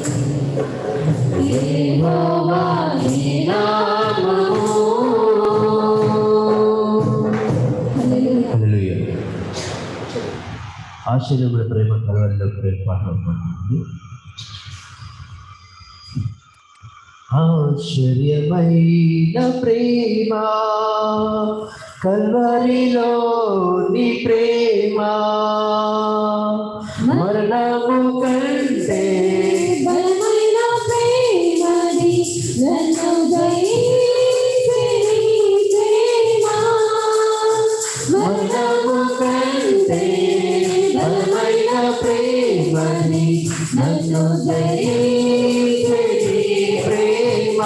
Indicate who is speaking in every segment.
Speaker 1: యెహోవా నీ నామము
Speaker 2: హల్లెలూయా ఆశ్చర్యముల ప్రేమ కలవరిలో ప్రేమ పాటలు ఆశ్చర్యమైన ప్రేమ కల్వరిలో నీ ప్రేమ మరణము కంటే
Speaker 1: బలమైన ప్రేమది నన్ను దయించే నీ ప్రేమ
Speaker 2: మరణము కంటే బలమైన ప్రేమని నన్ను దయించే నీ ప్రేమ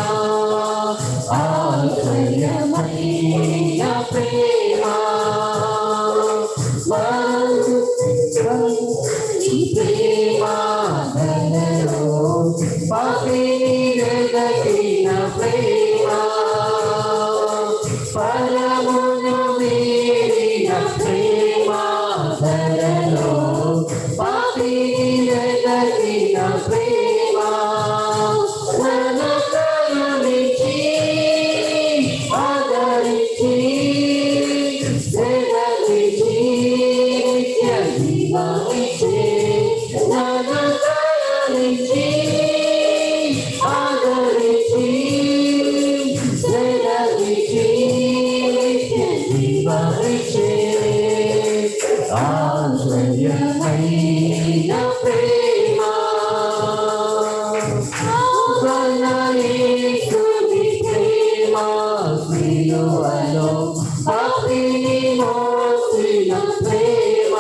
Speaker 2: ఆశ్చర్యమైన ప్రేమ నీ ప్రేమ ధనలో పాపిని వెదకిన ప్రేమ పరమును మీరిన ప్రేమ ధరలో పాపిని వెదకిన ప్రేమ నన్ను కరుణించి ఆదరించి జగతించి నిత్య జీవమిచ్చే నన్ను కరుణించి ఆదరించి జగతించి నిత్య జీవమిచ్చే ఆశ్చర్యమైన ప్రేమ ప్రణయేశుని ప్రేమ సిలువలో పాపిని మోసిన ప్రేమ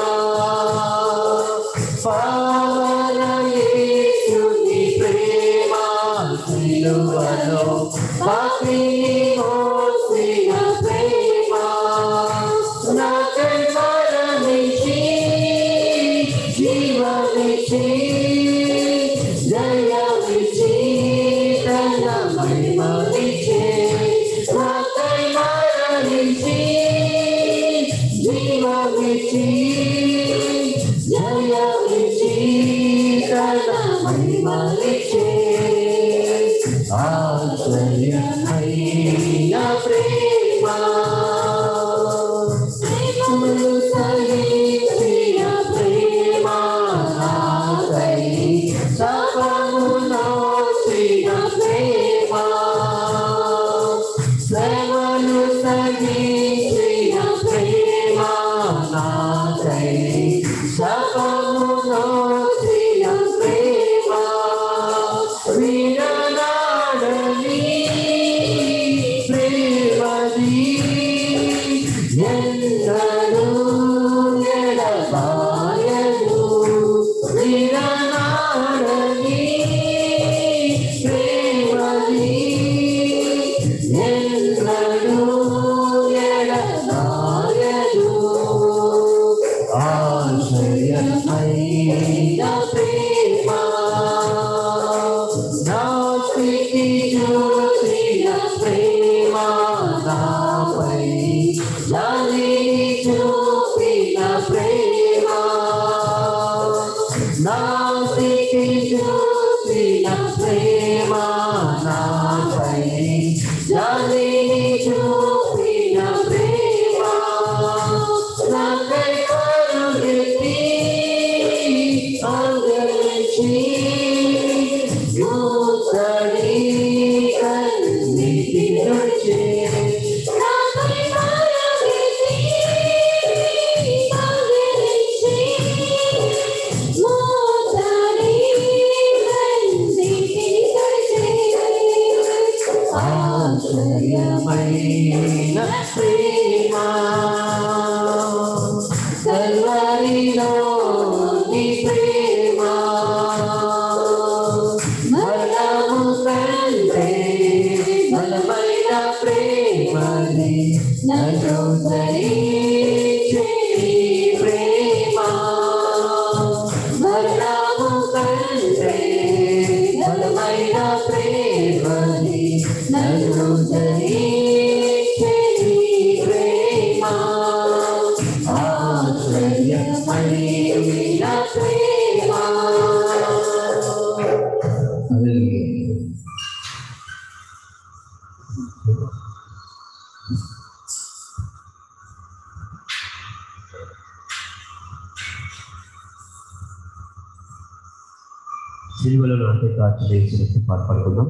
Speaker 2: పావనయేశుని ప్రేమ సిలువలో పాపిని మోసిన ప్రేమ నాకై మరణించి జీవమిచ్చి జయమిచ్చి తన మహిమనిచ్చే నాకై మరణించి జీవమిచ్చి జయమిచ్చి తన మహిమనిచ్చే ఆశ్చర్యమైన ప్రేమ ప్రేమను సహించిన ప్రేమ నాకై శాపమునొచ్చిన ప్రేమ శ్రమను సహించిన ప్రేమ నాకై శాపమునొచ్చిన ప్రేమ విననాడని ప్రేమది ఎన్నడూ ఎడబాయదు విననాడని ప్రేమది ఎన్నడూ ఎడబాయదు ఆశ్రయమైన ప్రేమ నా స్థితి చూసిన ప్రేమ నాపై జాలిని చూపిన ప్రేమ నా స్థితి చూసిన ప్రేమ నాపై జాలిని చూపిన ప్రేమ నాకై కరుణించి ఆదరించి యూతడి కన్నిటి నుంచే
Speaker 1: నాకై మరణించి ఆదరించి మోసడి రంజితి కడిచే
Speaker 2: ఆశ్చర్యమైన ప్రేమ కల్వరిలో నీ ప్రేమ మరణము కంటే బలమైన ప్రేమని నన్ను ధరించే నీ ప్రేమ మరణము కంటే బలమైన ప్రేమని నన్ను ధరించే నీ ప్రేమ ఆశ్చర్యమైన ప్రేమ
Speaker 3: సిలువలలో అంటే కాచి వేసి పాల్పడుకుందాం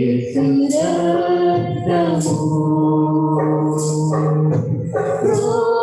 Speaker 2: రక్తము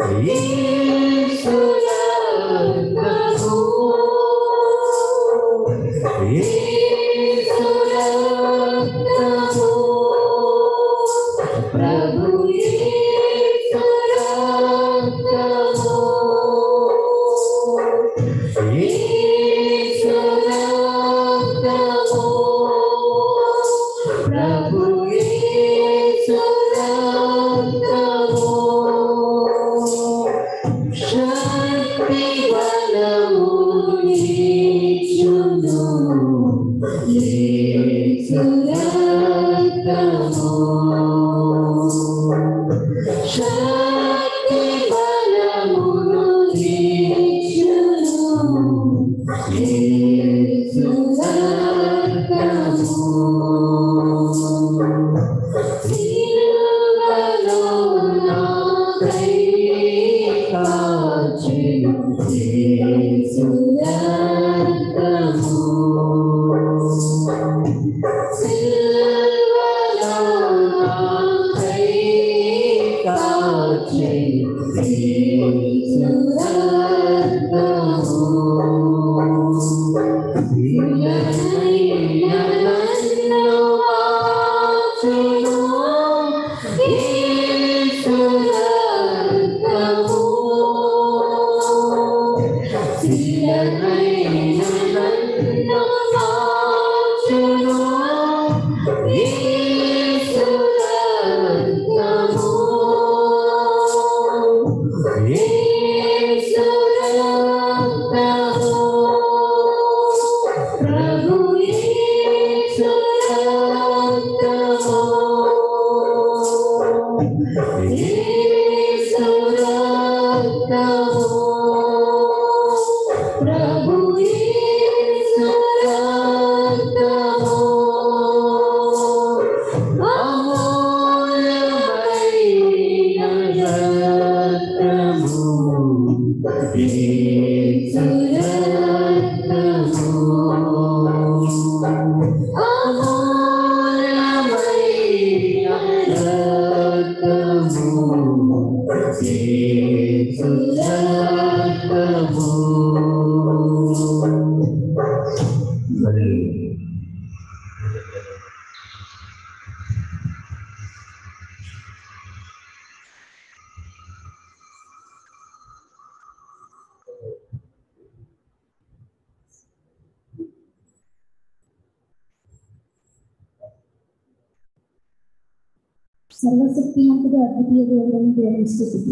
Speaker 4: సర్వశక్తిమంతుడు అద్వితీయ దేవుడని దేవుని స్థుతి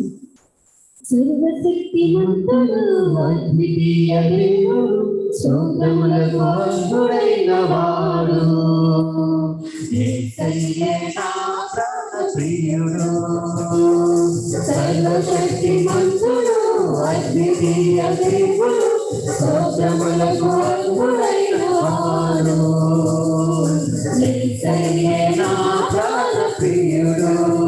Speaker 4: సర్వశక్తిమంతుడు అద్వితీయ దేవుడు స్తోత్రములకు అర్హుడైన వాడు యేసయ్యే నా ప్రాణప్రియుడు సర్వశక్తిమంతుడు అద్వితీయ దేవుడు స్తోత్రములకు అర్హుడైన వాడు యేసయ్యే నా ప్రాణప్రియుడు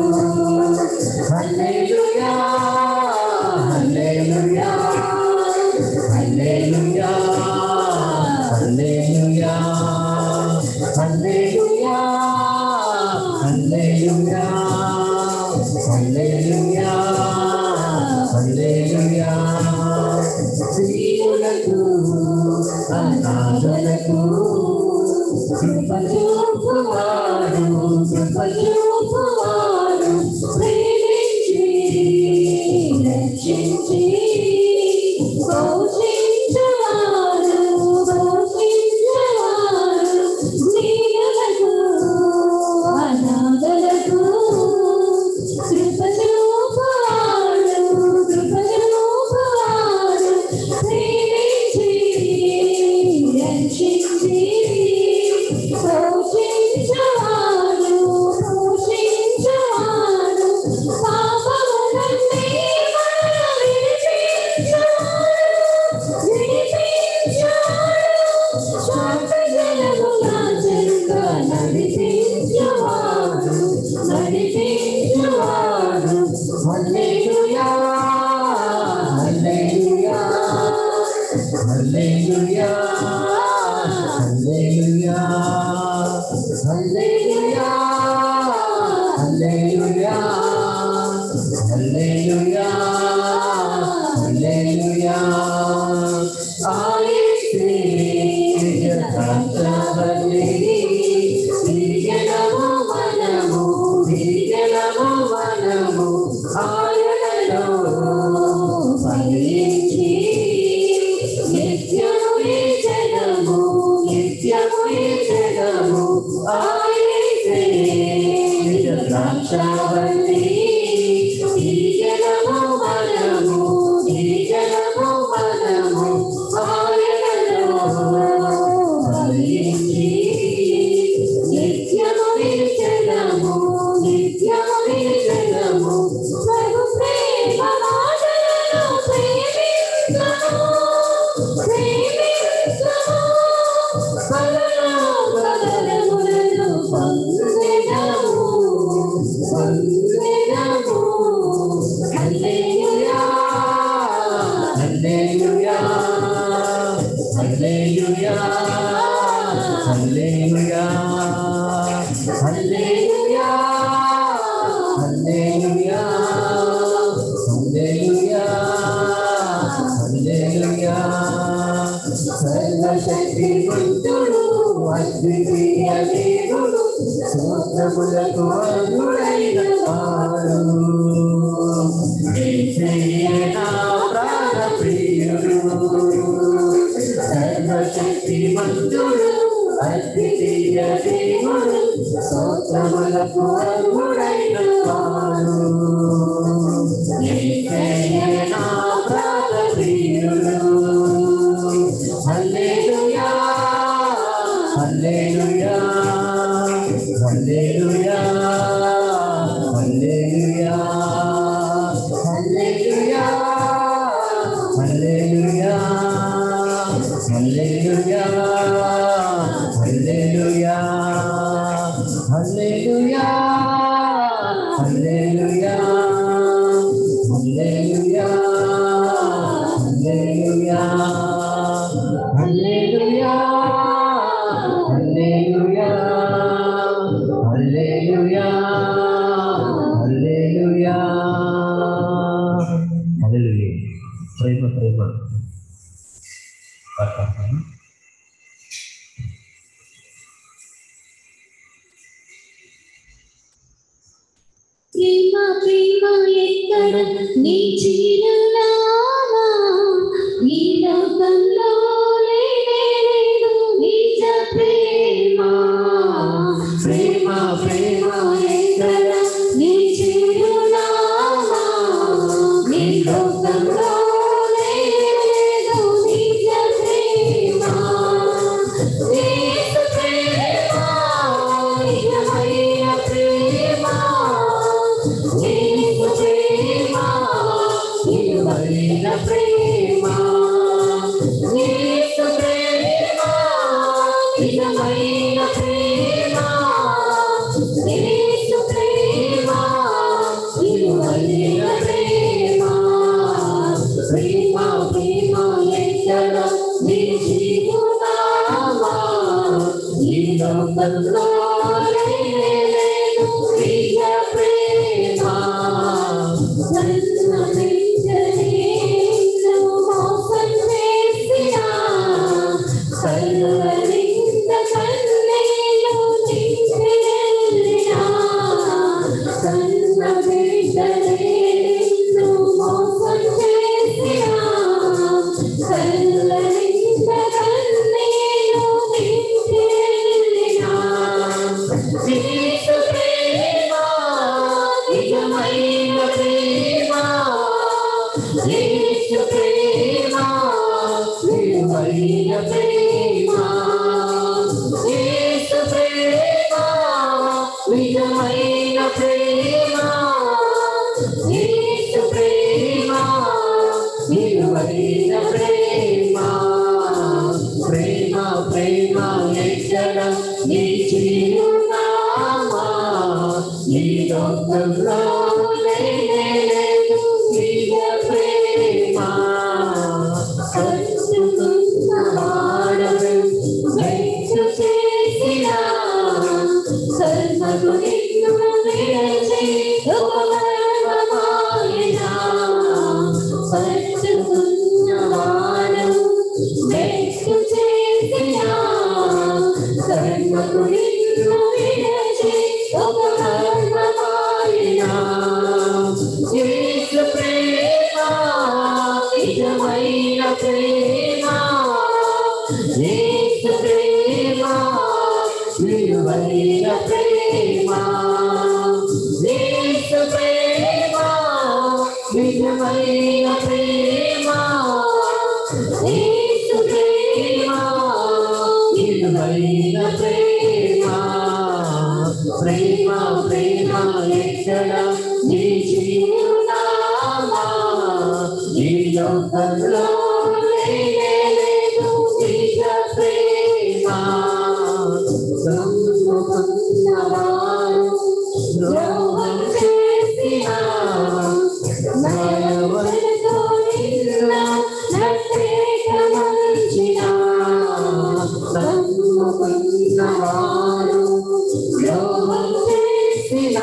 Speaker 4: హల్లెలూయా హల్లెలూయా హల్లెలూయా హల్లెలూయా హల్లెలూయా హల్లెలూయా హల్లెలూయా హల్లెలూయా శ్రీములకు అనాథలకు కృపచూపువాడు కృపచూపువాడు ప్రేమించి రక్షించి పోషించువాడు పోషించువాడు నీయులకు అనాథలకు కృపచూపువాడు కృపచూపువాడు ప్రేమించి రక్షించి పోషించువాడు పోషించువాడు పాపములన్నీ మన విడిచి
Speaker 2: దేవుడు స్తోత్రములకు అర్హుడైన వాడు యేసయ్యే నా ప్రాణ ప్రియుడు సర్వశక్తి మంతుడు అద్వితీయ దేవుడు స్తోత్రములకు అర్హుడైన వాడు యేసయ్యే నా ప్రాణ ప్రియుడు హల్లెలూయా హల్లెలూయా హల్లెలూయా హల్లెలూయా హల్లెలూయా హల్లెలూయా హల్లెలూయా హల్లెలూయా హల్లెలూయా హల్లెలూయా హల్లెలూయా హల్లెలూయా హల్లెలూయా హల్లెలూయా హల్లెలూయా హల్లెలూయా
Speaker 3: హల్లెలూయా ప్రేమ ప్రేమ పాడతాను.
Speaker 4: ప్రేమ ప్రేమ ఎక్కడ నీ చిరునామా ఈ లోకంలో లేనే లేదు నిజ ప్రేమ
Speaker 2: ప్రేమ ప్రేమ ఎక్కడ
Speaker 4: నీ చిరునామా ఈ లోకంలో లేనే లేదు నిజ ప్రేమ యేసు ప్రేమ నిజమైన ప్రేమ యేసు ప్రేమ
Speaker 2: నిలువైన ప్రేమ
Speaker 4: యేసు ప్రేమ నిజమైన ప్రేమ యేసు ప్రేమ నిజమైన ప్రేమ ప్రేమ ప్రేమ ఎక్కడ నీ జీవునామా ఈ లోకంలో లేనే లేదు నిజ ప్రేమ నన్ను నిజనేను మోసం చేసినా కల్వరింద కన్నీలు నింపెల్లినా కన్న బిడ్డలేను మోసం చేసినా కల్వరింద కన్నీలు నింపెల్లినా యేసు ప్రేమ నిజమైన ప్రేమ యేసు ప్రేమ నిజమైన ప్రేమ యేసు ప్రేమ నిజమైన ప్రేమ యేసు ప్రేమ నిజమైన ప్రేమ
Speaker 2: ప్రేమ ప్రేమ ఎక్కడ నీ చిరునామా ఈ లోకంలో లేనే లేదు నిజ ప్రేమ
Speaker 4: కలుసుకున్న వాడవు వెంటు చేసిన కర్మకు నిన్ను విడచి ఒక మర్మమాయన కలుసుకున్న వాడవు వెంటు చేసిన కర్మకు నిన్ను విడచి ఒక మర్మమాయన
Speaker 2: యేసు ప్రేమ నిజమైన ప్రేమ యేసు ప్రేమ విలువైన ప్రేమ యేసు ప్రేమ నిజమైన ప్రేమ యేసు ప్రేమ విలువైన ప్రేమ ప్రేమ ప్రేమ ఎక్కడ నీ చిరునామా ఈ లోకంలో లేనే లేదు నిజ ప్రేమ
Speaker 4: నమ్ముకున్నవారు ద్రోహం చేసిన నయవలతో నిన్న నట్టేట మంచిన నమ్ముకున్నవారు ద్రోహం చేసిన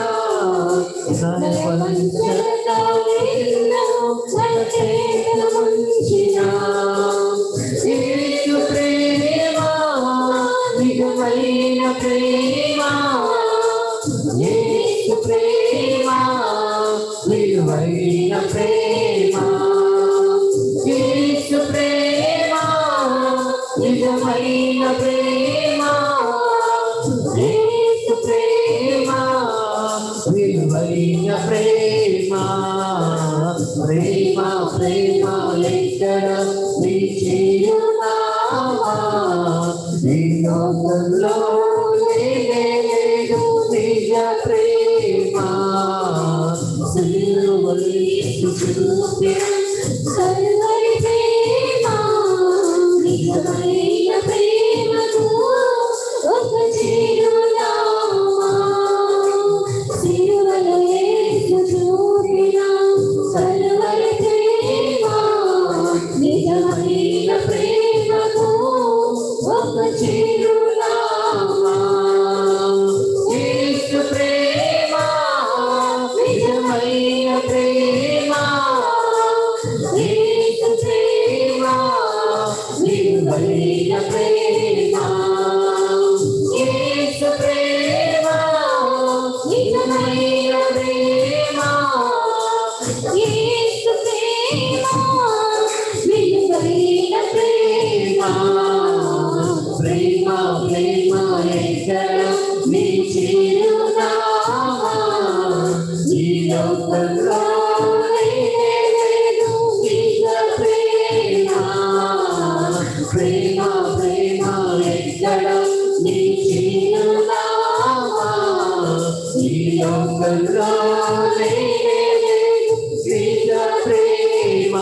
Speaker 4: నయవలతో నిన్న నట్టేట మంచిన
Speaker 2: యేసు ప్రేమ నిజమైన ప్రేమ ప్రేమ ప్రేమ ఎక్కడ నీ చిరునామా ఈ లోకంలో లేనే లేదు నిజ ప్రేమ సిలువలి చూపిన
Speaker 4: కరువరి ప్రేమ నిజమైన ప్రేమకు ఒక చిరునామా సిలువలో యేసు చూపిన కరువరి ప్రేమ నిజమైన ప్రేమకు ఒక చిరునామా
Speaker 2: యేసు ప్రేమ నిజమైన ప్రేమ యేసు ప్రేమ నిజమైన ప్రేమ యేసు ప్రేమ నిజమైన ప్రేమ
Speaker 4: యేసు ప్రేమ నిజమైన ప్రేమ
Speaker 2: ప్రేమ ప్రేమ ఎక్కడ నీ చిరునామా ఈ లోకంలో లేనే లేదు నిజ ప్రేమ ప్రేమ ప్రేమ ఎక్కడ నీ చిరునామా ఈ లోకంలో లేనే లేదు నిజ ప్రేమ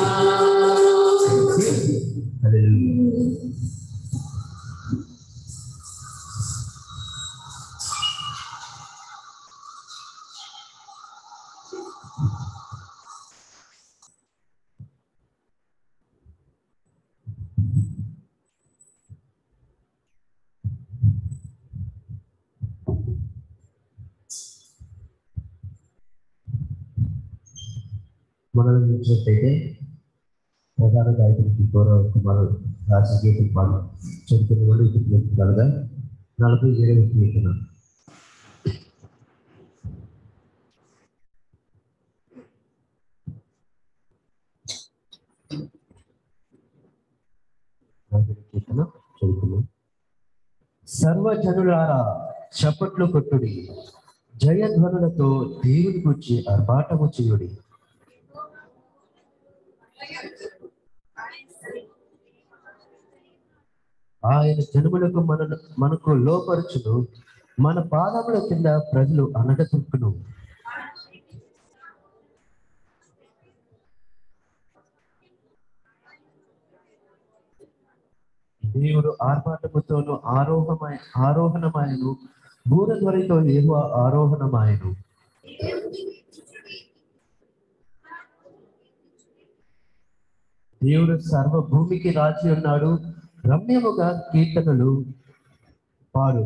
Speaker 3: హల్లెలూయా. మనం చూసినట్టయితే ప్రధాన గాయకుడికి గౌరవ కుమారుడు రాసిన గీతం పాడు చెబుతున్న వాళ్ళు ఇప్పుడు కలగా నలభై ఏడవ కీర్తన నలభై ఏడవ కీర్తన చదువుతున్నాం సర్వజనులారా చప్పట్లు కొట్టుడి జయధ్వనులతో దేవుని గురించి ఆర్భాటము చేయుడి ఆయన జనుములకు మన మనకు లోపరుచును మన పాదముల కింద ప్రజలు అనగతొక్కును దేవుడు ఆర్భాటముతోను ఆరోహమై ఆరోహణమాయను బూరధ్వరితో ఏహో ఆరోహణమాయను దేవుడు సర్వ భూమికి రాజు ఉన్నాడు రమ్యముగా కీర్తనలు పాడు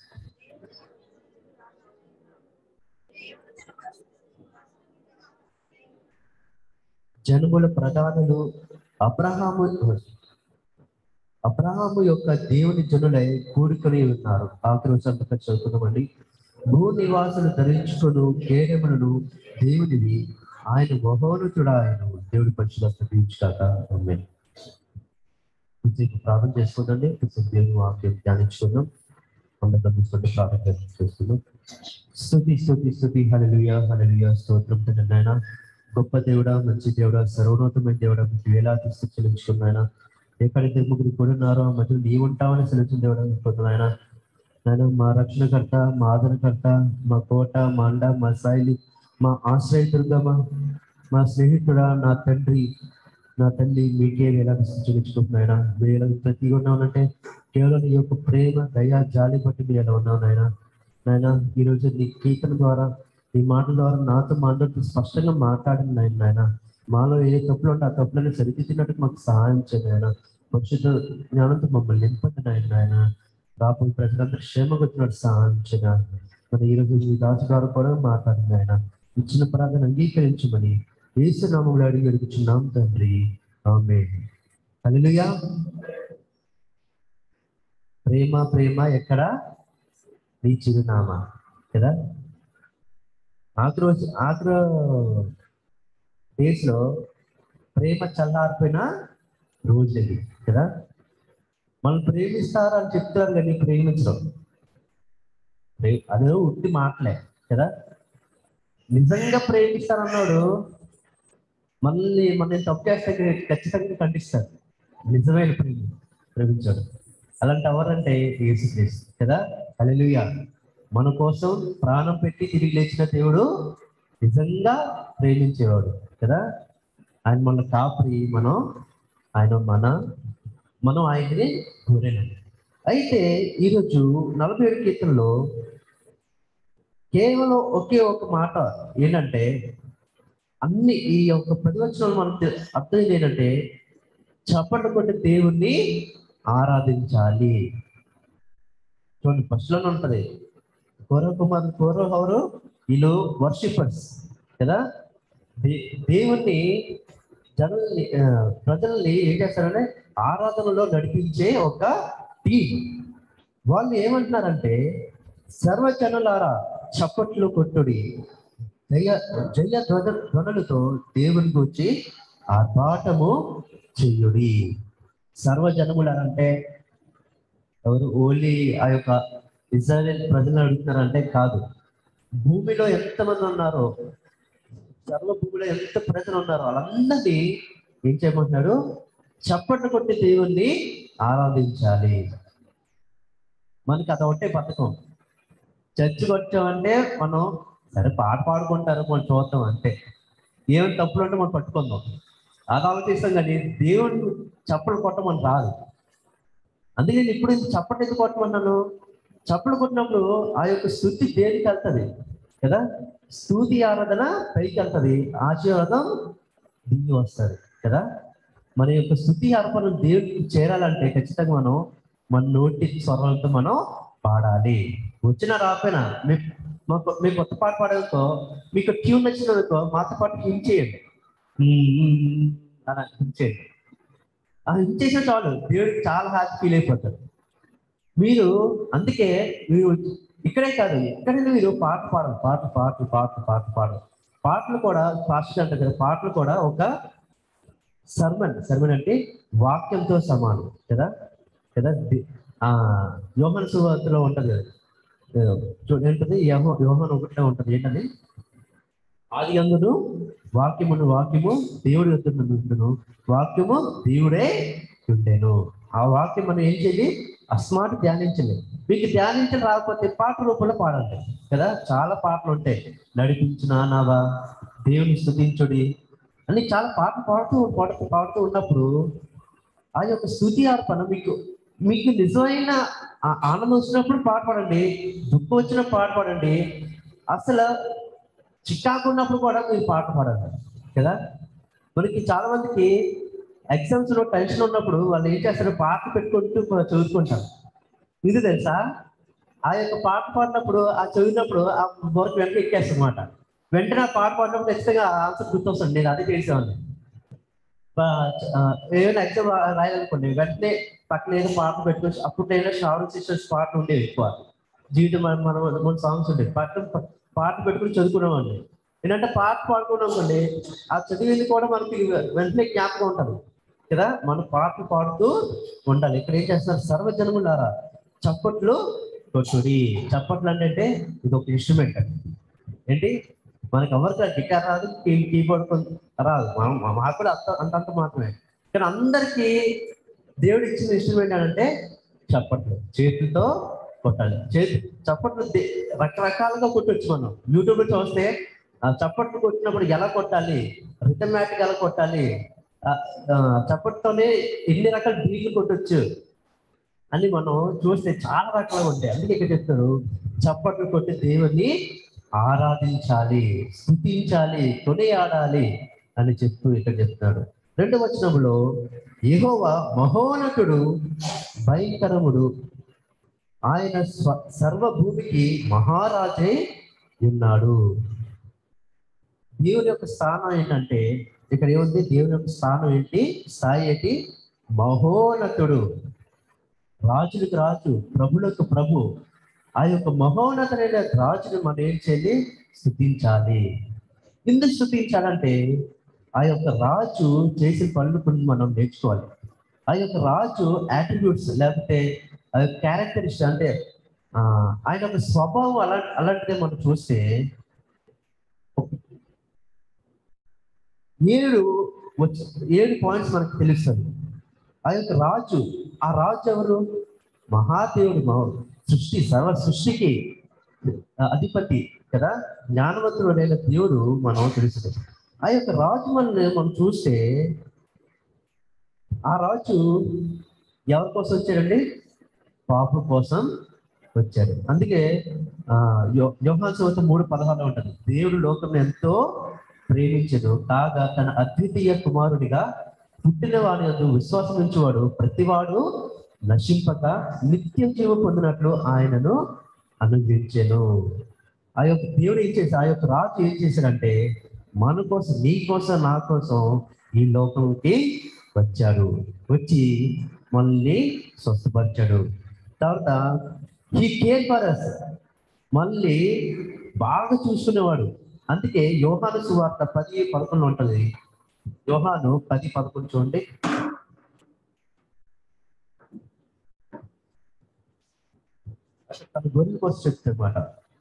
Speaker 3: జనముల ప్రధానులు అబ్రహాము అబ్రహాము యొక్క దేవుని జనులై కూడుకొని ఉన్నారు ఆఖరి సంతకం చదువుతున్నామండి భూ నివాసులు ధరించుకొను కేడములను దేవునివి ఆయన మహోన్నతుడు ఆయన దేవుడి పరిశుభ్రత తీర్చుకాక అమ్మే కొద్దిసేపు ప్రార్థన చేసుకోదండి కొద్దిసేపు దేవుని వాక్యం ధ్యానించుకుందాం అందరితో చూసుకుంటే ప్రార్థన చేస్తున్నాం స్థుతి స్థుతి స్థుతి హల్లెలూయా హల్లెలూయా స్తోత్రం తండ్రి నాయన గొప్ప దేవుడా మంచి దేవుడా సర్వోన్నతమైన దేవుడా మీకు వేలాది స్థుతి చెల్లించుకున్నాయన ఎక్కడైతే ముగ్గురు కూడా ఉన్నారో ఆ మధ్యలో నీ ఉంటామని సెలవుచిన దేవుడా అనుకుంటున్నాయన నేను మా రక్షణకర్త మా ఆదరణకర్త మా కోట మా అండ మా సాయిలి మా ఆశ్రయదుర్గమ మా స్నేహితుడా నా తండ్రి నా తల్లి మీకే వేలాది సూచించుకుంటున్నాయన మీరు ఎలా ప్రతి ఉన్నానంటే కేవలం నీ యొక్క ప్రేమ దయా జాలి బట్టి మీరు ఎలా ఉన్నావు నాయన నాయన ఈరోజు నీ కీర్తన ద్వారా నీ మాటల ద్వారా నాతో మా అందరితో స్పష్టంగా మాట్లాడింది నాయన నాయన మాలో ఏ తప్పులు ఉంటే ఆ తప్పులను సరిదిద్దినట్టు మాకు సహాయం చేయండి నాయన పరిశుద్ధ జ్ఞానంతో మమ్మల్ని నింపండి నాయన నాయన రాబోయే ప్రజలందరూ క్షేమకు వచ్చినట్టు సహాయం చేయాలి మరి ఈరోజు ఈ రాజు గారు కూడా మాట్లాడింది ఆయన ఇచ్చిన ప్రార్థన అంగీకరించమని ఏసు నామంలో అడిగి అడుగుచున్నాం తండ్రి ఆమె హల్లెలూయా ప్రేమ ప్రేమ ఎక్కడ నీ చిరునామా కదా ఆఖరి వచ్చి ఆఖరి డేస్ లో ప్రేమ చల్లారిపోయిన రోజులవి కదా మనం ప్రేమిస్తారు అని చెప్తారు కానీ ప్రేమించడం ప్రే- అదే ఉట్టి మాటలే కదా నిజంగా ప్రేమిస్తానన్నాడు మనల్ని మనం తప్పు చేస్తే ఖచ్చితంగా ఖండిస్తారు నిజమైన ప్రేమ ప్రేమించాడు అలాంటి ఎవరంటే యేసుక్రీస్తు కదా హల్లెలూయా మన కోసం ప్రాణం పెట్టి తిరిగి లేచిన దేవుడు నిజంగా ప్రేమించేవాడు కదా ఆయన మన కాపరి మనం ఆయన మన మనం ఆయన్ని కోరేనండి అయితే ఈరోజు నలభై ఏడు కీర్తనలో కేవలం ఒకే ఒక మాట ఏంటంటే అన్ని ఈ యొక్క ప్రతివచనాలు మనకు తె- అర్థం ఏంటంటే చప్పట్లు కొట్టి దేవుణ్ణి ఆరాధించాలి చూడండి ఫస్ట్లోనే ఉంటది కౌరవ కుమార్ కౌరవ ఎవరు వీళ్ళు వర్షిపర్స్ కదా దే- దేవుణ్ణి జనుల్ని ఆ, ప్రజల్ని ఏం చేస్తారంటే ఆరాధనలో నడిపించే ఒక టీం వాళ్ళు ఏమంటున్నారంటే సర్వజనులారా చప్పట్లు కొట్టుడి జయ జయ ధ్వజ ధ్వనులతో దేవుని గురించి ఆర్భాటము చెయ్యుడి సర్వజనములారంటే ఎవరు ఓన్లీ ఆ యొక్క ఇజ్రాయెల్ ప్రజలను అడుగుతున్నారంటే కాదు భూమిలో ఎంతమంది ఉన్నారో సర్వ భూమిలో ఎంత ప్రజలు ఉన్నారో వాళ్ళందరినీ ఏం చేయమంటున్నాడు చప్పట్లు కొట్టి దేవుణ్ణి ఆరాధించాలి మనకి అది ఒకటే పథకం చర్చి వచ్చామంటే మనం సరే పాట పాడుకుంటారు మనం చూద్దాం అంతే ఏమైనా తప్పులు ఉంటే మనం పట్టుకుందాం అది ఆలోచిస్తాం కానీ దేవుని చప్పలు కొట్టమని రాదు అందుకే నేను ఇప్పుడు చప్పట్లు ఎందుకు కొట్టమన్నాను చప్పలు కొట్టినప్పుడు ఆ యొక్క స్థుతి దేనికి వెళ్తుంది కదా స్థూతి ఆరాధన పైకి వెళ్తుంది ఆశీర్వాదం దిగి వస్తుంది కదా మన యొక్క స్థుతి అర్పణ దేవుడికి చేరాలంటే ఖచ్చితంగా మనం మన నోటి స్వరంతో మనం పాడాలి వచ్చిన రాకపోయినా మీ మాకు మీకు కొత్త పాట పాడేందుకో మీకు ట్యూన్ నచ్చినందుకో మాతో పాటు హిమ్ చేయండి ఉమ్, ఉమ్, ఉమ్ అలా హిమ్ చేయండి ఆ హిమ్ చేసిన చాలు దేవుడికి చాలా హ్యాపీ ఫీల్ అయిపోతారు మీరు అందుకే మీరు ఇక్కడే కాదు ఎక్కడైనా మీరు పాటలు పాడాలి పాటలు పాటలు పాటలు పాటలు పాడాలి పాటలు కూడా ఫాస్ట్ అంటారు కదా పాటలు కూడా ఒక సర్మన్ సర్మన్ అంటే వాక్యంతో సమానం కదా కదా ది- ఆ యోహన్ సువార్తలో ఉంటది కదా ఏదో చూడండి ఏంటది యోహ- యోహాను ఒకటిలో ఉంటది ఏంటది ఆది అందును వాక్యమును వాక్యము దేవుడి యొద్ద నుండును వాక్యము దేవుడే ఉండేను ఆ వాక్యం మనం ఏం చేయాలి అస్మాట్ ధ్యానించలేదు మీకు ధ్యానించడం రాకపోతే పాట రూపంలో పాడండి కదా చాలా పాటలు ఉంటాయి నడిపించిన నావా దేవుని స్థుతించుడి అని చాలా పాటలు పాడుతూ పాడుతూ పాడుతూ ఉన్నప్పుడు ఆ యొక్క స్థుతి అర్పణ మీకు మీకు నిజమైన ఆ- ఆనందం వచ్చినప్పుడు పాట పాడండి దుఃఖం వచ్చిన పాట పాడండి అసలు చికాకు ఉన్నప్పుడు కూడా మీరు పాట పాడండి కదా మనకి చాలా మందికి ఎగ్జామ్స్ లో టెన్షన్ ఉన్నప్పుడు వాళ్ళు ఏం చేస్తారు పాట పెట్టుకుంటూ చదువుకుంటారు ఇది తెలుసా ఆ యొక్క పాట పాడినప్పుడు ఆ చదివినప్పుడు ఆ బోర్కు వెంటనే ఎక్కేస్తుంది అనమాట వెంటనే ఆ పాట పాడినప్పుడు ఖచ్చితంగా ఆన్సర్ గుర్తొస్తుంది నేను అదే చేసేవాడిని ప- ఆ, ఏమైనా ఎగ్జామ్ రాయాలనుకోండి వెంటనే పక్కన ఏదో పాట పెట్టుకోవచ్చు అప్పుడు నేను షావర్ సిస్టర్స్ పాటలు ఉండేవి ఎక్కువ జీవితం మన మన మన సాంగ్స్ ఉండేవి పాట పాట పెట్టుకుని చదువుకునేవాడిని ఏంటంటే పాట పాడుకున్నాం అనుకోండి ఆ చదివింది కూడా మనకి వెంటనే జ్ఞాపకం ఉంటుంది కదా మన పాటలు పాడుతూ ఉండాలి ఇక్కడ ఏం చేస్తున్నారు సర్వజనములారా చప్పట్లు కొట్టుడి చప్పట్లు అంటే అంటే ఇది ఒక ఇన్స్ట్రుమెంట్ ఏంటి మనకి ఎవరికి గిటార్ రాదు కీ- కీబోర్డ్ కొంచెం రాదు మనం మాకు కూడా అంత అంతంత మాత్రమే కానీ అందరికీ దేవుడు ఇచ్చిన ఇన్స్ట్రుమెంట్ అంటే చప్పట్లు చేతులతో కొట్టాలి చేతి చప్పట్లు దే- రకరకాలుగా కొట్టొచ్చు మనం యూట్యూబ్ లో చూస్తే ఆ చప్పట్లు కొట్టినప్పుడు ఎలా కొట్టాలి రిథమాటిక్ ఎలా కొట్టాలి ఆ, ఆ, చప్పట్తోనే ఎన్ని రకాల బీట్లు కొట్టొచ్చు అని మనం చూస్తే చాలా రకాలుగా ఉంటాయి అందుకే ఇక్కడ చెప్తారు చప్పట్లు కొట్టి దేవుని ఆరాధించాలి స్థుతించాలి కొనియాడాలి అని చెప్తూ ఇక్కడ చెప్తాడు రెండు వచనములో యెహోవా మహోన్నతుడు భయంకరముడు ఆయన స్వ సర్వభూమికి మహారాజే ఉన్నాడు దేవుని యొక్క స్థానం ఏంటంటే ఇక్కడ ఏముంది దేవుని యొక్క స్థానం ఏంటి స్థాయి ఏంటి మహోన్నతుడు రాజులకు రాజు ప్రభులకు ప్రభు ఆ యొక్క మహోన్నతమైన రాజుని మనం ఏం చేయాలి స్థుతించాలి ఎందుకు స్థుతించాలంటే ఆ యొక్క రాజు చేసిన పనులు కొన్ని మనం నేర్చుకోవాలి ఆ యొక్క రాజు యాట్రిబ్యూట్స్ లేకపోతే ఆ యొక్క క్యారెక్టరిస్ట్ అంటే ఆ, ఆయన యొక్క స్వభావం అలా అలాంటిదే మనం చూస్తే ఏడు వచ్చి ఏడు పాయింట్స్ మనకు తెలుస్తుంది ఆ యొక్క రాజు ఆ రాజు ఎవరు మహాదేవుడు మహా సృష్టి సర్వ సృష్టికి అధిపతి కదా జ్ఞానవంతుడైన దేవుడు మనం తెలుసు ఆ యొక్క రాజు మనల్ని మనం చూస్తే ఆ రాజు ఎవరి కోసం వచ్చాడండి పాపం కోసం వచ్చాడు అందుకే ఆ యో- యోహాను సువార్త మూడు పదహారులో ఉంటుంది దేవుడు లోకం ఎంతో ప్రేమించదు కాగా తన అద్వితీయ కుమారుడిగా పుట్టిన వాడి యందు విశ్వాసం ఉంచేవాడు ప్రతివాడు నశింపక నిత్య జీవం పొందినట్లు ఆయనను అనుగ్రహించాను ఆ యొక్క దేవుడు ఏం చేశాడు ఆ యొక్క రాజు ఏం చేశాడంటే మన కోసం నీ కోసం నా కోసం ఈ లోకంకి వచ్చాడు వచ్చి మనల్ని స్వస్థపరిచాడు తర్వాత హీ కేర్ ఫర్ అస్ మళ్ళీ బాగా చూసుకునేవాడు అందుకే యోహాను సువార్త పది పదకొండు ఉంటుంది యోహాను పది పదకొండు చూడండి తన గొర్రెల కోసం చెప్తామాట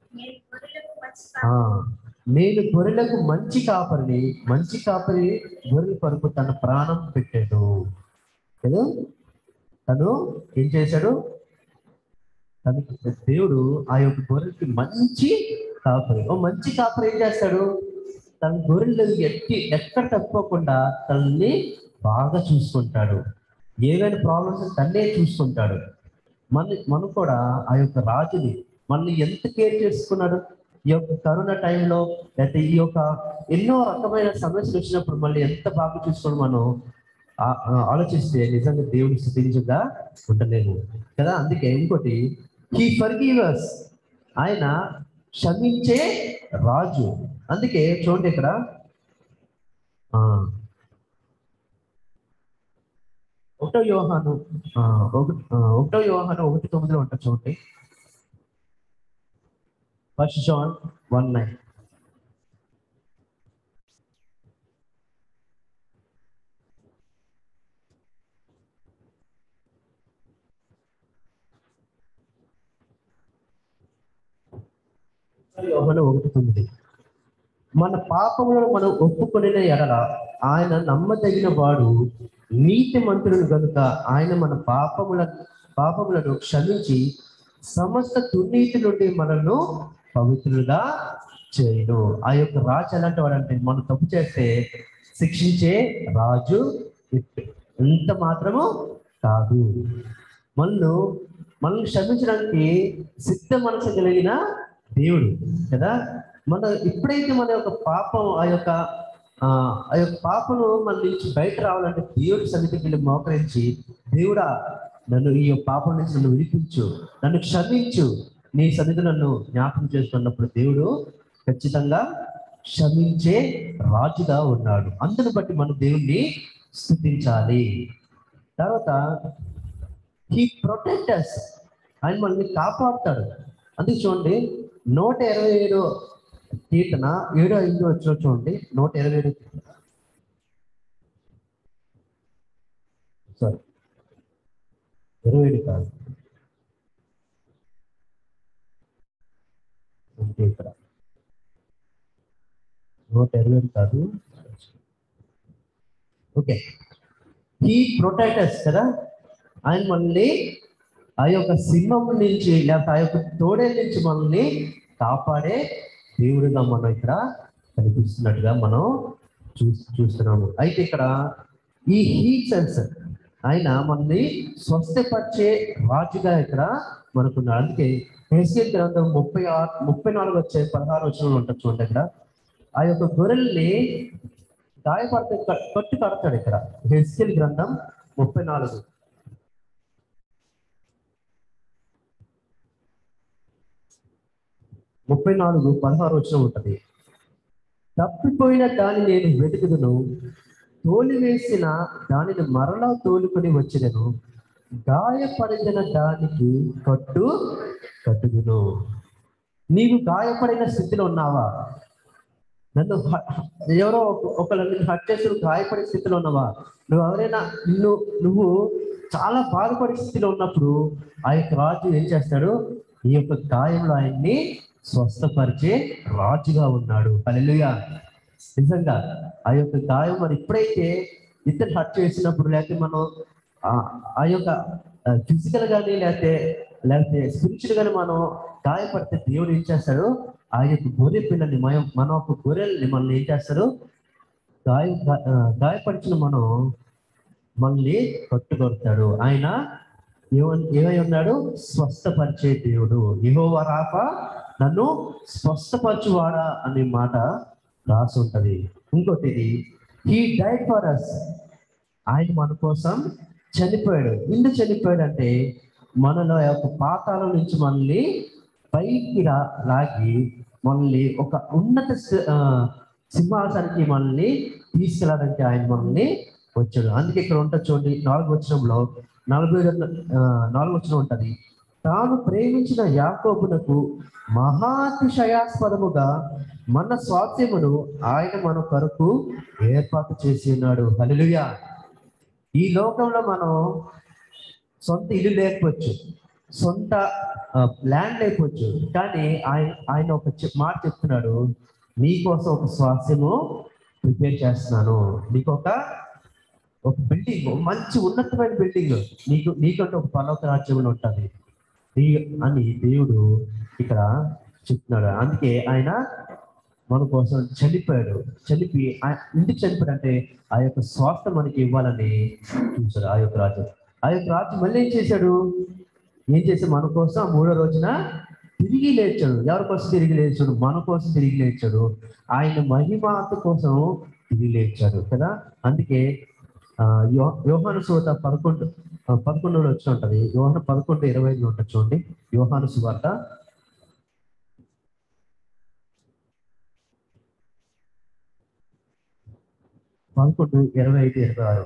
Speaker 3: నేను గొర్రెలకు మంచి కాపరిని మంచి కాపరి గొర్రెల కొరకు తన ప్రాణం పెట్టాడు కదా తను ఏం చేశాడు తనకి దేవుడు ఆ యొక్క గొర్రెలకి మంచి కాపరి ఓ మంచి కాపరి ఏం చేస్తాడు తన గొర్రెలు ఎట్టి ఎక్కడ తప్పకుండా తనని బాగా చూసుకుంటాడు ఏవైనా ప్రాబ్లమ్స్ తన్నే చూసుకుంటాడు మన మనం కూడా ఆ యొక్క రాజుని మనల్ని ఎంత కేర్ చేసుకున్నాడు ఈ యొక్క కరోనా టైంలో లేకపోతే ఈ యొక్క ఎన్నో రకమైన సమస్యలు వచ్చినప్పుడు మళ్ళీ ఎంత బాగా చూసుకోవడం మనం ఆ- ఆ ఆలోచిస్తే నిజంగా దేవుని స్థుతించగా ఉండలేము కదా అందుకే ఇంకోటి హీ ఫర్గివర్స్ ఆయన క్షమించే రాజు అందుకే చూడండి ఇక్కడ ఆ, ఒకటో యోహాను ఆ, ఒకటి ఆ, ఒకటో యోహాను ఒకటి తొమ్మిదిలో ఉంటుంది చూడండి ఫస్ట్ జాన్ వన్ నైన్ యోహాను ఒకటి తొమ్మిది మన పాపములను మనం ఒప్పుకొనిన ఎడల ఆయన నమ్మదగిన వాడు నీతి మంత్రుడు కనుక ఆయన మన పాపముల పాపములను క్షమించి సమస్త దుర్నీతి నుండి మనల్ని పవిత్రులుగా చేయడు ఆ యొక్క రాజు ఎలాంటి వాడు అంటే మనం తప్పు చేస్తే శిక్షించే రాజు ఎంత మాత్రము కాదు మనల్ని మనల్ని క్షమించడానికి సిద్ధ మనసు కలిగిన దేవుడు కదా మన ఎప్పుడైతే మన యొక్క పాపం ఆ యొక్క ఆ ఆ యొక్క పాపను మన నుంచి బయట రావాలంటే దేవుడి సన్నిధికి వెళ్ళి మోకరించి దేవుడా నన్ను ఈ యొక్క పాపం నుంచి నన్ను విడిపించు నన్ను క్షమించు నీ సన్నిధి నన్ను జ్ఞాపకం చేసుకున్నప్పుడు దేవుడు ఖచ్చితంగా క్షమించే రాజుగా ఉన్నాడు అందును బట్టి మనం దేవుణ్ణి స్థుతించాలి తర్వాత హీ ప్రొటెక్టర్స్ ఆయన మనల్ని కాపాడుతాడు అందుకే చూడండి నూట ఇరవై ఏడు కీర్తన ఏడు ఐదు వచ్చిన చూడండి నూట ఇరవై ఏడు సారీ ఇరవై ఏడు కాదు అంటే ఇక్కడ నూట ఇరవై ఏడు కాదు ఓకే హీ ప్రొటెక్టర్స్ కదా ఆయన మనల్ని ఆ యొక్క సింహం నుంచి లేకపోతే ఆ యొక్క తోడే నుంచి మనల్ని కాపాడే దేవుడిగా మనం ఇక్కడ కనిపిస్తున్నట్టుగా మనం చూ చూస్తున్నాము అయితే ఇక్కడ ఈ హీట్ సెన్సర్ ఆయన మనల్ని స్వస్థపరిచే రాజుగా ఇక్కడ మనకున్నాడు అందుకే హెస్కేల్ గ్రంథం ముప్పై ఆరు ముప్పై నాలుగు వచ్చే పదహారు వచ్చిన ఉంటుంది చూడండి ఇక్కడ ఆ యొక్క గొర్రెల్ని గాయపడితే క- కట్టు కడతాడు ఇక్కడ హెస్కేల్ గ్రంథం ముప్పై నాలుగు ముప్పై నాలుగు పదహారు వచ్చిన ఉంటది తప్పిపోయిన దాన్ని నేను వెతుకుదును తోలివేసిన దానిని మరలా తోలుకొని వచ్చినను గాయపడిన దానికి కట్టు కట్టుదును నీవు గాయపడిన స్థితిలో ఉన్నావా నన్ను హ- ఎవరో ఒక- ఒకళ్ళు నిన్ను హట్ చేసి నువ్వు గాయపడే స్థితిలో ఉన్నావా నువ్వు ఎవరైనా నిన్ను నువ్వు చాలా బాధపడే స్థితిలో ఉన్నప్పుడు ఆ యొక్క రాజు ఏం చేస్తాడు ఈ యొక్క గాయంలో ఆయన్ని స్వస్థపరిచే రాజుగా ఉన్నాడు హల్లెలూయా నిజంగా ఆ యొక్క గాయం మరి ఎప్పుడైతే ఇతను హర్ట్ చేసినప్పుడు లేకపోతే మనం ఆ- ఆ యొక్క ఫిజికల్ గానీ లేకపోతే లేకపోతే స్పిరిచువల్ గానీ మనం గాయపడితే దేవుడు ఏం చేస్తాడు ఆ యొక్క గొర్రె పిల్లల్ని మన మన ఒక గొర్రెల్ని మనల్ని ఏం చేస్తాడు గాయ గా- ఆ, గాయపరిచిన మనం మనల్ని కట్టుకొడతాడు ఆయన ఏమని ఏమై ఉన్నాడు స్వస్థపరిచే దేవుడు యెహోవా రాఫ నన్ను స్వస్థపరచువాడా అనే మాట రాసి ఉంటది ఇంకోటి హీ డైడ్ ఫర్ అస్ ఆయన మన కోసం చనిపోయాడు ఎందుకు చనిపోయాడు అంటే మనలో యొక్క పాతాల నుంచి మనల్ని పైకి రా లాగి మనల్ని ఒక ఉన్నత సి- ఆ, సింహాసనానికి మనల్ని తీసుకెళ్ళడానికి ఆయన మనల్ని వచ్చాడు అందుకే ఇక్కడ ఉంటుంది చూడండి నాలుగు వచనంలో నలభై రెండు ఆ, నాలుగు వచనం ఉంటది తాను ప్రేమించిన యాకోబునకు మహాతిశయాస్పదముగా మన స్వాస్థ్యమును ఆయన మన కొరకు ఏర్పాటు చేసి ఉన్నాడు హల్లెలూయా ఈ లోకంలో మనం సొంత ఇల్లు లేకపోవచ్చు సొంత ల్యాండ్ లేకపోవచ్చు కానీ ఆయన ఆయన ఒక చె- మాట చెప్తున్నాడు నీకోసం ఒక స్వాస్థ్యము ప్రిపేర్ చేస్తున్నాను నీకు ఒక ఒక బిల్డింగ్ మంచి ఉన్నతమైన బిల్డింగ్ నీకు నీకంటే ఒక పర్వత రాజ్యంలో ఉంటుంది నీ- అని దేవుడు ఇక్కడ చెప్తున్నాడు అందుకే ఆయన మన కోసం చనిపోయాడు చనిపి ఆ- ఎందుకు చనిపోయాడు అంటే ఆ యొక్క స్వాస్థ మనకి ఇవ్వాలని చూశాడు ఆ యొక్క రాజు ఆ యొక్క రాజు మళ్ళీ ఏం చేశాడు ఏం చేసి మన కోసం ఆ మూడో రోజున తిరిగి లేచాడు ఎవరి కోసం తిరిగి లేచాడు మన కోసం తిరిగి లేచాడు ఆయన మహిమాత కోసం తిరిగి లేచాడు కదా అందుకే ఆ, యో యోహాను సువార్త పదకొండు ఆ, పదకొండులో వచ్చి ఉంటది యోహాను పదకొండు ఇరవై ఐదులో ఉంటుంది చూడండి యోహాను సువార్త పదకొండు ఇరవై ఐదు ఇరవై ఆరు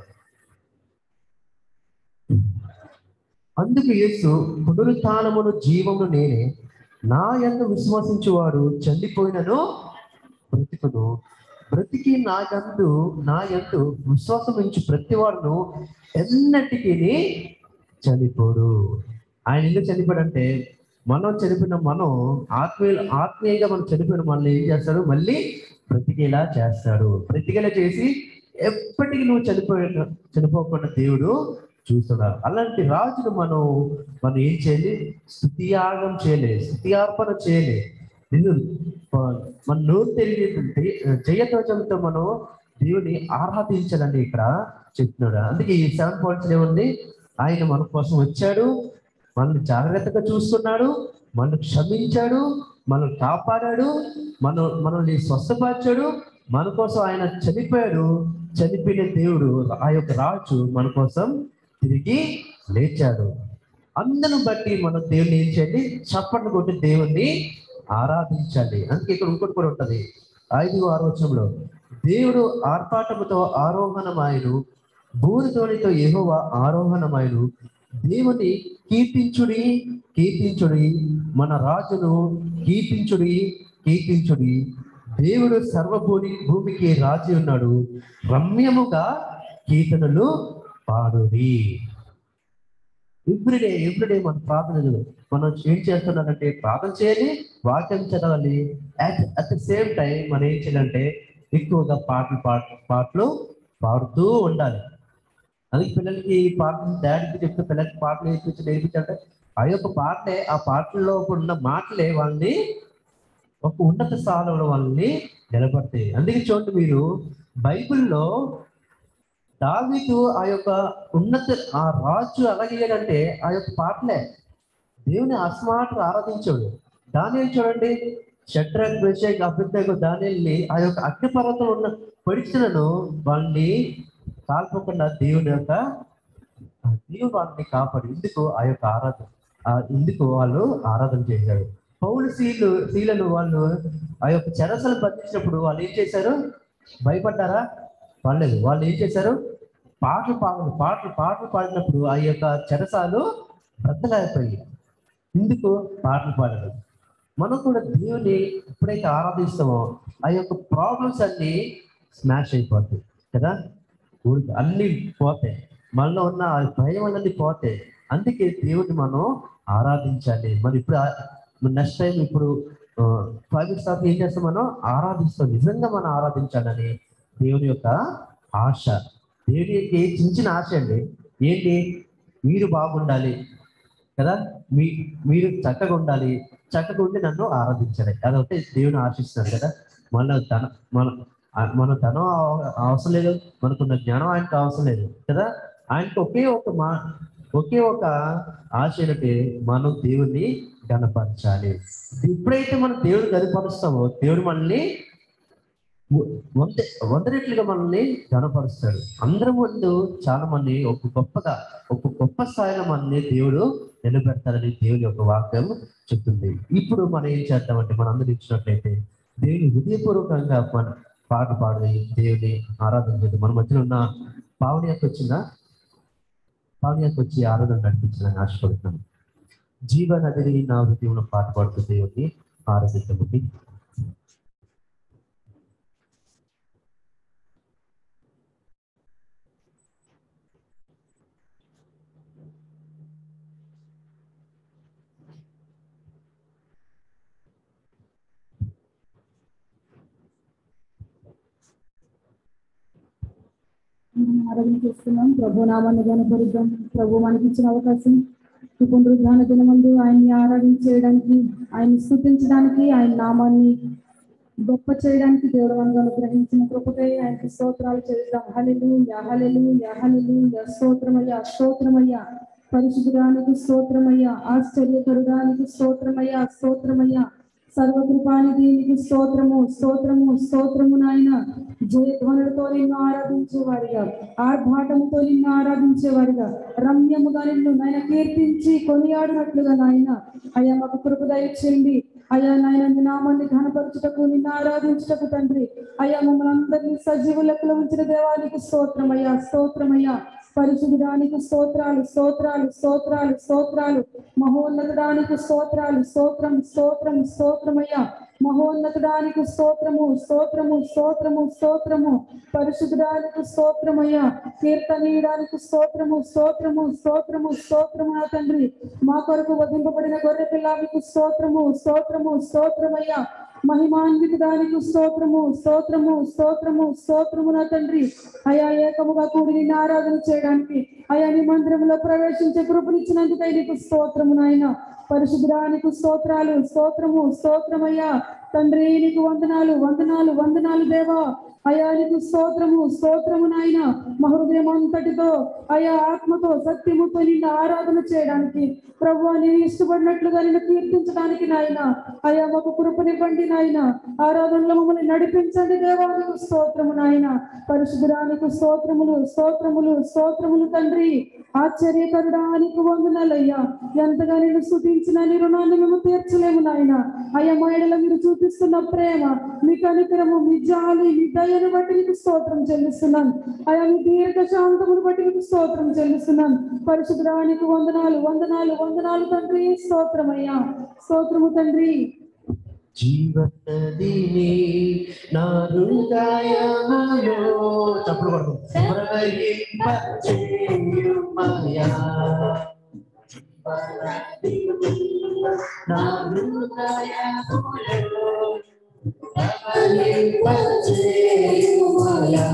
Speaker 3: అందుకు యేసు పునరుత్నమును జీవమును నేనే నా యందు విశ్వసించువాడు చనిపోయినను బ్రతుకును బ్రతికి నా యందు నా యందు విశ్వాసం ఉంచి ప్రతివాడును ఎన్నటికీ చనిపోడు ఆయన ఎందుకు చనిపోడంటే మనం చనిపోయిన మనం ఆత్మీయ ఆత్మీయంగా మనం చనిపోయిన మనల్ని ఏం చేస్తాడు మళ్ళీ బ్రతికేలా చేస్తాడు బ్రతికేలా చేసి ఎప్పటికీ నువ్వు చనిపోయే చనిపోకుండా దేవుడు చూస్తున్నాడు అలాంటి రాజును మనం మనం ఏం చేయాలి స్థుతియాగం చేయలే స్థుతియార్పణ చేయలే నిన్ను మన నోరు తెలియ జయధ్వజంతో మనం దేవుని ఆరాధించాలని ఇక్కడ చెప్తున్నాడు అందుకే ఈ సెవెన్ పాయింట్స్ ఏముంది ఆయన మన కోసం వచ్చాడు మనల్ని జాగ్రత్తగా చూస్తున్నాడు మనల్ని క్షమించాడు మనల్ని కాపాడాడు మన మనల్ని స్వస్థపరిచాడు మన కోసం ఆయన చనిపోయాడు చనిపోయిన దేవుడు ఆ యొక్క రాజు మన కోసం తిరిగి లేచాడు అందరిని బట్టి మనం దేవుని ఏం చేయాలి చప్పట్లు కొట్టి దేవుణ్ణి ఆరాధించాలి అందుకే ఇక్కడ ఇంకోటి కూడా ఉంటది ఐదు ఆరు వచనంలో దేవుడు ఆర్పాటముతో ఆరోహణమాయను భూరితోనితో యెహోవ ఆరోహణమాయను దేవుని కీర్తించుడి కీర్తించుడి మన రాజును కీర్తించుడి కీర్తించుడి దేవుడు సర్వభూమి భూమికి రాజు ఉన్నాడు రమ్యముగా కీర్తనలు పాడుడి ఎవ్రీడే ఎవ్రీడే మన ప్రార్థనలు మనం ఏం చేస్తున్నారంటే ప్రార్థన చేయాలి వాక్యం చదవాలి at at the same time మనం ఏం చేయాలంటే ఎక్కువగా పాటలు పాట పాటలు పాడుతూ ఉండాలి అందుకే పిల్లలకి పాటలు డాడీకి చెప్తే పిల్లలకి పాటలు నేర్పించి నేర్పించాలంటే ఆ యొక్క పాటలే ఆ పాటల్లో ఉన్న మాటలే వాళ్ళని ఒక ఉన్నత స్థానంలో వాళ్ళని నిలబడతాయి అందుకే చూడండి మీరు బైబిల్లో దావీదు ఆ యొక్క ఉన్నత ఆ రాజు అలాగేయాలంటే ఆ యొక్క పాటలే దేవుని అస్మాటు ఆరాధించాడు దానిని చూడండి షట్రక్ బెషక్ అభిషేక్ దానిని ఆ యొక్క అగ్నిపర్వతం ఉన్న పరీక్షలను వాళ్ళని కాల్పకుండా దేవుని యొక్క ఆ దేవుడు వాళ్ళని కాపాడు ఇందుకు ఆ యొక్క ఆరాధన ఆ ఇందుకు వాళ్ళు ఆరాధన చేశారు పౌలు శీలు శీలను వాళ్ళు ఆ యొక్క చెరసలు బంధించినప్పుడు వాళ్ళు ఏం చేశారు భయపడ్డారా పడలేదు వాళ్ళు ఏం చేశారు పాటలు పాడరు పాటలు పాటలు పాడినప్పుడు ఆ యొక్క చెరసాలు బ్రతకలేకపోయి ఇందుకు పాటలు పాడరు మనం కూడా దేవుని ఎప్పుడైతే ఆరాధిస్తామో ఆ యొక్క ప్రాబ్లమ్స్ అన్ని స్మాష్ అయిపోతాయి కదా ఊరికి అన్ని పోతాయి మనలో ఉన్న ఆ భయం అన్నీ పోతాయి అందుకే దేవుడిని మనం ఆరాధించాలి మరి ఇప్పుడు నెక్స్ట్ టైం ఇప్పుడు ఫైవ్ స్టాఫ్ ఏం చేస్తాం మనం ఆరాధిస్తాం నిజంగా మనం ఆరాధించాలని దేవుని యొక్క ఆశ దేవుని యొక్క ఏ చిన్న చిన్న ఆశ అండి ఏంటి మీరు బాగుండాలి కదా మీ మీరు చక్కగా ఉండాలి చక్కగా ఉండి నన్ను ఆరాధించాలి అదొకటి దేవుని ఆశిస్తున్నాడు కదా మన ధన మన ఆ- మన ధనం అవ- అవసరం లేదు మనకున్న జ్ఞానం ఆయనకు అవసరం లేదు కదా ఆయనకు ఒకే ఒక మా ఒకే ఒక ఆశ ఏంటంటే మనం దేవుణ్ణి గణపరచాలి ఎప్పుడైతే మనం దేవుడు గణపరుస్తామో దేవుడు మనల్ని వ- వంద వంద రెట్లుగా మనల్ని గణపరుస్తాడు అందరి ముందు చాలా మంది ఒక గొప్పగా ఒక గొప్ప స్థాయిలో మనల్ని దేవుడు నిలబెడతాడని దేవుని యొక్క వాక్యం చెప్తుంది ఇప్పుడు మనం ఏం చేద్దామంటే మనం అందరూ ఇచ్చినట్లయితే దేవుని హృదయపూర్వకంగా మన పాట పాడి దేవుని ఆరాధన చేద్దాం మన మధ్యలో ఉన్న పావని యొక్క వచ్చిందా పావని యొక్క వచ్చి ఆరాధన నడిపించాలని ఆశపడుతున్నాను జీవ నదిని నా హృదయంలో పాట పాడుతూ దేవుని ఆరాధించబడి
Speaker 5: మనం ఆరాధన చేస్తున్నాం ప్రభు నామాన్ని కనపరుద్దాం ప్రభు మనకి ఇచ్చిన అవకాశం ఈ పునరుద్ధాన దినమందు ఆయన్ని ఆరాధించేయడానికి ఆయన్ని స్థుతించడానికి ఆయన నామాన్ని గొప్ప చేయడానికి దేవుడు మనకు అనుగ్రహించిన కృపకై ఆయనకి స్తోత్రాలు చేద్దాం హలెలు యహలెలు యహలెలు స్తోత్రమయ్యా స్తోత్రమయ్యా పరిశుద్ధానికి స్తోత్రమయ్యా ఆశ్చర్యకరుడానికి స్తోత్రమయ్యా స్తోత్రమయ్యా సర్వకృపానికి నీకు స్తోత్రము స్తోత్రము స్తోత్రము నాయన జయధ్వనులతో నిన్ను ఆరాధించేవారిగా ఆర్భాటముతో నిన్ను ఆరాధించేవారిగా రమ్యముగా నిన్ను నాయన కీర్తించి కొనియాడినట్లుగా నాయన అయ్యా మాకు కృప దయచేయండి అయ్యా నాయన నీ నామాన్ని ఘనపరచుటకు నిన్ను ఆరాధించుటకు తండ్రి అయ్యా మమ్మల్ని అందరినీ సజీవ లెక్కలో ఉంచిన దేవానికి స్తోత్రమయ్యా స్తోత్రమయ్యా పరిశుద్ధానికి స్తోత్రాలు స్తోత్రాలు స్తోత్రాలు స్తోత్రాలు మహోన్నతడానికి స్తోత్రాలు స్తోత్రం స్తోత్రం స్తోత్రమయ్యా మహోన్నతడానికి స్తోత్రము స్తోత్రము స్తోత్రము స్తోత్రము పరిశుద్ధానికి స్తోత్రమయ్యా కీర్తనీయడానికి స్తోత్రము స్తోత్రము స్తోత్రము స్తోత్రము నా తండ్రి మా కొరకు వధింపబడిన గొర్రె పిల్లానికి స్తోత్రము స్తోత్రము స్తోత్రమయ్యా మహిమాన్వితానికి స్తోత్రము స్తోత్రము స్తోత్రము స్తోత్రము నా తండ్రి అయా ఏకముగా కూడి నిన్ను ఆరాధన చేయడానికి అయా నీ మందిరంలో ప్రవేశించే కృపనిచ్చినందుకై నీకు స్తోత్రము నాయన పరిశుద్ధానికి స్తోత్రాలు స్తోత్రము స్తోత్రమయ్యా తండ్రి నీకు వందనాలు వందనాలు వందనాలు దేవా అయా నీకు స్తోత్రము స్తోత్రము నాయన మా హృదయం అంతటితో అయా ఆత్మతో సత్యముతో నిన్ను ఆరాధన చేయడానికి ప్రభు నేను ఇష్టపడినట్లుగా నిన్ను కీర్తించడానికి నాయన అయా మాకు కృపనివ్వండి నాయన ఆరాధనలో మమ్మల్ని నడిపించండి దేవా నీకు స్తోత్రము నాయన పరిశుద్ధురానికి స్తోత్రములు స్తోత్రములు స్తోత్రములు తండ్రి ఆశ్చర్యకరుడానికి వందనాలయ్యా ఎంతగా నేను స్థుతించిన నీ రుణాన్ని మేము తీర్చలేము నాయన అయ్యా మా ఎడల మీరు చూపిస్తున్న ప్రేమ మీ కనికరము మీ జాలి మీ దయను బట్టి మీకు స్తోత్రం చెల్లిస్తున్నాను అయా మీ దీర్ఘ శాంతమును బట్టి మీకు స్తోత్రం చెల్లిస్తున్నాను పరిశుద్ధరానికి వందనాలు వందనాలు వందనాలు తండ్రి స్తోత్రమయ్యా స్తోత్రము తండ్రి
Speaker 3: జీవనదిని నా హృదయములో చప్పుడు కొడుకు ప్రవహింపచేయుమయ్యా. జీవనదిని నా హృదయములో ప్రవహింపచేయుమయ్యా.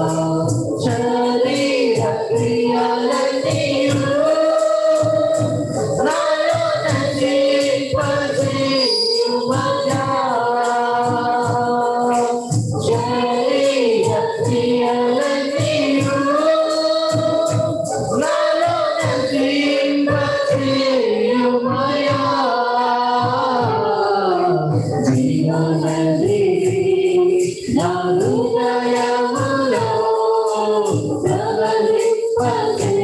Speaker 3: శరీర క్రియలన్నీయు నాలో నశింపచేయుమయ్యా. శరీర క్రియలన్నీయు నాలో నశింపచేయుమయ్యా. జీవనది నా హృదయములో ప్రవహింపచేయుమయ్యా.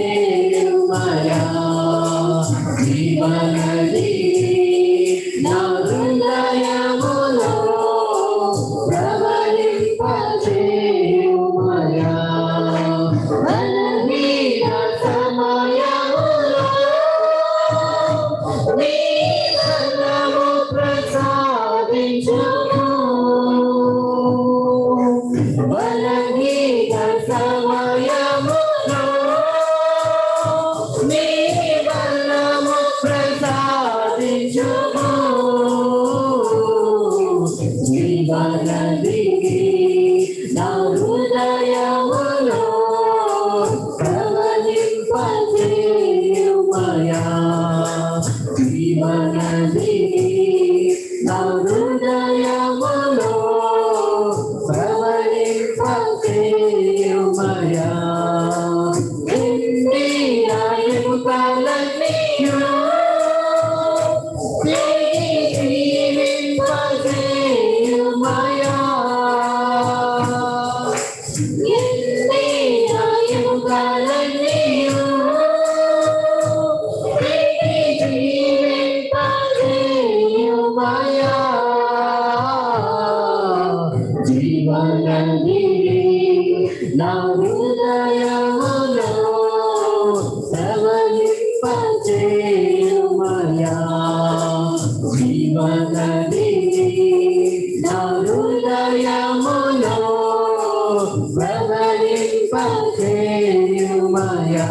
Speaker 2: చేయుమయా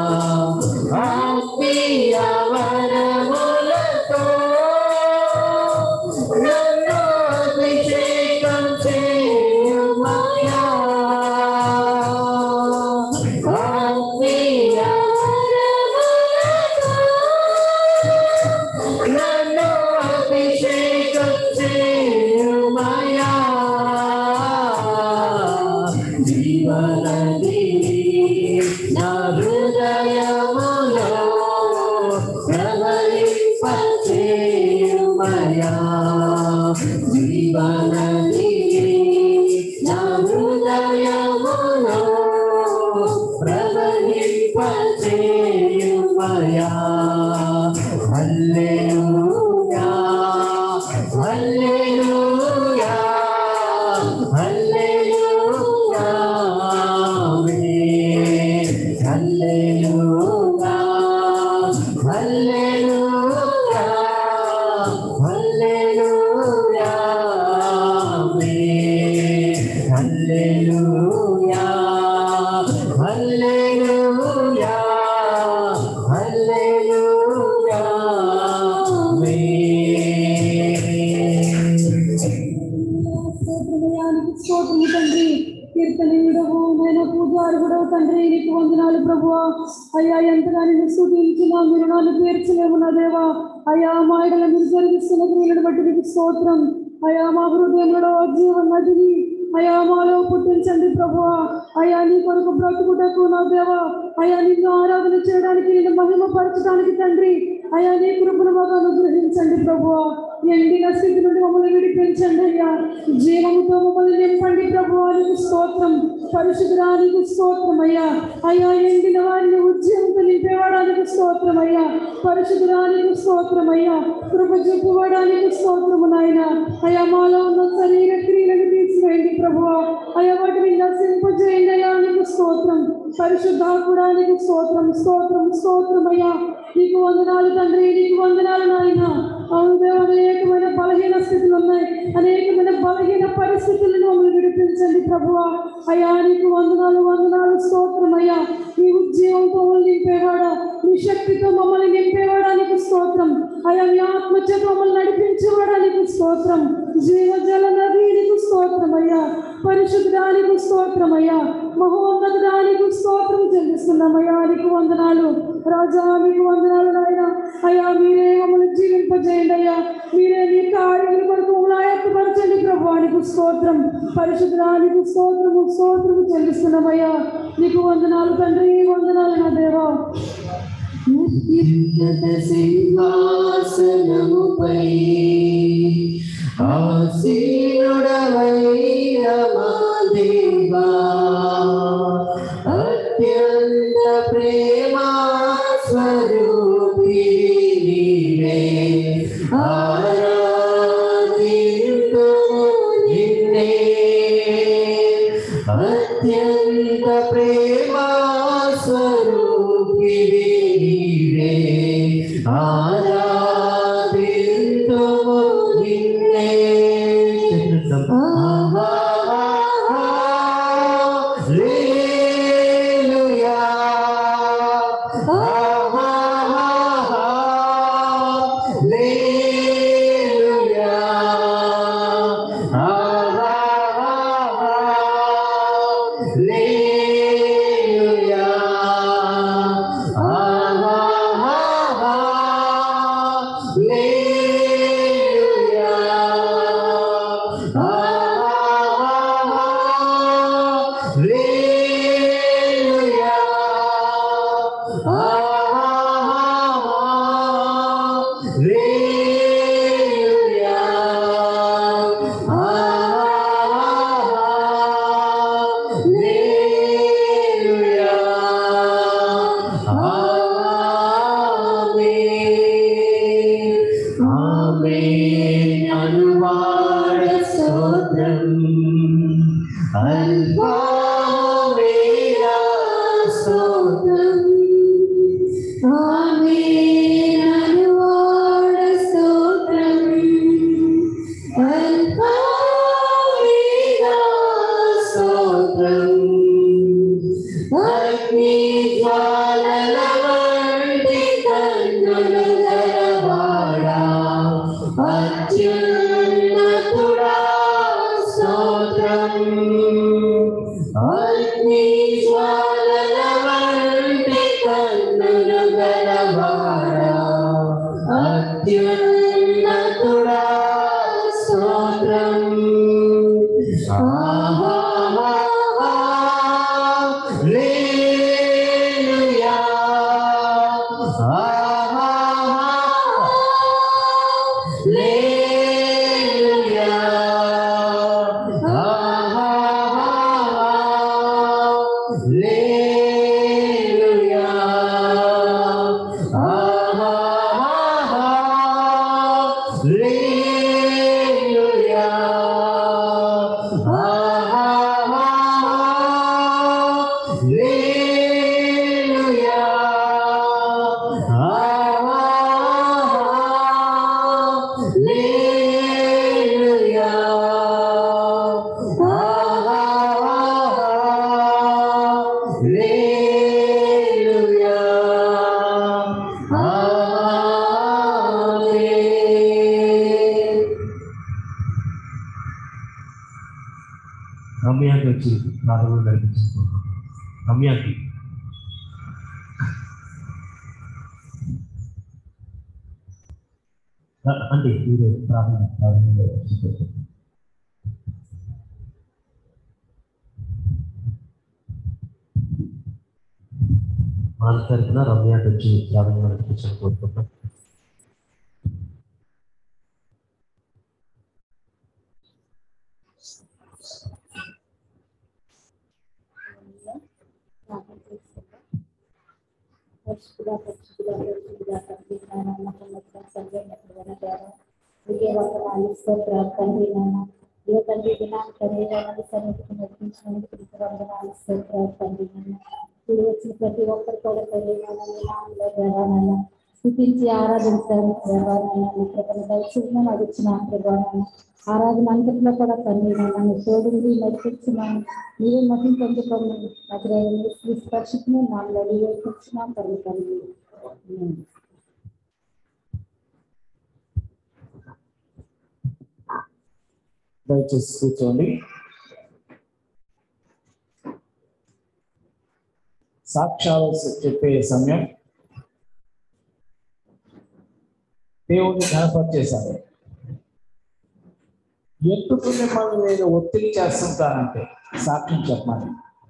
Speaker 2: ఆత్మీయ వరములతో నన్ను అభిషేకం చేయుమయా ఆత్మీయ నన్ను అభిషేకం చేయుమయా జీవనది నా హృదయములో ప్రవహింపచేయుమయా జీవనది నా హృదయములో ప్రవహింపచేయుమయా హల్లెలూయా హల్లెలూయా హల్లెలూయా ఆమేన్. హల్లెలూయా హల్లెలూయా హల్లెలూయా ఆమేన్. హల్లెలూయా హల్లెలూయా హల్లెలూయా
Speaker 5: స్తోత్రమయానికి స్తోత్రము తండ్రి కీర్తనీయుడవు నేను పూజారుగుడవు తండ్రి నీకు వందనాలు ప్రభువా అయ్యా ఎంతగా నిన్ను స్థుతించినా మీరు నన్ను తీర్చలేము నా దేవా అయ్యా మా ఇడల మీరు జరిగిస్తున్న క్రియలను బట్టి మీకు స్తోత్రం అయ్యా మా హృదయంలో జీవ నదిని అయ్యా మాలో పుట్టించండి ప్రభువా అయ్యా నీ కొరకు బ్రతుకుటకు నా దేవా అయ్యా నిన్ను ఆరాధన చేయడానికి నిన్ను మహిమపరచడానికి తండ్రి అయ్యా నీ కృపను మాకు అనుగ్రహించండి ప్రభువా ఎండిన స్థితి నుండి మమ్మల్ని విడిపించండి అయ్యా జీవముతో మమ్మల్ని నింపండి ప్రభువా నీకు స్తోత్రం పరిశుద్ధరానికి స్తోత్రం అయ్యా అయ్యా ఎండిన వారిని ఉద్యమంతో నింపేవాడానికి స్తోత్రం అయ్యా పరిశుద్ధరానికి స్తోత్రం అయ్యా కృప చూపువాడానికి స్తోత్రము నాయన అయ్యా మాలో ఉన్న శరీర క్రియలను తీసివేయండి ప్రభువా అయ్యా వాటిని నశింపజేయండి అయ్యా నీకు స్తోత్రం పరిశుద్ధాత్ముడానికి స్తోత్రం స్తోత్రం స్తోత్రం అయ్యా నీకు వందనాలు తండ్రి నీకు వందనాలు నాయన అవును దేవా, అనేకమైన బలహీన స్థితులు ఉన్నాయి అనేకమైన బలహీన పరిస్థితులను మమ్మల్ని విడిపించండి ప్రభువా అయ్యా నీకు వందనాలు వందనాలు స్తోత్రం అయ్యా నీ ఉద్యోగంతో మమ్మల్ని నింపేవాడా నీ శక్తితో మమ్మల్ని నింపేవాడా నీకు స్తోత్రం అయ్యా మీ ఆత్మచేత మమ్మల్ని నడిపించేవాడా నీకు స్తోత్రం జీవజల నది నీకు స్తోత్రం అయ్యా పరిశుద్ధానికి స్తోత్రం అయ్యా మహోన్నతానికి స్తోత్రం చెల్లిస్తున్నామయ్యా నీకు వందనాలు రాజా మీకు వందనాలు నాయన అయ్యా మీరే మమ్మల్ని జీవింపజేయండి అయ్యా మీరే నీ కార్యముల కొరకు మమ్మల్ని ఆయత్తపరచండి ప్రభు నీకు స్తోత్రం పరిశుద్ధానికి స్తోత్రము స్తోత్రము చెల్లిస్తున్నామయ్యా నీకు వందనాలు తండ్రి వందనాలు నా దేవా
Speaker 2: ఉన్నత సింహాసనముపై ఆసీనుడవైన మా దేవా అత్యంత ప్రేమా స్వరూపి నీవే ఆరాధింతుము నిన్నే అత్యంత ప్రేమా స్వరూపి నీవే ఆరాధింతుము నిన్నే హల్లెలూయా హల్లెలూయా హల్లెలూయా అనువాడ స్తోత్రం అల్పా స్తోత్రం
Speaker 3: రమ్యాకి వచ్చి ప్రారంభం నడిపించుకుంటున్నాం రమ్యాకి ర- అంటే మీరు ప్రారంభం ప్రారంభంలో వచ్చి మా తరఫున రమ్యాకి వచ్చి ప్రారంభం నడిపించాలని కోరుకుంటున్నాం
Speaker 5: పరిశుద్ధుడా, పరిశుద్ధుడా, పరిశుద్ధుడా, తండ్రి, నాయన, నమ్మకం, సంజయనటువంటి దేవా, నీకే వందనాలు, స్తోత్రాలు, తండ్రి, నాయన. ఏ తండ్రి దినాన్ని శరీరాన్ని సన్నిధికి నడిపించినందుకు నీకు వందనాలు, స్తోత్రాలు, తండ్రి, నాయన. ఇప్పుడు వచ్చిన ప్రతి ఒక్కరు కూడా తండ్రి, నాయన, నీ నామంలో దేవా, నాయన, స్థుతించి ఆరాధించడానికి దేవా, నాయన, నీ కృపను దయచేయమని అడుగుతున్నాం ప్రభా, నాయన. ఆరాధన అంతట్లో కూడా తండ్రి నన్ను తోడుండి నడిపించున్నాను నీవే మహిం పొందుకోమని నాకు స్పర్శించిన నాలో నివేదించున్నాం పర్వ తండ్రి ఆమేన్.
Speaker 2: దయచేసి కూర్చోండి సాక్ష్యాలు చెప్పే సమయం దేవుడిని కనపరిచేశారు ఎందుకు మిమ్మల్ని నేను ఒత్తిడి చేస్తుంటానంటే సాక్ష్యం చెప్పమని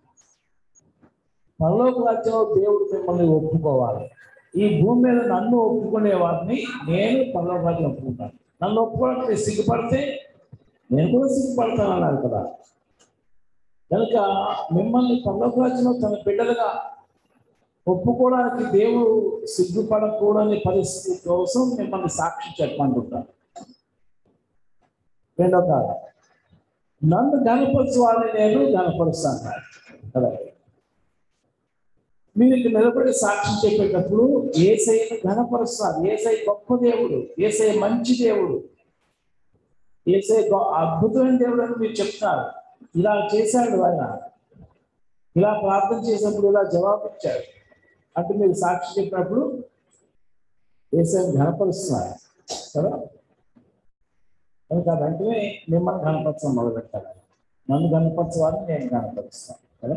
Speaker 2: పరలోక రాజ్యంలో దేవుడు మిమ్మల్ని ఒప్పుకోవాలి ఈ భూమి మీద నన్ను ఒప్పుకునే వారిని నేను పరలోక రాజ్యం ఒప్పుకుంటాను నన్ను ఒప్పుకోవడానికి సిగ్గుపడితే నేను కూడా సిగ్గుపడతాను అన్నారు కదా కనుక మిమ్మల్ని పరలోక రాజ్యంలో తన బిడ్డలుగా ఒప్పుకోవడానికి దేవుడు సిగ్గుపడకూడని పరిస్థితి కోసం మిమ్మల్ని సాక్షి చెప్పమంటుంటాను రెండో కాలం నన్ను గనపరచు వారిని నేను గనపరుస్తాను కదా మీరు ఇక్కడ నిలబడి సాక్ష్యం చెప్పేటప్పుడు ఏసైని ఘనపరుస్తారు ఏసై గొప్ప దేవుడు ఏసై మంచి దేవుడు ఏసై గొ- అద్భుతమైన దేవుడు అని మీరు చెప్తున్నారు ఇలా చేశాడు ఆయన ఇలా ప్రార్థన చేసినప్పుడు ఇలా జవాబు ఇచ్చాడు అంటే మీరు సాక్షి చెప్పినప్పుడు ఏసైని ఘనపరుస్తున్నారు కదా కనుక వెంటనే మిమ్మల్ని కనపరచడం మొదలు పెట్టాలి నన్ను కనపరచవాలని నేను కనపరుస్తాను కదా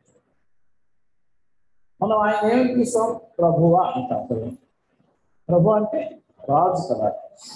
Speaker 2: మనం ఆయన ఏమి తీసాం ప్రభువా అంటాం కదా ప్రభు అంటే రాజు కదా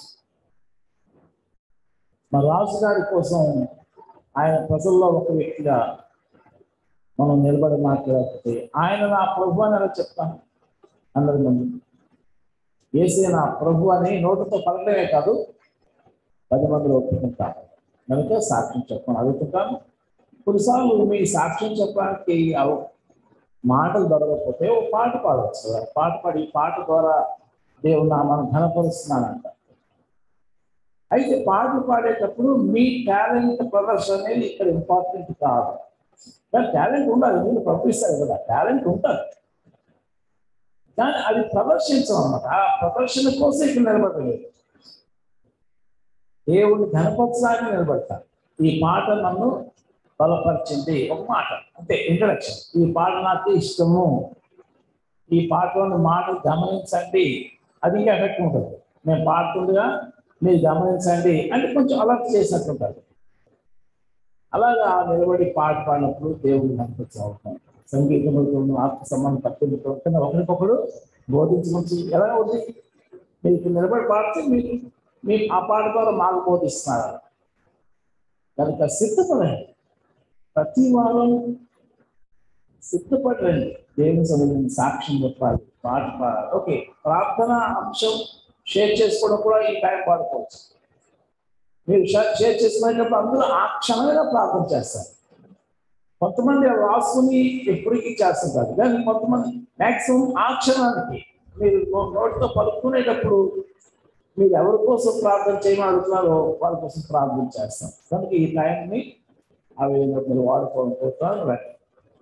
Speaker 2: మా రాజు గారి కోసం ఆయన ప్రజల్లో ఒక వ్యక్తిగా మనం నిలబడి మాట్లాడితే ఆయన నా ప్రభు అని ఎలా చెప్తాను అందరి ముందు ఏసే నా ప్రభు అని నోటితో పలకడమే కాదు పది మందిలో ఒప్పుకుంటాను కనుక సాక్ష్యం చెప్పమని అడుగుతుంటాను కొన్నిసార్లు మీ సాక్ష్యం చెప్పడానికి అవ- మాటలు దొరకకపోతే ఓ పాట పాడవచ్చు కదా పాట పాడి ఈ పాట ద్వారా దేవుడు నామాన్ని ఘనపరుస్తున్నానంట అయితే పాటలు పాడేటప్పుడు మీ టాలెంట్ ప్రదర్శన అనేది ఇక్కడ ఇంపార్టెంట్ కాదు కానీ టాలెంట్ ఉండాలి మీరు పంపిస్తారు కదా టాలెంట్ ఉంటుంది కానీ అది ప్రదర్శించడం అనమాట ఆ ప్రదర్శన కోసం ఇక్కడ నిలబడలేదు దేవుడిని ఘనపరచడానికి నిలబడతాను ఈ పాట నన్ను బలపరిచింది ఒక మాట అంటే ఇంట్రడక్షన్ ఈ పాట నాకు ఇష్టము ఈ పాటలోని మాటలు గమనించండి అది ఇంకా ఎఫెక్ట్ ఉంటుంది నేను పాడుతుండగా మీరు గమనించండి అంటే కొంచెం అలర్ట్ చేసినట్టు ఉంటుంది అలాగా నిలబడి పాట పాడినప్పుడు దేవుడిని కనిపించవుతాం సంగీతంలో ఆత్మ సంబంధం తప్పించుతో ఒకరికొకరు బోధించవచ్చు ఎలా ఉంది మీకు నిలబడి పాడితే మీరు మీ ఆ పాట ద్వారా మాకు బోధిస్తున్నారు కనుక సిద్ధపడండి ప్రతి వారం సిద్ధపడండి దేవుని సన్నిధిని సాక్ష్యం చెప్పాలి పాట పాడాలి ఓకే ప్రార్థన అంశం షేర్ చేసుకోవడం కూడా ఈ టైం పాడుకోవచ్చు మీరు షే- షేర్ చేసుకునేటప్పుడు అందరూ ఆ క్షణమైనా ప్రార్థన చేస్తారు కొంతమంది అవి రాసుకుని ఎప్పటికీ చేస్తుంటారు కానీ కొంతమంది మాక్సిమం ఆ క్షణానికి మీరు నో- నోటితో పలుకునేటప్పుడు మీరు ఎవరి కోసం ప్రార్థన చేయమని అడుగుతున్నారో వాళ్ళ కోసం ప్రార్థన చేస్తాం కనుక ఈ టైంని ఆ విధంగా మీరు వాడుకోవడం కోసం రండి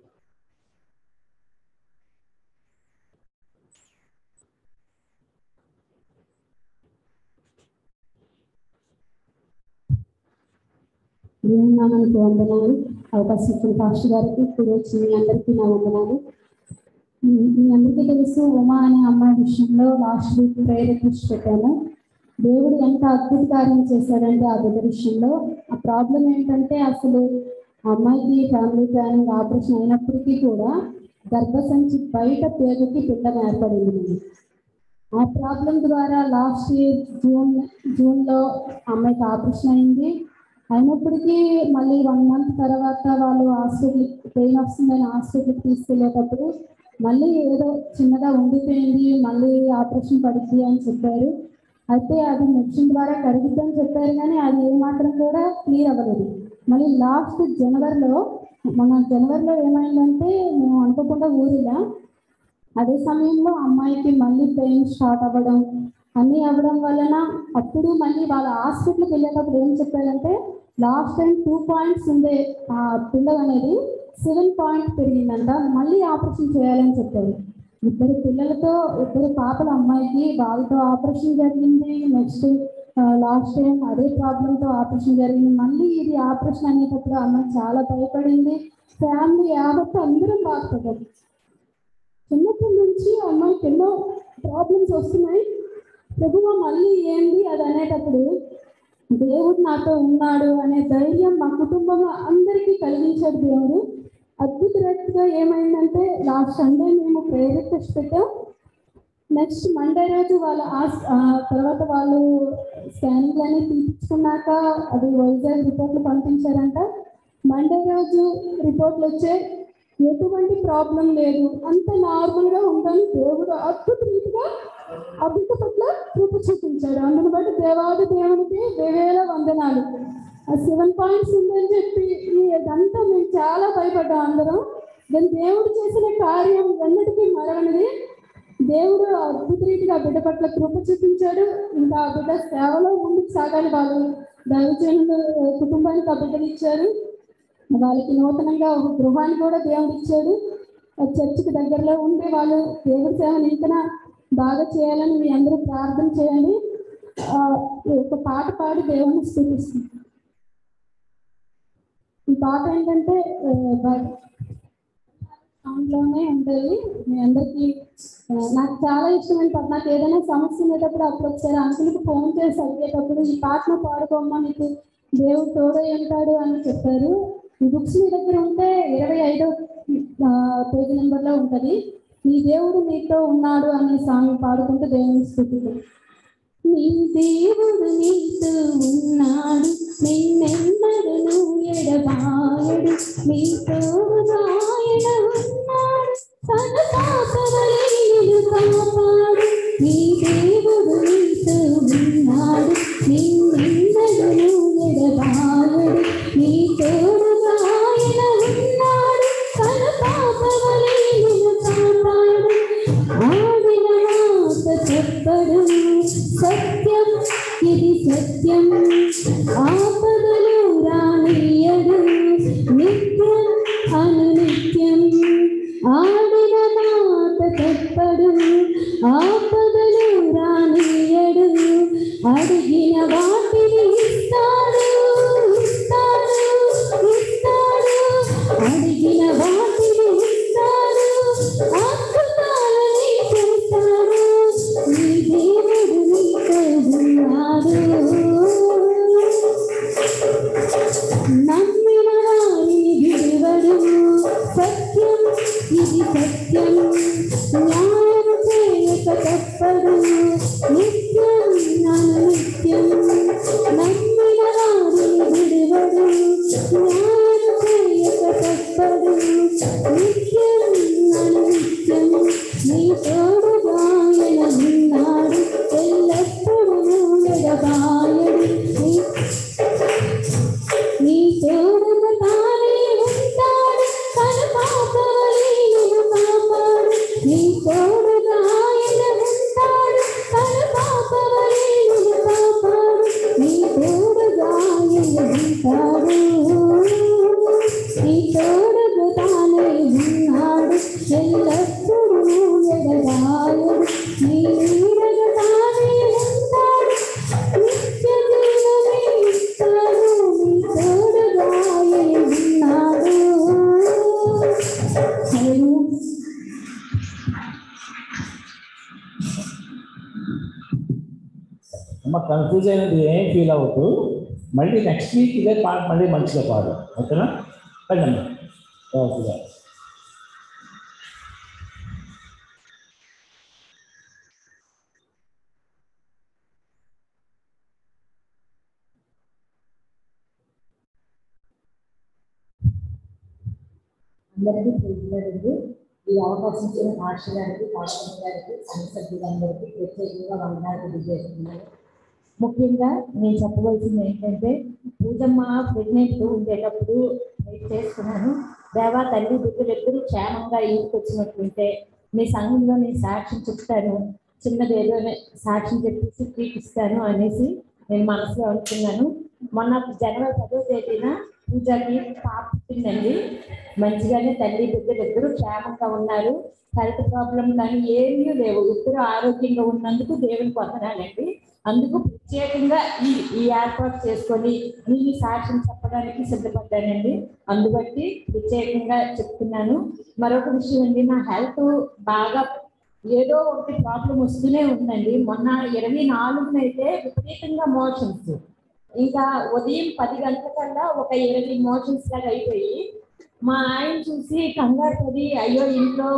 Speaker 5: దేవుని నామానికి వందనాలు అవకాశం ఇచ్చిన పాస్టర్ గారికి ఇప్పుడు వచ్చిన మీ అందరికీ నా వందనాలు మీ- మీ అందరికీ తెలుసు ఉమా అనే అమ్మాయి విషయంలో లాస్ట్ వీక్ ప్రేయర్ రిక్వెస్ట్ పెట్టాము దేవుడు ఎంత అద్భుత కార్యం చేశాడంటే ఆ బిడ్డ విషయంలో ఆ ప్రాబ్లం ఏంటంటే అసలు అమ్మాయికి ఫ్యామిలీ ప్లానింగ్ ఆపరేషన్ అయినప్పటికీ కూడా గర్భసంచి బయట పేదకి పిల్ల ఏర్పడింది మనకి. ఆ ప్రాబ్లం ద్వారా లాస్ట్ ఇయర్ జూన్ జూన్లో అమ్మాయికి ఆపరేషన్ అయింది అయినప్పటికీ మళ్ళీ వన్ మంత్ తర్వాత వాళ్ళు హాస్పిటల్ పెయిన్ వస్తుందని హాస్పిటల్కి తీసుకెళ్ళేటప్పుడు మళ్ళీ ఏదో చిన్నగా ఉండిపోయింది మళ్ళీ ఆపరేషన్ పడుద్ది అని చెప్పారు అయితే అది మెషిన్ ద్వారా కరుగుద్దని చెప్పారు కానీ అది ఏమాత్రం కూడా క్లియర్ అవ్వలేదు మళ్ళీ లాస్ట్ జనవరిలో మన జనవరిలో ఏమైందంటే మేము అనుకోకుండా ఊరిలా అదే సమయంలో అమ్మాయికి మళ్ళీ పెయిన్ స్టార్ట్ అవ్వడం అన్నీ అవ్వడం వలన అప్పుడు మళ్ళీ వాళ్ళ హాస్పిటల్కి వెళ్ళేటప్పుడు ఏం చెప్పారంటే లాస్ట్ టైం టూ పాయింట్స్ ఉండే ఆ పిల్ల అనేది సెవెన్ పాయింట్ పెరిగిందంట మళ్ళీ ఆపరేషన్ చేయాలని చెప్పారు ఇద్దరు పిల్లలతో ఇద్దరు పాపల అమ్మాయికి వాళ్ళతో ఆపరేషన్ జరిగింది నెక్స్ట్ లాస్ట్ టైం అదే ప్రాబ్లంతో ఆపరేషన్ జరిగింది మళ్ళీ ఇది ఆపరేషన్ అనేటప్పుడు అమ్మాయి చాలా భయపడింది ఫ్యామిలీ యావత్తు అందరం బాధపడ్డారు చిన్నప్పటి నుంచి అమ్మాయికి ఎన్నో ప్రాబ్లమ్స్ వస్తున్నాయి ప్రభువా మళ్ళీ ఏంది అది అనేటప్పుడు దేవుడు నాతో ఉన్నాడు అనే ధైర్యం మా కుటుంబంలో అందరికీ కలిగించాడు దేవుడు అద్భుత రీతిగా ఏమైందంటే లాస్ట్ సండే మేము ప్రేయర్ రిక్వెస్ట్ పెట్టాం నెక్స్ట్ మండే రోజు వాళ్ళ ఆస్- ఆ తర్వాత వాళ్ళు స్కానింగ్ అని తీపించుకున్నాక అది వైజాగ్ రిపోర్ట్లు పంపించారంట మండే రోజు రిపోర్ట్లు వచ్చాయి ఎటువంటి ప్రాబ్లం లేదు అంత నార్మల్గా ఉందని దేవుడు అద్భుత రీతిగా ఆ బిడ్డ పట్ల కృప చూపించాడు అందుని బట్టి దేవాది దేవునికి వేవేల వందనాలు ఆ సెవెన్ పాయింట్స్ ఉందని చెప్పి ఈ ఇదంతా మేము చాలా భయపడ్డాం అందరం దాని దేవుడు చేసిన కార్యం ఎన్నటికీ మరవనిది దేవుడు అద్భుత రీతిగా ఆ బిడ్డ పట్ల కృప చూపించాడు ఇంకా ఆ బిడ్డ సేవలో ముందుకు సాగాలి వాళ్ళు దైవజనులు కుటుంబానికి ఆ బిడ్డలు ఇచ్చారు వాళ్ళకి నూతనంగా ఒక గృహాన్ని కూడా దేవుడు ఇచ్చాడు ఆ చర్చికి దగ్గరలో ఉండి వాళ్ళు దేవుడి సేవను ఇంకా బాగా చేయాలని మీ అందరూ ప్రార్థన చేయండి ఆ, ఒక పాట పాడి దేవుని స్థుతిస్తుంది ఈ పాట ఏంటంటే ఆ, బ- సాంగ్లోనే ఉంటుంది మీ అందరికీ ఆ, నాకు చాలా ఇష్టమైన పాట నాకు ఏదైనా సమస్య ఉండేటప్పుడు అప్పుడు ఒకసారి అంకుల్కి ఫోన్ చేసి అడిగేటప్పుడు ఈ పాటను పాడుకోమ్మా నీకు దేవుడు తోడై ఉంటాడు అని చెప్పారు ఈ బుక్స్ మీ దగ్గర ఉంటే ఇరవై ఐదో పేజీ నెంబర్లో ఉంటుంది నీ దేవుడు నీతో ఉన్నాడు అనే సాంగ్ పాడుకుంటూ దేవుని స్థుతిలో నీ దేవుడు నీతో ఉన్నాడు నిన్నెన్నడను ఎడబాయడు నీ తోడాయన ఉన్నాడు తన కాపవలే నిన్ను కాపాడు నీ దేవుడు నీతో ఉన్నాడు నిన్నెన్నడను ఎడబాయడు నీ తోడాయన ఉన్నాడు తన కాపవలే నిన్ను కాపాడు ఆడిన మాట చెప్పడు సత్యం ఇది సత్యం ఆపదలు రానియడు నిత్యం అనునిత్యం ఆడిన మాట చెప్పడు ఆపదలు రానియడు అడిగిన వాటిని ఇస్తాడు ఇస్తాడు ఇస్తాడు అడిగిన వాటిని ఇస్తాడు అద్భుతాలని చేస్తాడు నీ దేవుడు నీతో ఉన్నాడు నమ్మిన వారిని విడివడు సత్యం ఇది సత్యం న్యాయం చేయక తప్పదు నిత్యం నన్ను నిత్యం నమ్మిన వారిని విడివడు న్యాయం చేయక తప్పదు నిత్యం నన్ను నిత్యం నీ తోడుగా ఆయన ఉన్నాడు ఎల్లప్పుడూ ఎడబాయడు నీ నీ తోడుగా తానే ఉంటాడు తన పాపవలే నిన్ను కాపాడు నీ తోడుగా ఆయన ఉంటాడు తన పాపవలే నిన్ను కాపాడు నీ తోడుగా ఆయన ఉంటాడు నీ తోడుగా తానే ఉన్నాడు ఎల్లప్పుడూ ఎడబాయడు నీ నీడగా తానే ఉంటాడు నిత్య జీవమే ఇస్తాడు నీ తోడుగా ఆయన ఉన్నాడు హల్లెలూయా.
Speaker 2: అమ్మ కన్ఫ్యూజ్ అయినది ఏం ఫీల్ అవ్వద్దు మళ్ళీ నెక్స్ట్ వీక్ ఇదే పాట మళ్ళీ మంచిగా పాడు ఓకేనా వెళ్ళండి రేవతి గారు
Speaker 6: అందరికీ ప్రియులండి ఈ అవకాశం ఇచ్చిన మాస్టర్ గారికి పాస్టర్ గారికి సంఘ సభ్యులందరికీ ప్రత్యేకంగా వందనాలు తెలియజేస్తున్నాను ముఖ్యంగా నేను చెప్పవలసింది ఏంటంటే పూజమ్మ ప్రెగ్నెంట్ ఉండేటప్పుడు వెయిట్ చేస్తున్నాను దేవా తల్లి బిడ్డలు ఎప్పుడు క్షేమంగా ఇంటికి వచ్చినట్టుంటే మీ సంఘంలో నేను సాక్ష్యం చెప్తాను చిన్నది ఏదో సాక్ష్యం చెప్పేసి తీపిస్తాను అనేసి నేను మనసులో అనుకున్నాను మొన్న జనవరి పదో తేదీన పూజకి పాప పుట్టిందండి మంచిగానే తల్లి బిడ్డలు ఇద్దరు క్షేమంగా ఉన్నారు హెల్త్ ప్రాబ్లం కానీ ఏమీ లేవు ఇద్దరు ఆరోగ్యంగా ఉన్నందుకు దేవుని పొందనాలండి అందుకు ప్రత్యేకంగా ఈ ఈ ఏర్పాటు చేసుకొని నేను సాక్ష్యం చెప్పడానికి సిద్ధపడ్డానండి అందుబట్టి ప్రత్యేకంగా చెప్తున్నాను మరొక విషయం అండి నా హెల్త్ బాగా ఏదో ఒకటి ప్రాబ్లం వస్తూనే ఉందండి మొన్న ఇరవై నాలుగునైతే విపరీతంగా మోషన్స్ ఇంకా ఉదయం పది గంటలకల్లా ఒక ఇరవై మోషన్స్ లాగా అయిపోయి మా ఆయన చూసి కంగారు పడి అయ్యో ఇంట్లో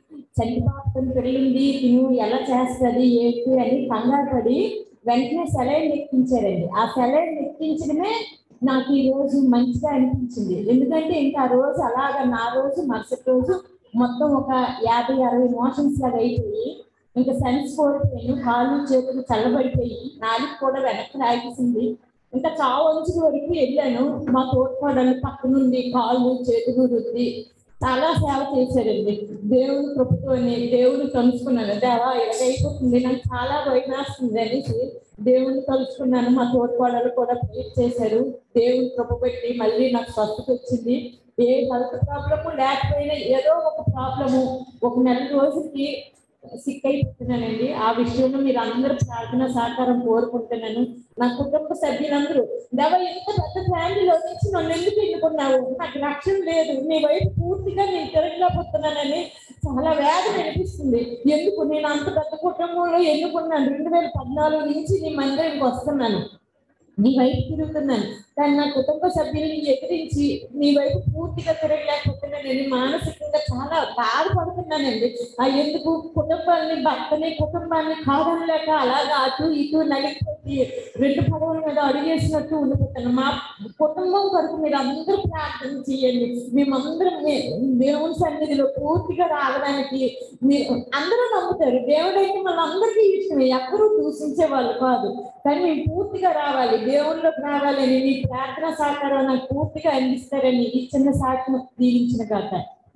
Speaker 6: చంటిపాపని పెళ్ళింది తిను ఎలా చేస్తుంది ఏంటి అని కంగారు పడి వెంటనే సెలైన్ ఎక్కించారండి ఆ సెలైన్ ఎక్కించడమే నాకు ఈ రోజు మంచిగా అనిపించింది ఎందుకంటే ఇంకా ఆ రోజు అలాగా నా రోజు మరుసటి రోజు మొత్తం ఒక యాభై అరవై మోషన్స్ లాగా అయిపోయి ఇంకా సెన్స్ కోల్పోయాను కాళ్ళు చేతులు చల్లబడిపోయి నాలుగు కూడా వెనక్కి లాగేసింది ఇంకా చావంచుల వరకు వెళ్ళాను మా తోడ్పాడలు పక్క నుండి కాళ్ళు చేతులు రుద్ది చాలా సేవ చేశారండి దేవుని కృపతోని దేవుని కలుసుకున్నాను దేవా ఇలాగైపోతుంది నాకు చాలా భయం వేస్తుంది అనేసి దేవుని కలుసుకున్నాను మా తోడ్పాడలు కూడా ప్రేర్ చేశారు దేవుని కృప పెట్టి మళ్ళీ నాకు స్వస్థత వచ్చింది ఏ హెల్త్ ప్రాబ్లము లేకపోయినా ఏదో ఒక ప్రాబ్లము ఒక నెల రోజులకి సిక్ అయిపోతున్నానండి ఆ విషయంలో మీరు అందరూ ప్రార్థన సహకారం కోరుకుంటున్నాను నా కుటుంబ సభ్యులందరూ దేవ ఎంత పెద్ద ఫ్యామిలీలో నుంచి నన్ను ఎందుకు ఎన్నుకున్నావు నాకు రక్షణ లేదు నీ వైపు పూర్తిగా నేను తిరగలేకపోతున్నానని చాలా వేదన అనిపిస్తుంది ఎందుకు నేను అంత పెద్ద కుటుంబంలో ఎన్నుకున్నాను రెండు వేల పద్నాలుగు నుంచి నీ మందిరానికి వస్తున్నాను నీ వైపు తిరుగుతున్నాను కానీ నా కుటుంబ సభ్యులని ఎదిరించి నీ వైపు పూర్తిగా తిరగలేకపోతున్నానని మానసికంగా చాలా బాధపడుతున్నానండి ఆ ఎందుకు కుటుంబాన్ని భర్తని కుటుంబాన్ని కాదనలేక అలాగా అటు ఇటు నలిగిపోయి రెండు పడవల మీద అడిగేసినట్టు ఉండిపోతాను మా కుటుంబం కొరకు మీరు అందరూ ప్రార్థన చేయండి మేమందరం మే- దేవుని సన్నిధిలో పూర్తిగా రావడానికి మీరు అందరూ నమ్ముతారు దేవుడైతే మనందరికీ ఇష్టమే ఎవ్వరూ దూషించే వాళ్ళు కాదు కానీ మేము పూర్తిగా రావాలి దేవుళ్ళకి రావాలని మీ ప్రార్థన సహకారం నాకు పూర్తిగా అందిస్తారని ఈ చిన్న సాక్షి దీవించిన కథ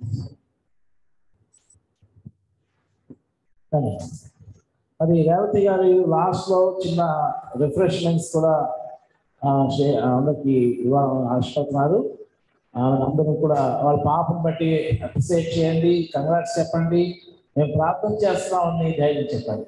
Speaker 2: కానీ మరి రేవతి గారు లాస్ట్ లో చిన్న రిఫ్రెష్మెంట్స్ కూడా ఆ, షే- అందరికి ఇవ్వాలని ఆశపడుతున్నారు ఆ, అందరూ కూడా వాళ్ళ పాపను బట్టి అప్రిసియేట్ చేయండి కంగ్రాట్స్ చెప్పండి మేము ప్రార్థన చేస్తున్నామని ధైర్యం చెప్పండి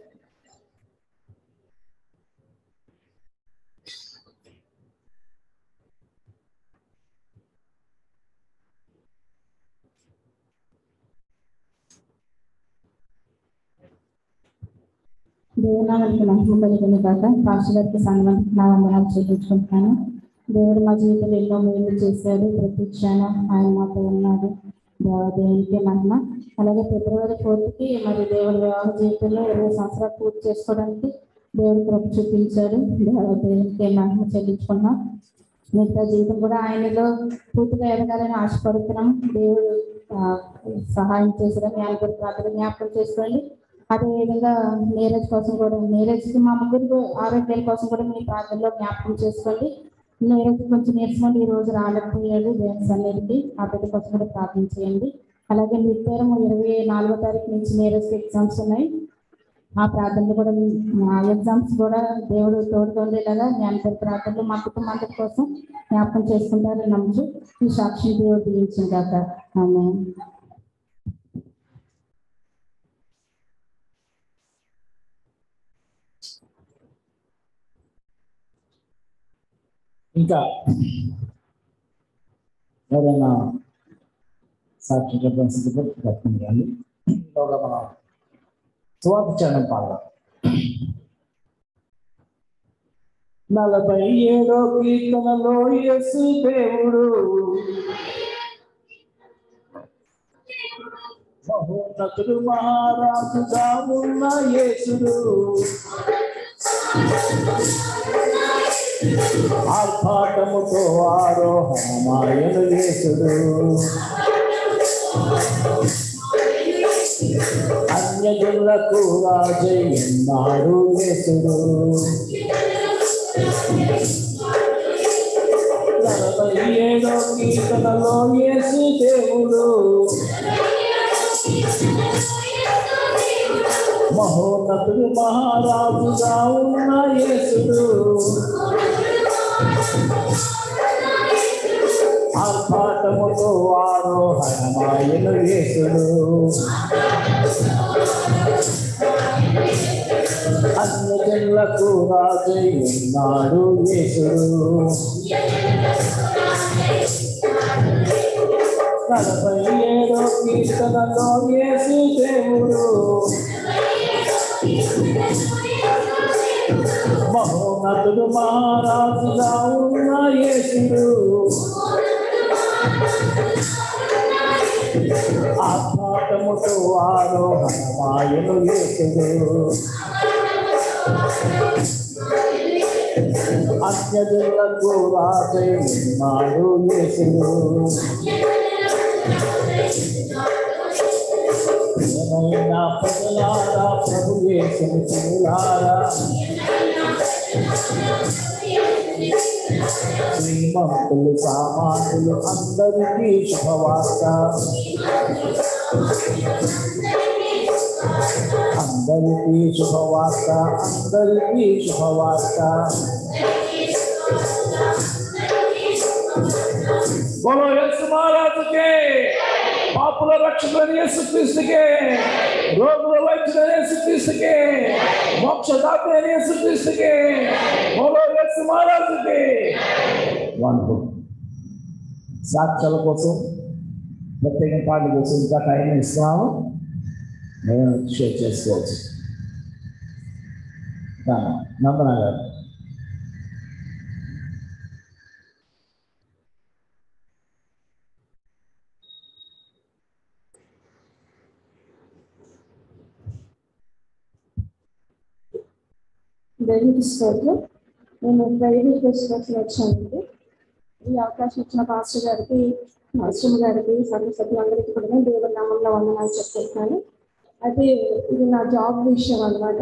Speaker 5: దేవునామానికి మహిమ కలిగిన కాక పాస్టర్ గారికి సంఘం నా వందనాలు చెల్లించుకుంటున్నాను దేవుడు మా జీవితంలో ఎన్నో మేలు చేశాడు ప్రతి క్షణం ఆయన మాతో ఉన్నాడు దేవ దేవునికి మహిమ అలాగే ఫిబ్రవరి ఫోర్త్కి మరి దేవుడి వివాహ జీవితంలో ఇరవై సంవత్సరాలు పూర్తి చేసుకోవడానికి దేవుడు కృప చూపించాడు దేవ దేవునికి మహిమ చెల్లించుకున్నాం మిగతా జీవితం కూడా ఆయనలో పూర్తిగా ఎదగాలని ఆశపడుతున్నాం దేవుడు ఆ, సహాయం చేసడం మీ అందరి ప్రార్థన జ్ఞాపకం చేసుకోండి అదేవిధంగా నీరజ్ కోసం కూడా నీరజ్కి మా ముగ్గురు ఆరోగ్యాల కోసం కూడా మీ ప్రార్థనలో జ్ఞాపకం చేసుకోండి నీరజ్ కొంచెం నీరసం ఈ రోజు రాలేకపోయాడు దేవుని సన్నిధికి ఆ బిడ్డ కోసం కూడా ప్రార్థన చేయండి అలాగే మిడ్టర్మ్ ఇరవై నాలుగో తారీఖు నుంచి నీరజ్కి ఎగ్జామ్స్ ఉన్నాయి ఆ ప్రార్థనలు కూడా ఆ ఎగ్జామ్స్ కూడా దేవుడు తోడుగా ఉండేలాగా మీ అందరి ప్రార్థనలు మా కుటుంబం అందరి కోసం జ్ఞాపకం చేసుకుంటారని నమ్ముచు ఈ సాక్షి దేవుడు దీవించిన కాక ఆమె
Speaker 2: ఇంకా ఎవరైనా సాక్షి చెప్పడం సిద్ధపడి ప్రయత్నం చేయాలి ఈలోగా మనం సువార్త చరణం పాడదాం నలభై ఏడో కీర్తనలో యేసు దేవుడు మహోన్నతుడు మహారాజుగా ఉన్న యేసుడు ఆర్భాటముతో ఆరోహణమాయను యేసుడు అన్యజనులకు రాజై ఉన్నాడు యేసుడు నలభై ఏడో కీర్తనలో యేసు దేవుడు మహోన్నతుడు మహారాజుగా ఉన్న యేసుడు ఆర్భాటముతో ఆరోహణమాయను యేసుడు అన్యజనులకు రాజై ఉన్నాడు యేసుడు నలభై ఏడో కీర్తనలో యేసు దేవుడు మహోన్నతుడు మహారాజుగా ఉన్న యేసుడు ఆత్మాటముతో ఆరోహణమాయను యేసుడు అన్యజనులకు రాజై ఉన్నాడు యేసుడు ప్రియమైన ప్రజలారా ప్రభు యేసుని పిల్లారా శ్రీమంతులు సామాన్యులు అందరికీ శుభవార్త అందరికీ శుభవార్త అందరికీ శుభవార్త బోలో యేసు మహారాజుకే పాపుల రక్షకుడు యేసు క్రీస్తుకే రోగుల వైద్యుడు యేసు క్రీస్తుకే మోక్షదాత యేసు క్రీస్తుకే బోలో యేసు మహారాజుకే వండర్ఫుల్ సాక్ష్యాల కోసం ప్రత్యేక పాటల కోసం ఇంకా టైం ఇస్తున్నాము నేను షేర్ చేసుకోవచ్చు రామ, నందన గారు
Speaker 5: దేవునికి స్తోత్రం నేను ప్రైవేట్ బస్సులోకి వచ్చానండి ఈ అవకాశం ఇచ్చిన పాస్టర్ గారికి మాస్టర్ గారికి సర్వ సభ్యులందరికీ కూడా నేను దేవుడి నామంలో వందనాలు చెప్తున్నాను అయితే ఇది నా జాబ్ విషయం అనమాట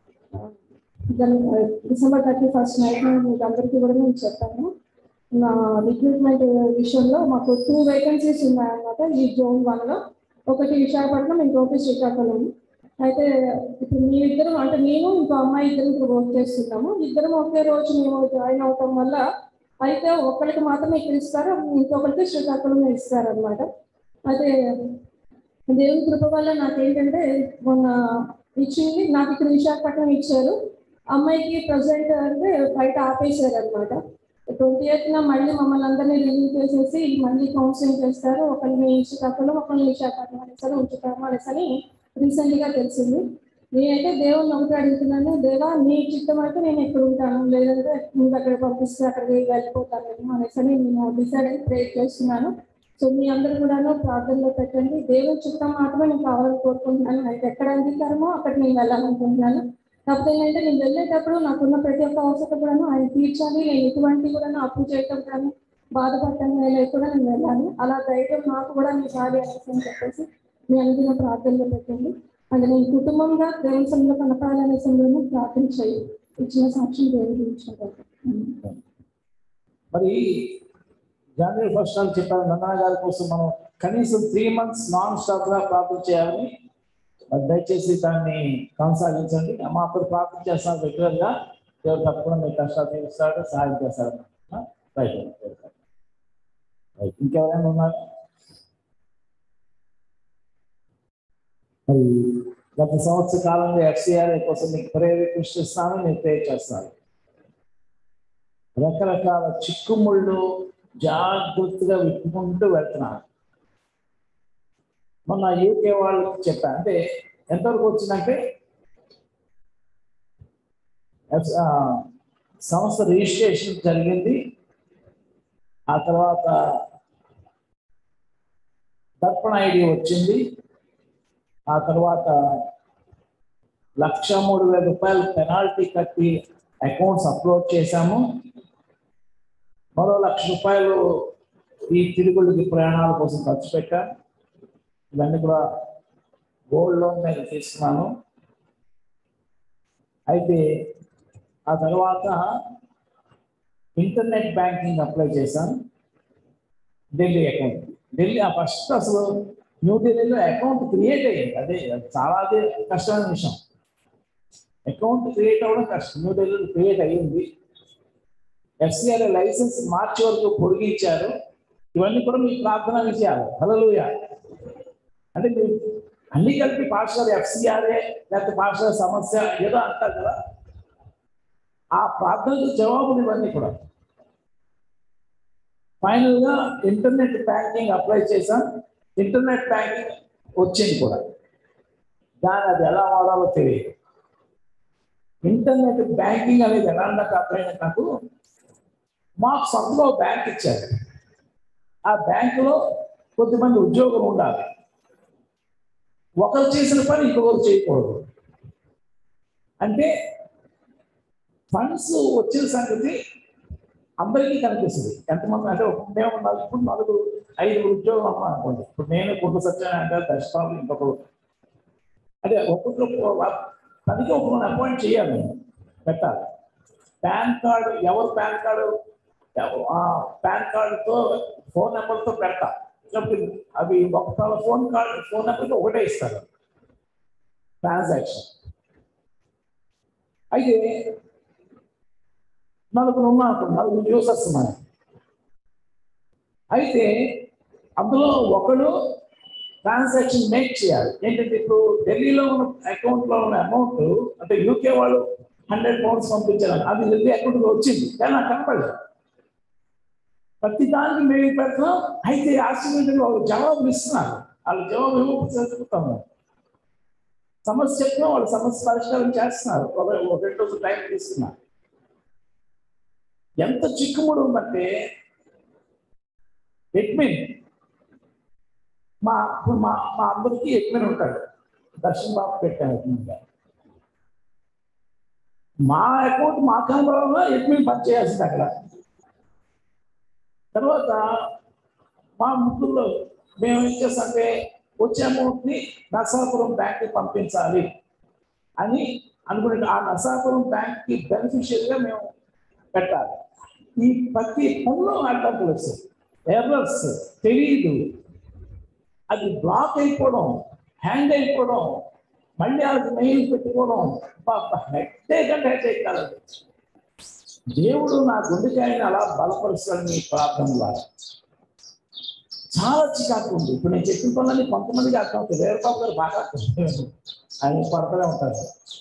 Speaker 5: డిసెంబర్ థర్టీ ఫస్ట్ నైట్ మీకు అందరికీ కూడా నేను చెప్పాను నా రిక్రూట్మెంట్ విషయంలో మాకు టూ వేకెన్సీస్ ఉన్నాయన్నమాట ఈ జోన్ వన్లో ఒకటి విశాఖపట్నం ఇంకొకటి శ్రీకాకుళం అయితే ఇప్పుడు మేమిద్దరం అంటే నేను ఇంకో అమ్మాయి ఇద్దరం ఇప్పుడు వర్క్ చేస్తున్నాము ఇద్దరం ఒకే రోజు మేము జాయిన్ అవటం వల్ల అయితే ఒకరికి మాత్రమే ఇక్కడ ఇస్తారు ఇంకొకరికి శ్రీకాకుళం ఇస్తారు అనమాట అయితే దేవుని కృప వల్ల నాకేంటంటే మొన్న ఇచ్చింది నాకు ఇక్కడ విశాఖపట్నం ఇచ్చారు అమ్మాయికి ప్రజెంట్ అంటే బయట ఆపేశారు అనమాట ట్వంటీ ఎయిత్న మళ్ళీ మమ్మల్ని అందరినీ రిలీవ్ చేసేసి మళ్ళీ కౌన్సిలింగ్ చేస్తారు ఒకరిని శ్రీకాకుళం ఒకరిని విశాఖపట్నం అనేసరి ఉంచుతాము అనేసరి రీసెంట్ గా తెలిసింది నేనైతే దేవుని ఒకటి అడుగుతున్నాను దేవా నీ చిత్తం అయితే నేను ఎక్కడ ఉంటాను లేదంటే నువ్వు అక్కడ పంపిస్తే అక్కడికి వెళ్ళిపోతాను అనేసి నేను డిసైడ్ అయి ప్రేర్ చేస్తున్నాను సో మీ అందరూ కూడాను ప్రార్థనలో పెట్టండి దేవుని చిత్తం మాత్రమే నేను కావాలని కోరుకుంటున్నాను నాకు ఎక్కడ అంగీకారమో అక్కడ నేను వెళ్ళాలనుకుంటున్నాను కాకపోతే ఏంటంటే నేను వెళ్ళేటప్పుడు నాకున్న ప్రతి ఒక్క అవసరం కూడాను ఆయన తీర్చాలి నేను ఎటువంటి కూడా అప్పు చేయటం కానీ బాధపడటం కానీ కూడా నేను వెళ్ళాను అలా ధైర్యం నాకు కూడా మీ సారి అనేసి అని చెప్పేసి మీ అనుదిన ప్రార్థనలో పెట్టండి అంటే నేను కుటుంబంగా దేవుని సమయంలో కనపడాలనే సమయంలో ప్రార్థన చేయి ఇచ్చిన సాక్ష్యం దేవుని ఇచ్చిన
Speaker 2: మరి జనవరి ఫస్ట్ అని చెప్పాను నందన గారి కోసం మనం కనీసం త్రీ మంత్స్ నాన్ స్టాప్ గా ప్రార్థన చేయాలని మరి దయచేసి దాన్ని కొనసాగించండి మా అప్పుడు ప్రార్థన చేస్తాను రెగ్యులర్ గా దేవుడు తప్పకుండా మీ కష్టాలు తీరుస్తాడు సహాయం చేస్తాడు రైట్ రైట్ ఇంకెవరైనా ఉన్నారు మరి గత సంవత్సర కాలంలో ఎఫ్సిఆర్ కోసం మీకు ప్రేరేపిస్తున్నాను నేను ప్రే చేస్తాను రకరకాల చిక్కుముళ్ళు జాగ్రత్తగా విప్పుకుంటూ వెళ్తున్నాను మొన్న యూకే వాళ్ళకి చెప్పాను అంటే ఎంతవరకు వచ్చిందంటే ఎఫ్- ఆ, సంస్థ రిజిస్ట్రేషన్ జరిగింది ఆ తర్వాత దర్పణ ఐడి వచ్చింది ఆ తర్వాత లక్ష మూడు వేల రూపాయలు పెనాల్టీ కట్టి అకౌంట్స్ అప్లోడ్ చేశాము మరో లక్ష రూపాయలు ఈ తిరుగుళ్ళకి ప్రయాణాల కోసం ఖర్చు పెట్టాను ఇవన్నీ కూడా గోల్డ్ లోన్ మీద తీసుకున్నాను అయితే ఆ తర్వాత ఇంటర్నెట్ బ్యాంకింగ్ అప్లై చేశాను ఢిల్లీ అకౌంట్ ఢిల్లీ ఆ ఫస్ట్ అసలు న్యూఢిల్లీలో అకౌంట్ క్రియేట్ అయ్యింది అదే అది చాలా అదే కష్టమైన విషయం అకౌంట్ క్రియేట్ అవ్వడం కష్టం న్యూఢిల్లీలో క్రియేట్ అయ్యింది ఎఫ్సిఆర్ లైసెన్స్ మార్చి వరకు పొడిగించారు ఇవన్నీ కూడా మీ ప్రార్థన విషయాలు హలలుయ అంటే మీరు అన్ని కలిపి పాఠశాల ఎఫ్సిఆర్ఏ లేకపోతే పాఠశాల సమస్య ఏదో అంటారు కదా ఆ ప్రార్థనకు జవాబులు ఇవన్నీ కూడా ఫైనల్ గా ఇంటర్నెట్ బ్యాంకింగ్ అప్లై చేశాం ఇంటర్నెట్ బ్యాంకింగ్ వచ్చింది కూడా దాని అది ఎలా వాడాలో తెలియదు ఇంటర్నెట్ బ్యాంకింగ్ అనేది ఎలా నాకు అర్థమైంది నాకు మాకు సొంతలో బ్యాంక్ ఇచ్చారు ఆ బ్యాంకులో కొద్దిమంది ఉద్యోగులు ఉండాలి ఒకరు చేసిన పని ఇంకొకరు చేయకూడదు అంటే ఫండ్స్ వచ్చిన సంగతి అందరికీ కనిపిస్తుంది ఎంతమంది అంటే ఒక మేము నలుగురు ఇప్పుడు నలుగురు ఐదుగురు ఉద్యోగం అమ్మా అనుకోండి ఇప్పుడు నేను కుటుంబ సత్యం అంటే దర్శనాలు ఇంకొకరు అంటే ఒక్కొక్కరు పనికి ఒక్కొక్కరు అపాయింట్ చేయాలి నేను పెట్టాలి పాన్ కార్డు ఎవరు పాన్ కార్డు ఆ పాన్ కార్డుతో ఫోన్ నెంబర్తో పెడతా లేకపోతే అవి ఒక ఫోన్ కార్డు ఫోన్ నెంబర్తో ఒకటే ఇస్తారు ట్రాన్సాక్షన్ అయితే నలుగురు ఉన్నారు నలుగురు యూసర్స్ ఉన్నాయి అయితే అందులో ఒకడు ట్రాన్సాక్షన్ మేక్ చేయాలి ఏంటంటే ఇప్పుడు ఢిల్లీలో ఉన్న అకౌంట్లో ఉన్న అమౌంట్ అంటే యూకే వాళ్ళు హండ్రెడ్ పౌండ్స్ పంపించారు అది ఢిల్లీ అకౌంట్కి వచ్చింది కానీ నాకు కనపడలేదు ప్రతి దానికి మేము పెడతాం అయితే ఆశ్చర్యంగా వాళ్ళు జవాబులు ఇస్తున్నారు వాళ్ళు జవాబు ఇవ్వకపోతే చెప్తాము సమస్య చెప్తాం వాళ్ళు సమస్య పరిష్కారం చేస్తున్నారు ఒక ఒక రెండు రోజులు టైం తీసుకున్నారు ఎంత చిక్కుముడు ఉందంటే ఎడ్మిన్ మా ఇప్పుడు మా మా అందరికీ ఎడ్మిన్ ఉంటాడు దర్శన్ బాబు పెట్టాను ఎడ్మిన్ గారు మా అకౌంట్ మా కనబడంలో ఎడ్మిన్ పని చేయాల్సింది అక్కడ తర్వాత మా ముగ్గురులో మేము ఏం చేస్తామంటే వచ్చే అమౌంట్ని నరసాపురం బ్యాంక్కి పంపించాలి అని అనుకునే ఆ నరసాపురం బ్యాంక్కి బెనిఫిషియరీగా మేము పెట్టాలి ఈ ప్రతి పనిలో అడ్డంకులు వస్తాయి ఎర్రర్స్ తెలియదు అది బ్లాక్ అయిపోవడం హ్యాంగ్ అయిపోవడం మళ్ళీ అది మెయిల్ పెట్టుకోవడం హెడ్ఏక్ అంటే హెడ్ఏక్ కాదండి దేవుడు నా గుండెకాయని అలా బలపరుస్తాడు మీ ప్రార్థన ద్వారా చాలా చికాకు ఉంది ఇప్పుడు నేను చెప్పిన పనులన్నీ కొంతమందికి అర్థం అవుతుంది వేరే బాబు గారు బాగా అర్థం అవుతుంది. ఆయన పడుతూనే ఉంటారు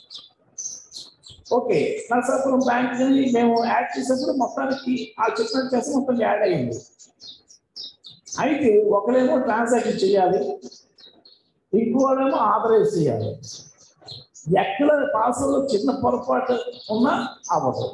Speaker 2: ఓకే నరసాపురం బ్యాంక్ ని మేము యాడ్ చేసినప్పుడు మొత్తానికి ఆ చెప్పినట్టు చేస్తే మొత్తం యాడ్ అయ్యింది అయితే ఒకరేమో ట్రాన్సాక్షన్ చేయాలి ఇంకోడేమో ఆథరైజ్ చేయాలి ఎక్కడ పాసల్లో చిన్న పొరపాటు ఉన్నా అవ్వదు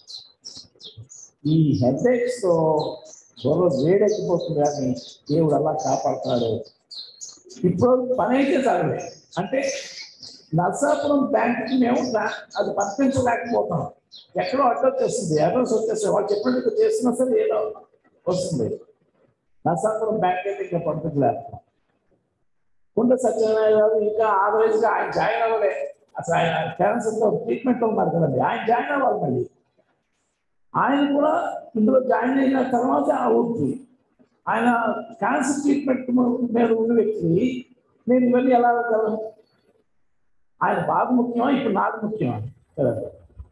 Speaker 2: ఈ హెడ్ఏక్స్ తో బుర్ర వేడెక్కిపోతుంది కానీ దేవుడు అలా కాపాడుతాడు ఇప్పుడు పని అయితే చదవలే అంటే నర్సాపురం బ్యాంక్కి మేము ట్రా- అది పంపించలేకపోతాం ఎక్కడో అడ్డు వచ్చేస్తుంది అడ్రస్ వచ్చేస్తుంది వాళ్ళు చెప్పినట్టు చేస్తున్నా సరే ఏదో వస్తుంది నర్సాపురం బ్యాంక్ అయితే ఇంకా పంపించలేకపోతాం కుండ సత్యనారాయణ గారు ఇంకా ఆవరేజ్ గా ఆయన జాయిన్ అవ్వలే అసలు ఆయన క్యాన్సర్ తో ట్రీట్మెంట్ లో ఉన్నారు కదండి ఆయన జాయిన్ అవ్వాలి మళ్ళీ ఆయన కూడా ఇందులో జాయిన్ అయిన తర్వాత ఆ ఊరికి ఆయన క్యాన్సర్ ట్రీట్మెంట్ మీద ఉన్న వ్యక్తి నేను ఇవన్నీ ఎలా అడగలను ఆయన బాధ ముఖ్యమా ఇప్పుడు నాకు ముఖ్యమా కదండి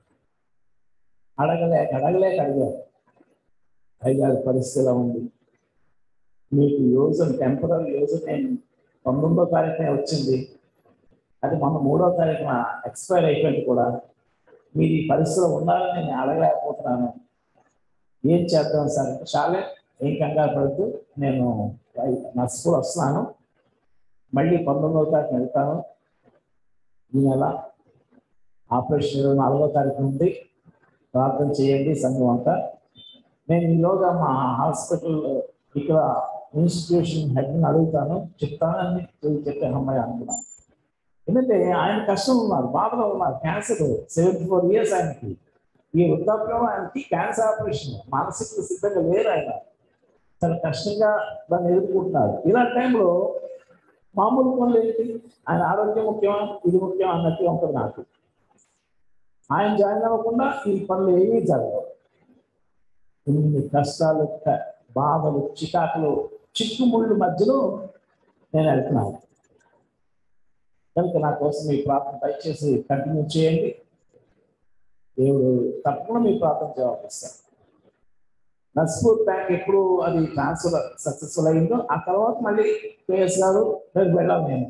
Speaker 2: అడగలేక అడగలేక అడిగారు అయ్యారు పరిస్థితి ఎలా ఉంది మీకు యోజన టెంపరీ యోజన నేను పంతొమ్మిదో తారీఖునే వచ్చింది అది మొన్న మూడో తారీఖున ఎక్స్పైర్ అయిపోయింది కూడా మీరు ఈ పరిస్థితిలో ఉన్నారని నేను అడగలేకపోతున్నాను ఏం చేద్దాం సార్ అంటే చాలే ఏం కంగారు పడుతూ నేను నా స్కూల్ వస్తున్నాను మళ్ళీ పంతొమ్మిదవ తారీఖున వెళ్తాను ఈ నెల ఆపరేషన్ ఇరవై నాలుగో తారీఖు నుండి ప్రార్థన చేయండి సంఘం అంతా నేను ఈలోగా మా హాస్పిటల్ ఇక్కడ ఇన్స్టిట్యూషన్ హెడ్ని అడుగుతాను చెప్తానని చెప్పే అమ్మాయి అనుకున్నాను ఎందుకంటే ఆయన కష్టం ఉన్నారు బాధలో ఉన్నారు క్యాన్సర్ సెవెంటీ ఫోర్ ఇయర్స్ ఆయనకి ఈ వృద్ధాప్యంలో ఆయనకి క్యాన్సర్ ఆపరేషన్ మానసిక సిద్ధంగా లేరు ఆయన చాలా కష్టంగా దాన్ని ఎదుర్కొంటున్నారు ఇలాంటి టైంలో మామూలు పనులు ఏంటి ఆయన ఆరోగ్యం ముఖ్యమా ఇది ముఖ్యం అన్నట్టు ఉంటుంది నాకు ఆయన జాయిన్ అవ్వకుండా ఈ పనులు ఏమీ జరగవు ఇన్ని కష్టాలు క- బాధలు చికాకులు చిక్కుముళ్ళు మధ్యలో నేను వెళ్తున్నాను కనుక నా కోసం మీ ప్రార్థన దయచేసి కంటిన్యూ చేయండి దేవుడు తప్పకుండా మీ ప్రార్థన జవాబిస్తాను నస్పూర్ బ్యాంక్ ఎప్పుడు అది ట్రాన్స్ఫర్ సక్సెస్ఫుల్ అయిందో ఆ తర్వాత మళ్ళీ కేఎస్ గారు రేపు వెళ్ళాలి నేను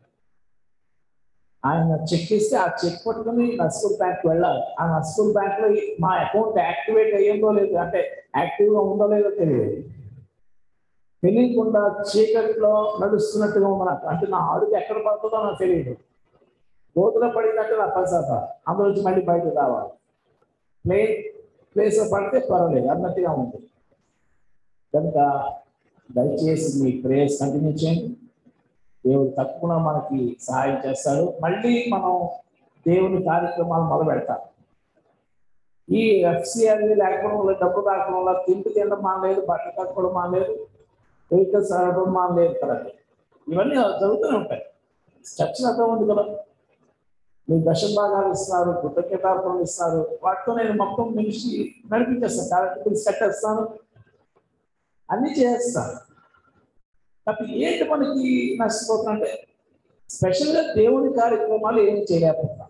Speaker 2: ఆయన చెక్ ఇస్తే ఆ చెక్ పట్టుకుని నస్పూర్ బ్యాంక్ వెళ్ళాలి ఆ నస్పూర్ బ్యాంక్ లో ఈ- మా అకౌంట్ యాక్టివేట్ అయ్యిందో లేదు అంటే యాక్టివ్ గా ఉందో లేదో తెలియదు తెలియకుండా చీకట్లో నడుస్తున్నట్టుగా ఉంది నాకు అంటే నా అడుగు ఎక్కడ పడుతుందో నాకు తెలియదు గోతులో పడినట్టు నా పరిసర అందులో నుంచి మళ్ళీ బయటకు రావాలి ప్లేన్ ప్లేస్ పడితే పర్వాలేదు అన్నట్టుగా ఉంది కనుక దయచేసి మీ ప్రేయర్స్ కంటిన్యూ చేయండి దేవుడు తప్పకుండా మనకి సహాయం చేస్తాడు మళ్ళీ మనం దేవుని కార్యక్రమాలు మొదలు పెడతాం ఈ ఎఫ్సిఆర్ లేకపోవడం వల్ల డబ్బు రాకపోవడం వల్ల తిండి తినడం మానలేదు బట్టలు కట్టుకోవడం మానలేదు వెహికల్స్ ఆడడం మానలేదు కదండి ఇవన్నీ జరుగుతూనే ఉంటాయి చర్చలు అర్థం ఉంది కదా మీరు దశ భాగాలు ఇస్తున్నారు కృతజ్ఞతార్పణలు ఇస్తున్నారు వాటితో నేను మొత్తం మినిస్ట్రీ నడిపించేస్తాను కార్యక్రమం సెట్ చేస్తాను అన్నీ చేస్తాను కాబట్టి ఏంటి మనకి నష్టపోతున్నా అంటే స్పెషల్గా దేవుని కార్యక్రమాలు ఏం చేయలేకపోతాం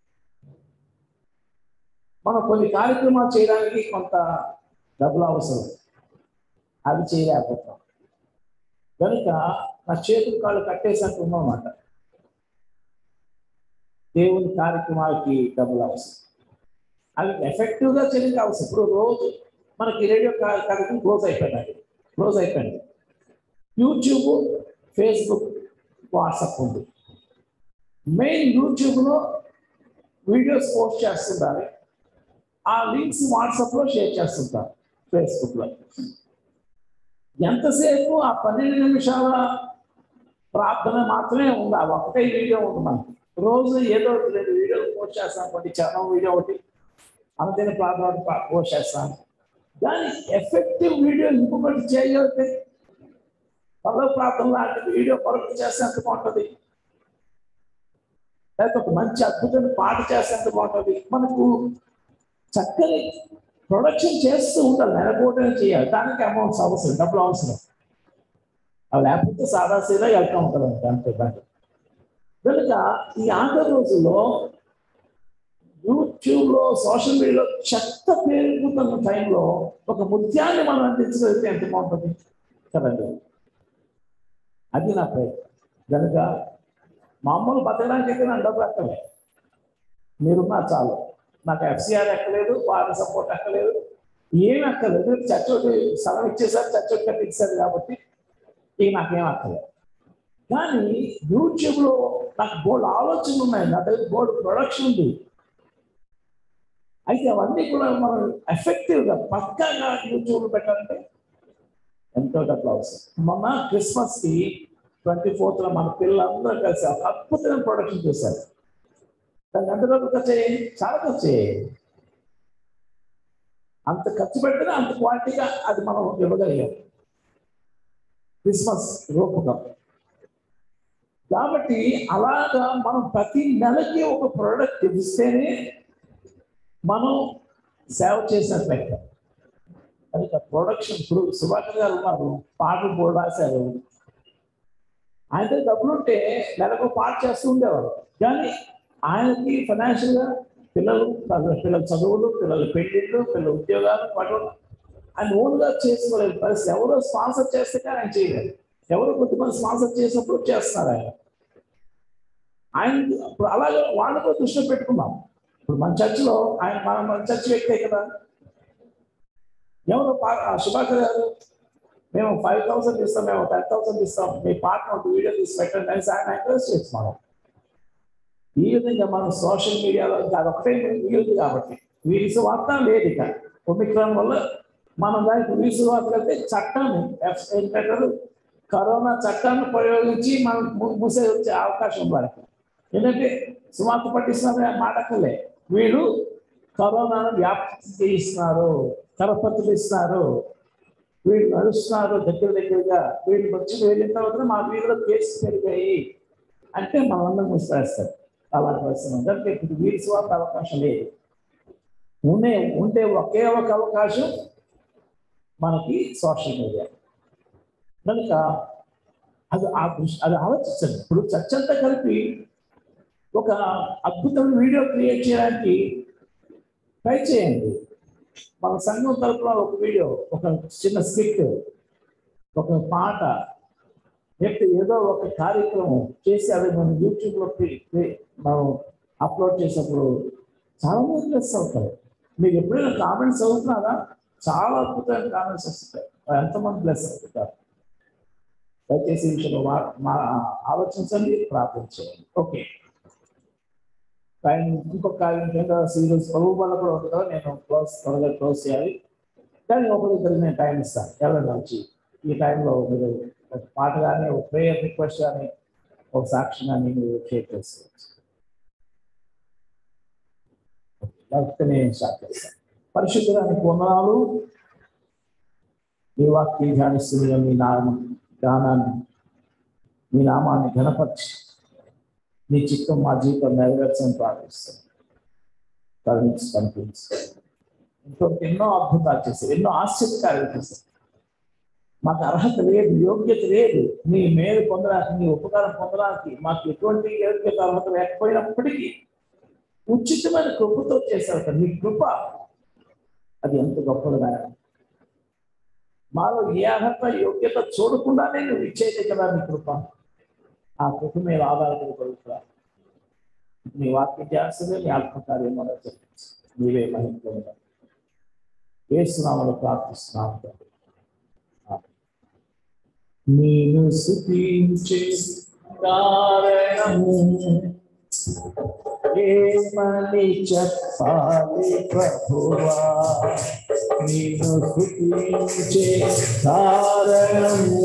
Speaker 2: మనం కొన్ని కార్యక్రమాలు చేయడానికి కొంత డబ్బులు అవసరం అది చేయలేకపోతాం కనుక నా చేతులు కాళ్ళు కట్టేసినట్టు ఉన్నమాట దేవుని కార్యక్రమాలకి డబ్బులు అవసరం అవి ఎఫెక్టివ్గా చేయడానికి అవసరం ఇప్పుడు రోజు మనకి రేడియో కా- కార్యక్రమం క్లోజ్ అయిపోయింది క్లోజ్ అయిపోయింది యూట్యూబ్ ఫేస్బుక్ వాట్సాప్ ఉంది మెయిన్ యూట్యూబ్లో వీడియోస్ పోస్ట్ చేస్తుంటారు ఆ లింక్స్ వాట్సాప్లో షేర్ చేస్తుంటారు ఫేస్బుక్లో ఎంతసేపు ఆ పన్నెండు నిమిషాల ప్రార్థన మాత్రమే ఉంది ఆ ఒకటే వీడియో ఉంది మనకి రోజు ఏదో ఒకటి రెండు వీడియోలు పోస్ట్ చేస్తాం కొన్ని చరణం వీడియో ఒకటి అనుదిన ప్రార్థన ఒకటి పా- పోస్ట్ చేస్తాం కానీ ఎఫెక్టివ్ వీడియో ఇంకొకటి చేయగలిగితే పదవ ప్రార్థన లాంటి వీడియో కొరకు చేస్తే ఎంత బాగుంటుంది లేకపోతే ఒక మంచి అద్భుతమైన పాట చేస్తే ఎంత బాగుంటుంది మనకు చక్కని ప్రొడక్షన్ చేస్తూ ఉండాలి నెలకోటం చేయాలి దానికి అమౌంట్స్ అవసరం డబ్బులు అవసరం అవి లేకపోతే సాదాసీదా వెళ్తూ ఉంటుంది అంతే అంతే దానికి కనుక ఈ ఆఖరి రోజుల్లో యూట్యూబ్లో సోషల్ మీడియాలో చెత్త పేరుకుతున్న టైంలో ఒక ముత్యాన్ని మనం అందించగలిగితే ఎంత బాగుంటుంది కదండి అది నా ప్రయత్నం కనుక మామూలు బతకడానికి అయితే నాకు డబ్బులు ఎక్కలే మీరున్నా చాలు నాకు ఎఫ్సిఆర్ ఎక్కలేదు వారి సపోర్ట్ ఎక్కలేదు ఏం ఎక్కలేదు చర్చ ఒకటి స్థలం ఇచ్చేసారు చర్చ ఒకటి కట్టించారు కాబట్టి ఇక నాకేం అక్కలేదు కానీ యూట్యూబ్లో నాకు బోల్డ్ ఆలోచనలు ఉన్నాయి నా దగ్గర బోల్డ్ ప్రొడక్షన్ ఉంది అయితే అవన్నీ కూడా మనం ఎఫెక్టివ్గా పక్కాగా యూట్యూబ్లో పెట్టాలంటే ఎంతో డబ్బులు అవసరం మొన్న క్రిస్మస్కి ట్వంటీ ఫోర్త్లో మన పిల్లలందరూ కలిసి ఒక అద్భుతమైన ప్రొడక్షన్ చేశారు దానికి ఎంత డబ్బులు ఖర్చు అయ్యాయి చాలా ఖర్చు అయ్యాయి అంత ఖర్చు పెడితేనే అంత క్వాలిటీగా అది మనం ఇవ్వగలిగాం క్రిస్మస్ రూపకం కాబట్టి అలాగా మనం ప్రతి నెలకి ఒక ప్రోడక్ట్ ఇస్తేనే మనం సేవ చేసినట్టు లెక్క కనుక ప్రొడక్షన్ ఇప్పుడు సుభాకర్ గారు ఉన్నారు పాటలు కూడా రాశారు ఆయన దగ్గర డబ్బులు ఉంటే నెలకు పాట చేస్తూ ఉండేవారు కానీ ఆయనకి ఫైనాన్షియల్గా పిల్లలు వాళ్ళ పిల్లల చదువులు పిల్లల పెళ్లిళ్ళు పిల్లల ఉద్యోగాలు వాటి వల్ల ఆయన ఓన్గా చేసుకోలేదు పరిస్థితి ఎవరో స్పాన్సర్ చేస్తే కానీ ఆయన చేయలేదు ఎవరో కొద్దిమంది స్పాన్సర్ చేసినప్పుడు చేస్తున్నారు ఆయన ఆయన ఇప్పుడు అలాగే వాళ్ళని కూడా దృష్టిలో పెట్టుకున్నాం ఇప్పుడు మన చర్చిలో ఆయన మన మన చర్చ్ వ్యక్తే కదా ఎవరు పా- ఆ సుభాకర్ గారు మేము ఫైవ్ థౌసండ్ ఇస్తాం మేము టెన్ థౌసండ్ ఇస్తాం మీ పార్ట్నర్ ఒక వీడియో తీసి పెట్టండి అనేసి ఆయన ఎంకరేజ్ చేస్తున్నాం ఈ విధంగా మనం సోషల్ మీడియాలో ఇంకా అదొకటే వీలుది కాబట్టి వీరి వార్త లేదు ఇక ఒమిక్రాన్ వల్ల మనం దానికి వీసు వార్త అయితే చట్టాన్ని ఎఫ్- ఏంటంటారు కరోనా చట్టాన్ని ప్రయోగించి మనం ము- మూసే వచ్చే అవకాశం ఉంది వారికి ఎందుకంటే సుమార్త పట్టిస్తున్నారు మాటకలే వీళ్ళు కరోనాను వ్యాప్తి చేయిస్తున్నారు కరపత్రులు ఇస్తున్నారు వీళ్ళు నడుస్తున్నారు దగ్గర దగ్గరగా వీళ్ళు వచ్చి వెళ్ళిన తర్వాత మా వీధిలో కేసు పెరిగాయి అంటే మనందరం ముసిరేస్తారు అలాంటి పరిస్థితి ఉంది. అంటే ఇప్పుడు వీరి స్వార్థ అవకాశం లేదు ఉండే ఉంటే ఒకే ఒక అవకాశం మనకి సోషల్ మీడియా కనుక అది ఆ దృష్టి అది ఆలోచించండి ఇప్పుడు చర్చంతా కలిపి ఒక అద్భుతమైన వీడియో క్రియేట్ చేయడానికి ట్రై చేయండి మన సంఘం తరపున ఒక వీడియో ఒక చిన్న స్కిట్ ఒక పాట లేకపోతే ఏదో ఒక కార్యక్రమం చేసి అది మనం యూట్యూబ్లో మనం అప్లోడ్ చేసినప్పుడు చాలా మంది ప్లస్ అవుతారు మీకు ఎప్పుడైనా కామెంట్స్ అవుతున్నారా చాలా అద్భుతమైన కామెంట్స్ వస్తాయి ఎంతమంది ప్లస్ అవుతారు దయచేసి ఈ విషయంలో మా- మా ఆలోచించండి ప్రార్థించండి ఓకే టైం ఇంకొక కార్యం ఏంటంటే సీరియల్స్ ప్రభు వల్ల కూడా ఉంటుంది కదా నేను క్లోజ్ త్వరగా క్లోజ్ చేయాలి కానీ ఒకరిద్దరికి నేను టైం ఇస్తాను ఎవరైనా వచ్చి ఈ టైంలో మీరు ఒక పాట కానీ ఒక ప్రేయర్ రిక్వెస్ట్ కానీ ఒక సాక్షి కానీ మీరు షేర్ చేసుకోవచ్చు లేకపోతే నేను స్టార్ట్ చేస్తాను పరిశుద్ధడానికి వందనాలు మీ వాక్యం ధ్యానిస్తున్న మీ నామం జ్ఞానాన్ని మీ నామాన్ని ఘనపరిచి నీ చిత్తం మా జీవితం నెరవేర్చని ప్రార్థిస్తాం కరుణించి కనిపించి ఎంతో ఎన్నో అద్భుతాలు చేశారు ఎన్నో ఆశ్చర్యకార్యాలు చేశారు మాకు అర్హత లేదు యోగ్యత లేదు నీ మేలు పొందడానికి నీ ఉపకారం పొందడానికి మాకు ఎటువంటి యోగ్యత అర్హత లేకపోయినప్పటికీ ఉచితమైన కృపతో చేశారు కదా. నీ కృప అది ఎంత గొప్పది నాయన మాలో ఏ అర్హత యోగ్యత చూడకుండానే నువ్వు ఇచ్చేది కదా నీ కృప ఆ కృప మీద ఆధారపడి పడుతున్నా నీ వాక్య ధ్యాసమే నీ ఆత్మకార్యం మనం చెప్పచ్చు నీవే మహిళ వేస్తున్నామని ప్రార్థిస్తున్నాము తండ్రి. ఆమేన్. నేను స్థుతించే కారణము ఏమని చెప్పాలి ప్రభువా నేను స్థుతించే కారణము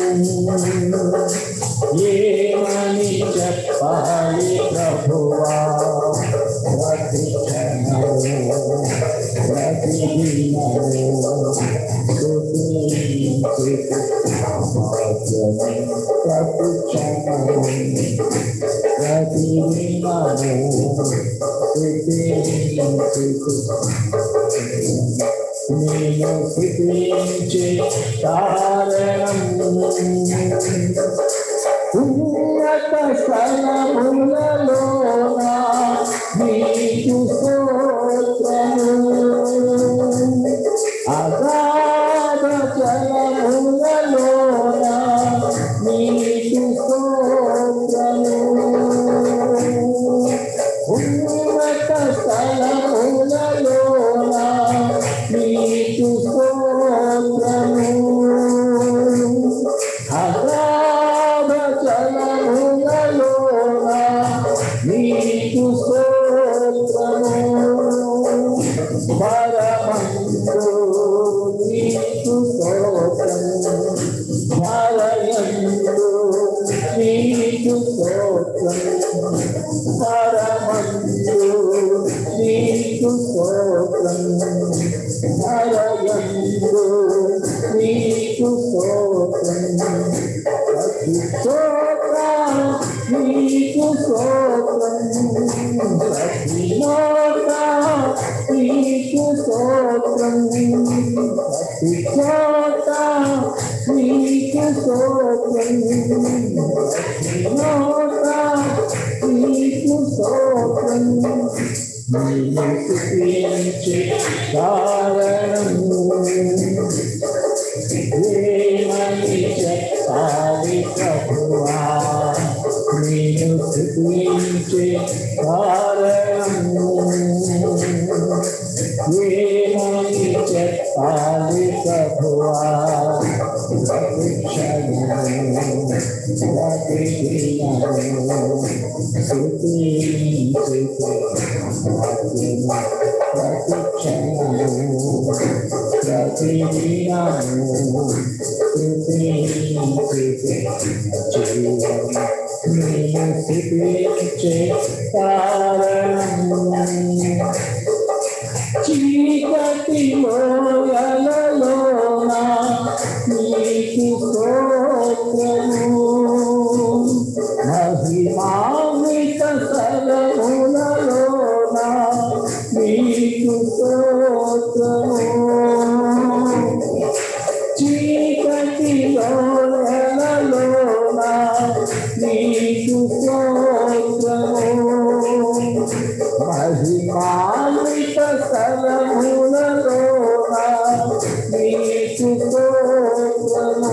Speaker 2: ఏమని చెప్పాలి ప్రభువా ప్రతి క్షణము ప్రతి దినము స్తుతించు భాగ్యమే ప్రతి క్షణము ప్రతి దినము స్తుతించు నేను స్థితించే కారణం ఉన్నత స్థలములలో నీకు స్తోత్రము అగాధ జలములలో నీకు స్తోత్రము ఉన్నత స్థలములలో నీకు స్తోత్రము అగాధ జలములలో నీకు స్తోత్రము పరమందు నీకు స్తోత్రము పరయందు నీకు స్తోత్రము పరమందు నీకు స్తోత్రము పరయందు నీకు స్తోత్రము ప్రతి చోట నీకు స్తోత్రము ప్రతి నోట నీకు స్తోత్రము ప్రతి చోట నీకు స్తోత్రము ప్రతి నోట నీకు స్తోత్రము నీవు స్తుతించే కారణము ఏమని చెప్పాలి ప్రభువా నేను స్థుతించే కారణము ఏమని చెప్పాలి ప్రభువా ప్రతి క్షణము ప్రతి దినము స్తుతించే భాగ్యము ప్రతి క్షణము ప్రతి దినము స్తుతించే జీవము నేను స్థుతించే కారణము చీకటి లోయలలోన నీకు స్తోత్రము మహిమామిత సరములలోన నీకు స్తోత్రము చీకటి లోయలలోన నీకు స్తోత్రము మహిమామిత స్థలములలోన నీకు స్తోత్రము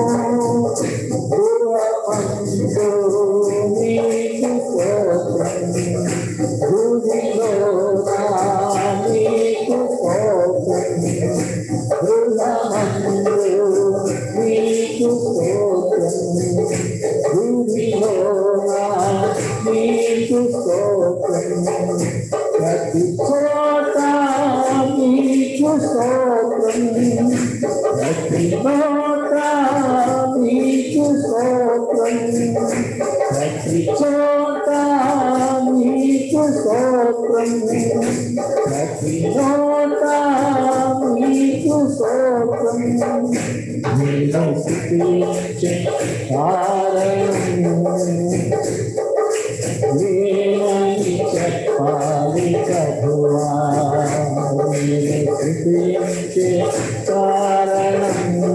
Speaker 2: గురవంతు నీకు స్తోత్రము గుడిలోన నీకు స్తోత్రము గృహమందు నీకు స్తోత్రము గుడిలోన నీకు స్తోత్రము ప్రతి చోట నీకు స్తోత్రము ప్రతి చోట నీకు స్తోత్రము ప్రతి చోట నీకు స్తోత్రము ప్రతి చోట నీకు స్తోత్రము నీలో స్థితించే కారణము ఏమని చెప్పాలి ప్రభువా నేను స్థుతించే కారణము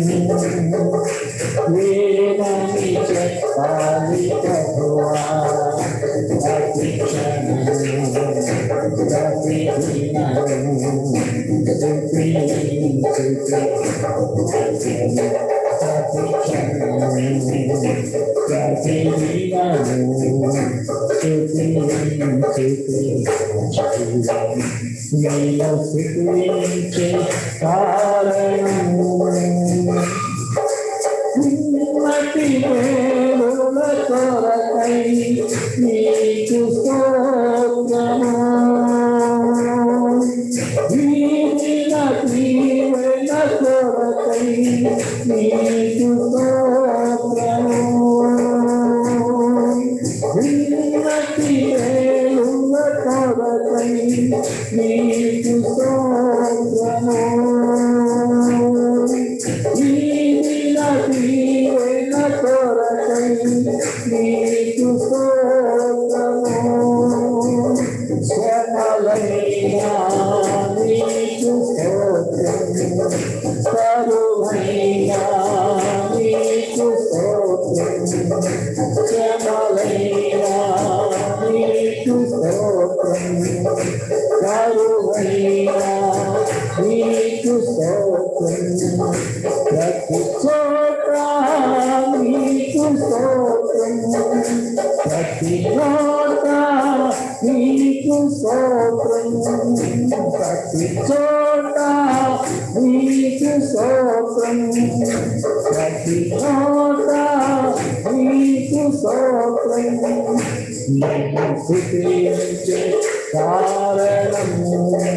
Speaker 2: ఏమని చెప్పాలి ప్రభువా ప్రతి క్షణము ప్రతి దినము స్థుతించు ప్రతి క్షణము ప్రతి దినము నేను స్థుతించే కారణము ఉన్నతి వేరుల కొరకై నీకు స్తోత్రము వీరిన దీవెన కొరకై నీకు స్తోత్రము ఉన్నతి వేరుల కొరకై నీకు స్తోత్రము ఈదిన దీవెన కొరకై నీకు స్తోత్రము శ్రమలైనా నీకు స్తోత్రము కరువైనా నీకు స్తోత్రము శ్రమలైనా నీకు స్తోత్రము కరువైనా నీకు స్తోత్రము ప్రతి చోట నీకు స్తోత్రము ప్రతి చోట నీకు స్తోత్రము ప్రతి చోట నీకు స్తోత్రము ప్రతి చోట నీకు స్తోత్రము నీకు స్థుతించే కారణము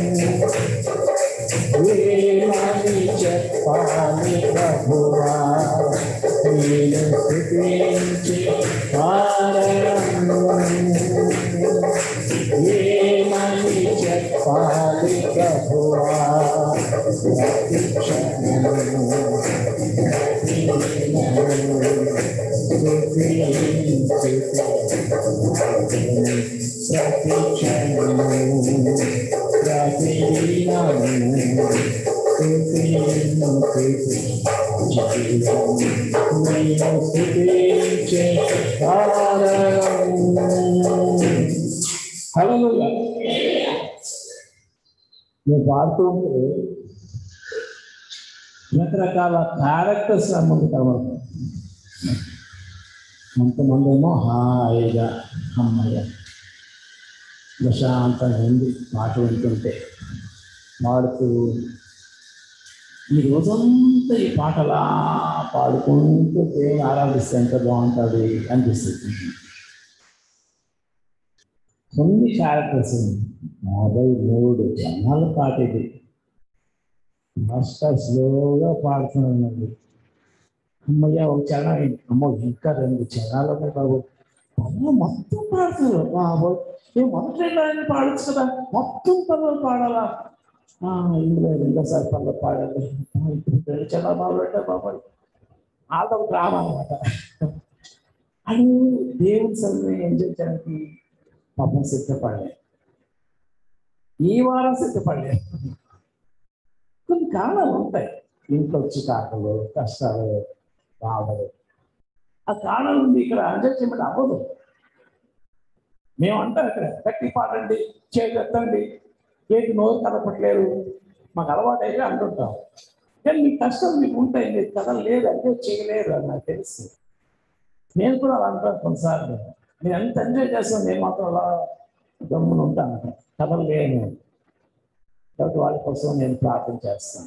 Speaker 2: ఏమని చెప్పాలి ప్రభువా నేను స్థుతించి కారణము ఏమని చెప్పాలి ప్రభువా ప్రతి క్షణము ప్రతి దినము స్థుతించి ప్రతి క్షణము ప్రతి దినము స్థుతించి నేను స్థుతించే కారణము హల్లెలూయా నేను పాడుతూ ఉంటే రకరకాల క్యారెక్టర్స్ నా ముందు కనబడతాయి కొంతమంది ఏమో హాయిగా అమ్మయ్య ప్రశాంతంగా ఉంది పాట వింటుంటే పాడుతూ ఈ రోజంతా ఈ పాటలా పాడుకుంటూ దేవుని ఆరాధిస్తే ఎంత బాగుంటుంది అనిపిస్తుంది కొన్ని క్యారెక్టర్స్ యాభై మూడు జనాల పాట ఇది ఫస్ట్ స్లోగా పాడుతున్నది అమ్మయ్య ఒక చరణం అయింది అమ్మో ఇంకా రెండు చరణాలు ఉన్నాయి బాబు అమ్మ మొత్తం పాడతారు బాబు ఏ మొదటి రెండు ఆయన పాడచ్చు కదా మొత్తం పనులు పాడాలా ఆ, ఇందులో రెండోసారి పనులు పాడాలి ఆ, ఇప్పుడు రెండు చరణాలు మొదలెట్టారు బాబు ఆడొక డ్రామా అనమాట అది దేవుని సన్ని ఎంజాయ్ చేయడానికి పాపం సిద్ధపడలే ఈ వారం సిద్ధపడలే కొన్ని కారణాలు ఉంటాయి ఇంట్లో చికాకులు కష్టాలు బాధలు ఆ కారణాలు ఉంది ఇక్కడ ఎంజాయ్ చేయమని అవ్వదు మేము అంటాం ఇక్కడ గట్టి పాడండి చేతండి ఏంటి నోరు కదపట్లేదు మాకు అలవాటు అయితే అంటుంటాం కానీ మీ కష్టం మీకు ఉంటాయి మీరు కదలలేదు అంటే చేయలేరు అని నాకు తెలుసు నేను కూడా అలా అంటాను కొన్నిసార్లు నేను ఎంత ఎంజాయ్ చేస్తాను నేను మాత్రం అలా గమ్మున ఉంటాను కదలలేను కాబట్టి వాళ్ళ కోసం నేను ప్రార్థన చేస్తాను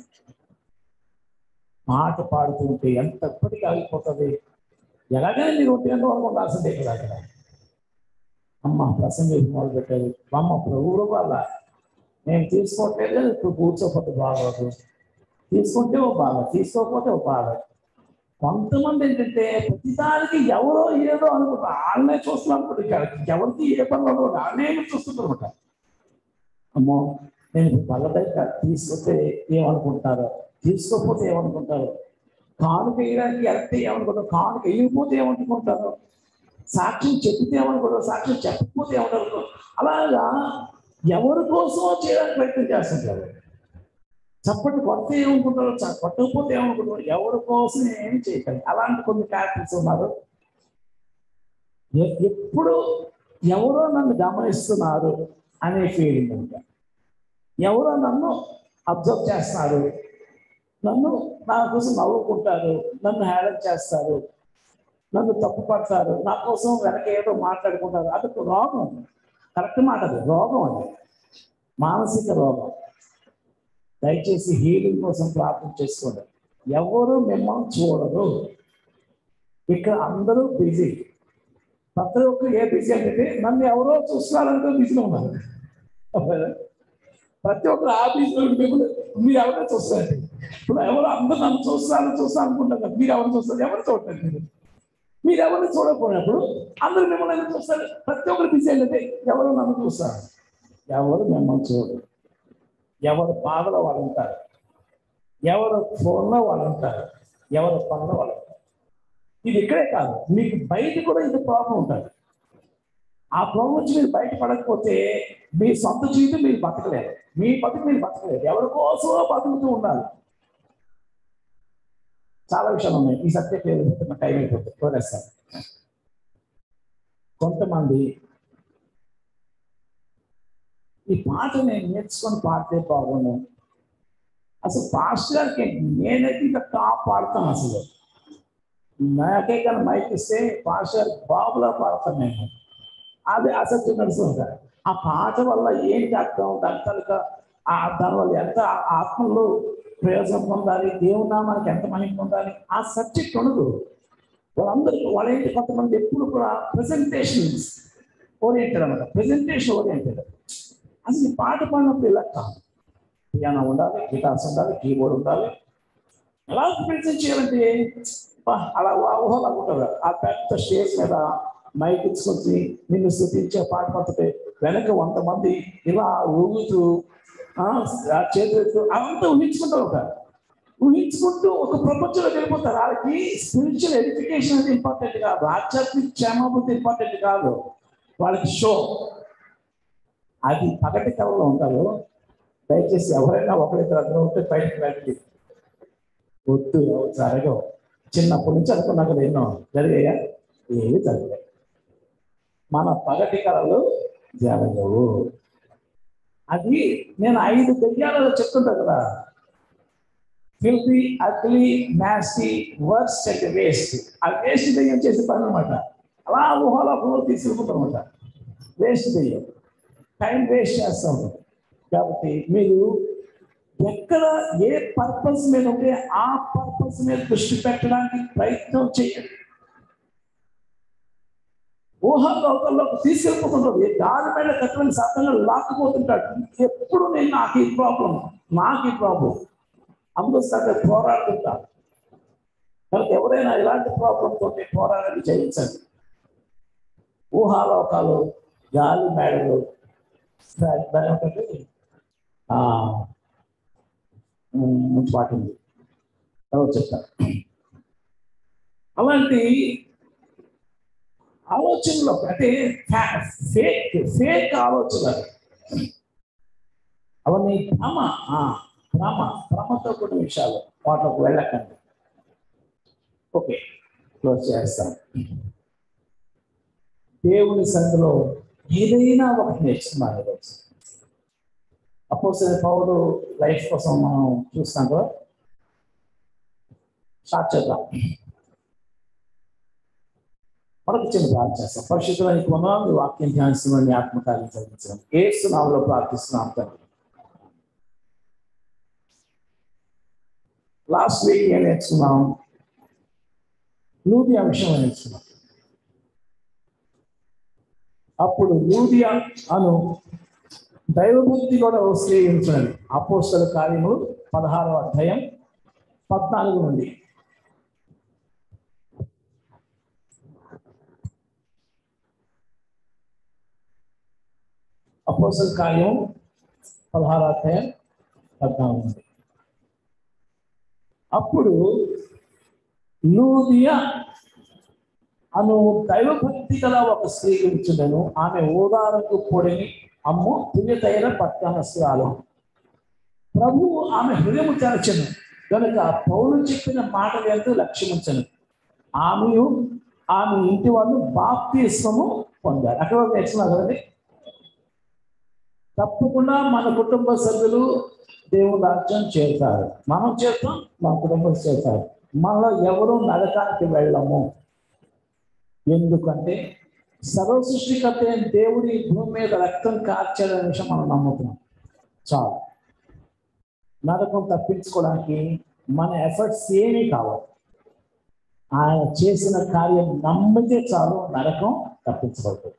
Speaker 2: మాట పాడుతుంటే ఎంత ఎప్పటికీ ఆగిపోతుంది ఎలాగైనా మీరు ఒంటి గంట వరకు ఉండాల్సిందే కదా అక్కడ అమ్మ ప్రసంగం మొదలు పెట్టారు అమ్మ ప్రభువు వల్ల నేను తీసుకోవట్లేదు కదా ఇప్పుడు కూర్చోకపోతే బాగోదు తీసుకుంటే ఓ బాధ తీసుకోకపోతే ఓ బాధ కొంతమంది ఏంటంటే ప్రతిదానికి ఎవరో ఏదో అనుకుంటారు వాళ్ళనే చూస్తున్నాం అనుకుంటారు ఎవరికి ఏ పనులు ఉండవు వాళ్ళనే చూస్తుంటారు అనమాట అమ్మో నేను ఇప్పుడు బల్లదగ్గర తీసుకొస్తే ఏమనుకుంటారో తీసుకోకపోతే ఏమనుకుంటారు కానుక వేయడానికి వెళ్తే ఏమనుకుంటారు కానుక వేయకపోతే ఏమనుకుంటారు సాక్ష్యం చెప్తే ఏమనుకుంటారు సాక్ష్యం చెప్పకపోతే ఏమనుకుంటారు అలాగా ఎవరి కోసమో చేయడానికి ప్రయత్నం చేస్తుంటారు చప్పటి కొత్త ఏమనుకుంటారు చ- కొట్టకపోతే ఏమనుకుంటారు ఎవరి కోసం ఏం చేయకండి అలాంటి కొన్ని క్యారెక్టర్స్ ఉన్నారు ఎ- ఎప్పుడు ఎవరో నన్ను గమనిస్తున్నారు అనే ఫీలింగ్ ఉంటా ఎవరో నన్ను అబ్జర్వ్ చేస్తున్నారు నన్ను నా కోసం నవ్వుకుంటారు నన్ను హేళన చేస్తారు నన్ను తప్పు పడతారు నా కోసం వెనక ఏదో మాట్లాడుకుంటారు అది ఒక రోగం కరెక్ట్ మాట అది రోగం అది మానసిక రోగం దయచేసి హీలింగ్ కోసం ప్రార్థన చేసుకోండి ఎవరు మిమ్మల్ని చూడరు ఇక్కడ అందరూ బిజీ ప్రతి ఒక్కరు ఏ బిజీ అంటే నన్ను ఎవరో చూస్తున్నారంటే బిజీగా ఉన్నారు అవునా? ప్రతి ఒక్కరు ఆ బిజీలో ఉంటే కూడా మీరు ఎవరైనా చూస్తారండి ఇప్పుడు ఎవరు అందరూ నన్ను చూస్తారని చూస్తా అనుకుంటారు కదా, మీరు ఎవరు చూస్తారు ఎవరు చూడలేదు మీరు మీరు ఎవరిని చూడకపోయినప్పుడు అందరూ మిమ్మల్ని ఎందుకు చూస్తారు ప్రతి ఒక్కరు బిజీ అంటే ఎవరు నన్ను చూస్తారు ఎవరు మిమ్మల్ని చూడరు ఎవరు బాధలో వాళ్ళు ఉంటారు ఎవరు ఫోన్లో వాళ్ళు ఉంటారు ఎవరు పనిలో వాళ్ళు ఉంటారు ఇది ఇక్కడే కాదు మీకు బయట కూడా ఇది ప్రాబ్లం ఉంటుంది ఆ ప్రాబ్లం నుంచి మీరు బయటపడకపోతే మీ సొంత జీవితం మీరు బతకలేరు మీ బతుకు మీరు బతకలేరు ఎవరి కోసమో బతుకుతూ ఉండాలి చాలా విషయాలు ఉన్నాయి ఈ సబ్జెక్ట్ వెళ్ళిపోతే నా టైం అయిపోతుంది వదిలేస్తాను కొంతమంది ఈ పాట నేను నేర్చుకొని పాడితే బాగుండు అసలు పాస్టర్ గారికి ఏంటి? నేనైతే ఇంకా టాప్ పాడతాను అసలు నాకే కానీ మైక్ ఇస్తే పాస్టర్ బాబులా పాడతాను నేను అది అసలు నడుస్తుంది ఆ పాట వల్ల ఏంటి అర్థం దాని తాలూకా ఆ దాని వల్ల ఎంత ఆత్మలో ప్రయోజనం పొందాలి దేవుని నామానికి ఎంత మహిమ పొందాలి ఆ సబ్జెక్ట్ ఉండదు వాళ్ళందరూ వాళ్ళేంటి కొంతమంది ఎప్పుడు కూడా ప్రెసెంటేషన్స్ ఓరియంటెడ్ అనమాట ప్రెసెంటేషన్ ఓరియంటెడ్ అసలు ఈ పాట పాడినప్పుడు ఇలా కాదు పియానో ఉండాలి గిటార్స్ ఉండాలి కీబోర్డ్ ఉండాలి ఎలా ప్రెజెంట్ చేయాలంటే బా, అలా ఊహలా ఉంటుంది ఆ పెద్ద స్టేజ్ మీద మైక్ ఇచ్చుకొని నిన్ను స్థుతించే పాట పడితే వెనక వంద మంది ఇలా ఊగుతూ ఆ, ఆ చేతులు ఎత్తు అవంతా ఊహించుకుంటూ ఉంటారు ఊహించుకుంటూ ఒక ప్రపంచంలోకి వెళ్ళిపోతారు వాళ్ళకి స్పిరిచువల్ ఎడ్యుకేషన్ అనేది ఇంపార్టెంట్ కాదు ఆధ్యాత్మిక క్షేమాభివృద్ధి ఇంపార్టెంట్ కాదు వాళ్ళకి షో అది పగటి కళలో ఉంటారు దయచేసి ఎవరైనా ఒకరిద్దరు అందరూ ఉంటే బయటకు రండి వద్దు అవి జరగవు చిన్నప్పటి నుంచి అనుకున్నా కదా ఎన్నో జరిగాయా ఏవి జరగాయి మన పగటి కళలు జరగవు అది నేను ఐదు దెయ్యాలలో చెప్తుంటా కదా filthy ugly nasty worst and waste ఆ వేస్ట్ దెయ్యం చేసే పని అనమాట అలా ఊహలో ఊహలు తీసుకుంటాం అనమాట వేస్ట్ దెయ్యం టైం వేస్ట్ చేస్తూ ఉంటాం కాబట్టి మీరు ఎక్కడ ఏ పర్పస్ మీద ఉంటే ఆ పర్పస్ మీద దృష్టి పెట్టడానికి ప్రయత్నం చేయండి ఊహాలోకంలోకి తీసుకెళ్ళిపోతుంటాడు ఏ దాని మీద కట్టడం శాతంగా లాక్కుపోతుంటాడు ఎప్పుడు నేను నాకు ఈ ప్రాబ్లం నాకు ఈ ప్రాబ్లం అందుకోసం పోరాడుతుంటా కనుక ఎవరైనా ఇలాంటి ప్రాబ్లంతో పోరాడాలి జయించండి ఊహాలోకాలు గాలి మేడలు దాని ఒకటి మంచి పాట ఉంది తర్వాత చెప్తాను అలాంటి ఆలోచనలో అంటే ఫేక్ ఫేక్ ఆలోచనలు అవన్నీ భ్రమ ఆ, భ్రమ భ్రమతో కూడిన విషయాలు వాటికి వెళ్ళకండి ఓకే క్లోజ్ చేస్తాం దేవుని సంధిలో ఏదైనా ఒకటి నేర్చుకున్నాను ఈరోజు అపోజ్ పౌరు లైఫ్ కోసం మనం చూస్తాం కదా స్టార్ట్ చేద్దాం మనకు చిన్న ప్రార్థన చేస్తాం పరిశుద్ధమైన కొనాలి వాక్యం ధ్యానిస్తున్నాం ఆత్మకార్యం జరిగించడం ఏ సునామలో ప్రార్థిస్తున్నాం తండ్రి లాస్ట్ వీక్ ఏం నేర్చుకున్నాం లూదియా విషయం నేర్చుకున్నాం అప్పుడు లూదియా అను దైవభక్తి కూడా స్త్రీయించినది అపోస్తల కార్యములు పదహారవ అధ్యాయం పద్నాలుగు నుండి అపోస్తల కార్యం పదహారవ అధ్యాయం పద్నాలుగు నుండి అప్పుడు లూదియా అను దైవభక్తి గల ఒక స్త్రీ గురించుండెను ఆమె ఓదారకు పొడిని అమ్ము తుల్యతైన పట్టణస్తురాలు ప్రభువు ఆమె హృదయము తెరచను కనుక పౌలు చెప్పిన మాటలు ఎంతో లక్ష్యముంచను ఆమెయు ఆమె ఇంటి వాళ్ళు బాప్తిస్మము పొందారు అక్కడ వరకు నేర్చుకున్నారు కదండి తప్పకుండా మన కుటుంబ సభ్యులు దేవుని రాజ్యం చేరుతారు మనం చేస్తాం మన కుటుంబం చేరుతారు మనలో ఎవరు నరకానికి వెళ్ళము ఎందుకంటే సర్వ సృష్టికర్త అయిన దేవుడి భూమి మీద రక్తం కార్చాడనే విషయం మనం నమ్ముతున్నాం చాలు నరకం తప్పించుకోవడానికి మన ఎఫర్ట్స్ ఏమీ కావాలి ఆయన చేసిన కార్యం నమ్మితే చాలు నరకం తప్పించబడుతుంది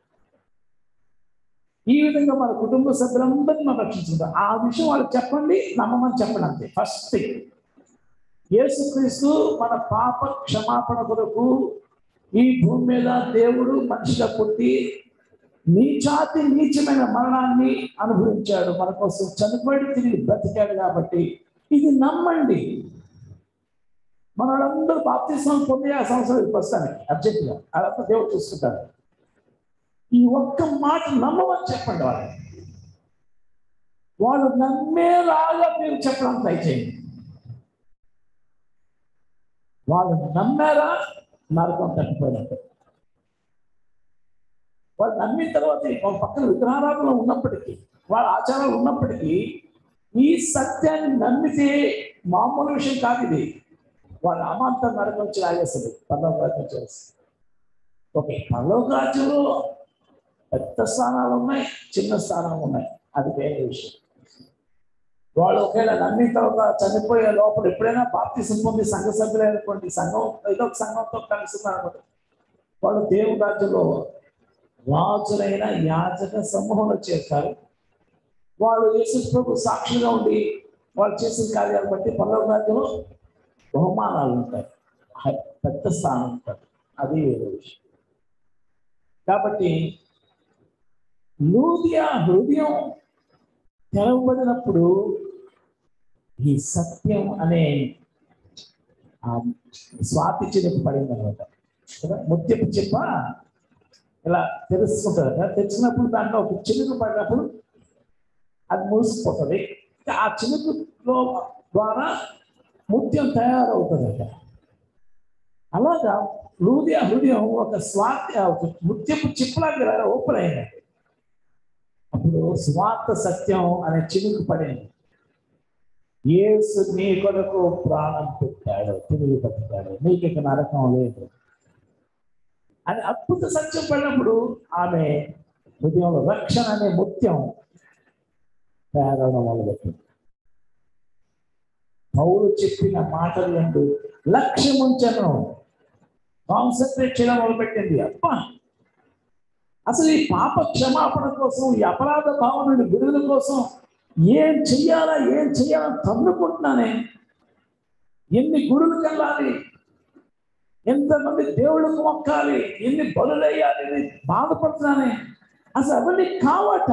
Speaker 2: ఈ విధంగా మన కుటుంబ సభ్యులందరినీ మనం రక్షించుకుంటాం ఆ విషయం వాళ్ళకి చెప్పండి నమ్మమని చెప్పండి అంతే ఫస్ట్ థింగ్ యేసుక్రీస్తు మన పాప క్షమాపణ కొరకు ఈ భూమి మీద దేవుడు మనిషిగా పుట్టి నీచాతి నీచమైన మరణాన్ని అనుభవించాడు మన కోసం చనిపోయి తిరిగి బ్రతికాడు కాబట్టి ఇది నమ్మండి మన వాళ్ళందరూ బాప్తిస్మం పొందే ఆ సంవత్సరం వస్తానికి అర్జెంటుగా అదంతా దేవుడు చూసుకుంటారు ఈ ఒక్క మాట నమ్మమని చెప్పండి వాళ్ళకి వాళ్ళు నమ్మేలాగా మీరు చెప్పడం ట్రై చేయండి వాళ్ళు నమ్మారా నరకం తప్పిపోయినట్టు వాళ్ళు నమ్మిన తర్వాత వాళ్ళ పక్కన విగ్రహారాధన ఉన్నప్పటికీ వాళ్ళ ఆచారాలు ఉన్నప్పటికీ ఈ సత్యాన్ని నమ్మితే మామూలు విషయం కాదు ఇది వాళ్ళ అమాంత నరకం వచ్చి లాగేస్తుంది పర్లోక రాజ్యం చేస్తుంది ఓకే పర్లోక రాజ్యంలో పెద్ద స్థానాలు ఉన్నాయి చిన్న స్థానాలు ఉన్నాయి అది వేరే విషయం వాళ్ళు ఒకవేళ నమ్మిన తర్వాత చనిపోయే లోపల ఎప్పుడైనా బాప్తిసం పొంది సంఘ సభ్యులైనటువంటి సంఘం ఏదో ఒక సంఘంతో కలిసి ఉన్నారన్నమాట వాళ్ళు దేవుని రాజ్యంలో రాజులైన యాజక సమూహంలో చేస్తారు వాళ్ళు యేసు ప్రభు సాక్షిగా ఉండి వాళ్ళు చేసిన కార్యాలు బట్టి పల్లవ రాజ్యంలో బహుమానాలు ఉంటాయి హై- పెద్ద స్థానం ఉంటుంది అది వేరే విషయం కాబట్టి లూదియా హృదయం తెరవబడినప్పుడు ఈ సత్యం అనే ఆ స్వాతి చినుకు పడింది అనమాట కదా ముత్యపు చెప్ప ఇలా తెలుసుకుంటారు కదా తెచ్చినప్పుడు దాంట్లో ఒక చినుకు పడినప్పుడు అది మూసిపోతుంది ఆ చినుకులో ద్వారా ముత్యం తయారవుతుందట అలాగా లూదియా హృదయం ఒక స్వార్థ ఒక ముత్యపు చిప్పలాగా ఓపెన్ అయింది అప్పుడు స్వార్థ సత్యం అనే చినుకు పడింది యేసు నీ కొరకు ప్రాణం పెట్టాడు తిరిగి పెట్టాడు నీకు ఇక నరకం లేదు అని అద్భుత సత్యం పడినప్పుడు ఆమె హృదయంలో రక్షణ అనే ముత్యం తయారవడం మొదలుపెట్టింది పౌరు చెప్పిన మాటలు రెండు లక్ష్యం ఉంచను కాన్సన్ట్రేట్ చేయడం మొదలుపెట్టింది అబ్బా అసలు ఈ పాప క్షమాపణ కోసం ఈ అపరాధ భావన నుండి విడుదల కోసం ఏం చెయ్యాలా ఏం చెయ్యాలని తన్నుకుంటున్నానే ఎన్ని గుడులకు వెళ్ళాలి ఎంతమంది దేవుళ్ళకు మొక్కాలి ఎన్ని బలులయ్యాలి ఎన్ని బాధపడుతున్నానే అసలు అవన్నీ కావట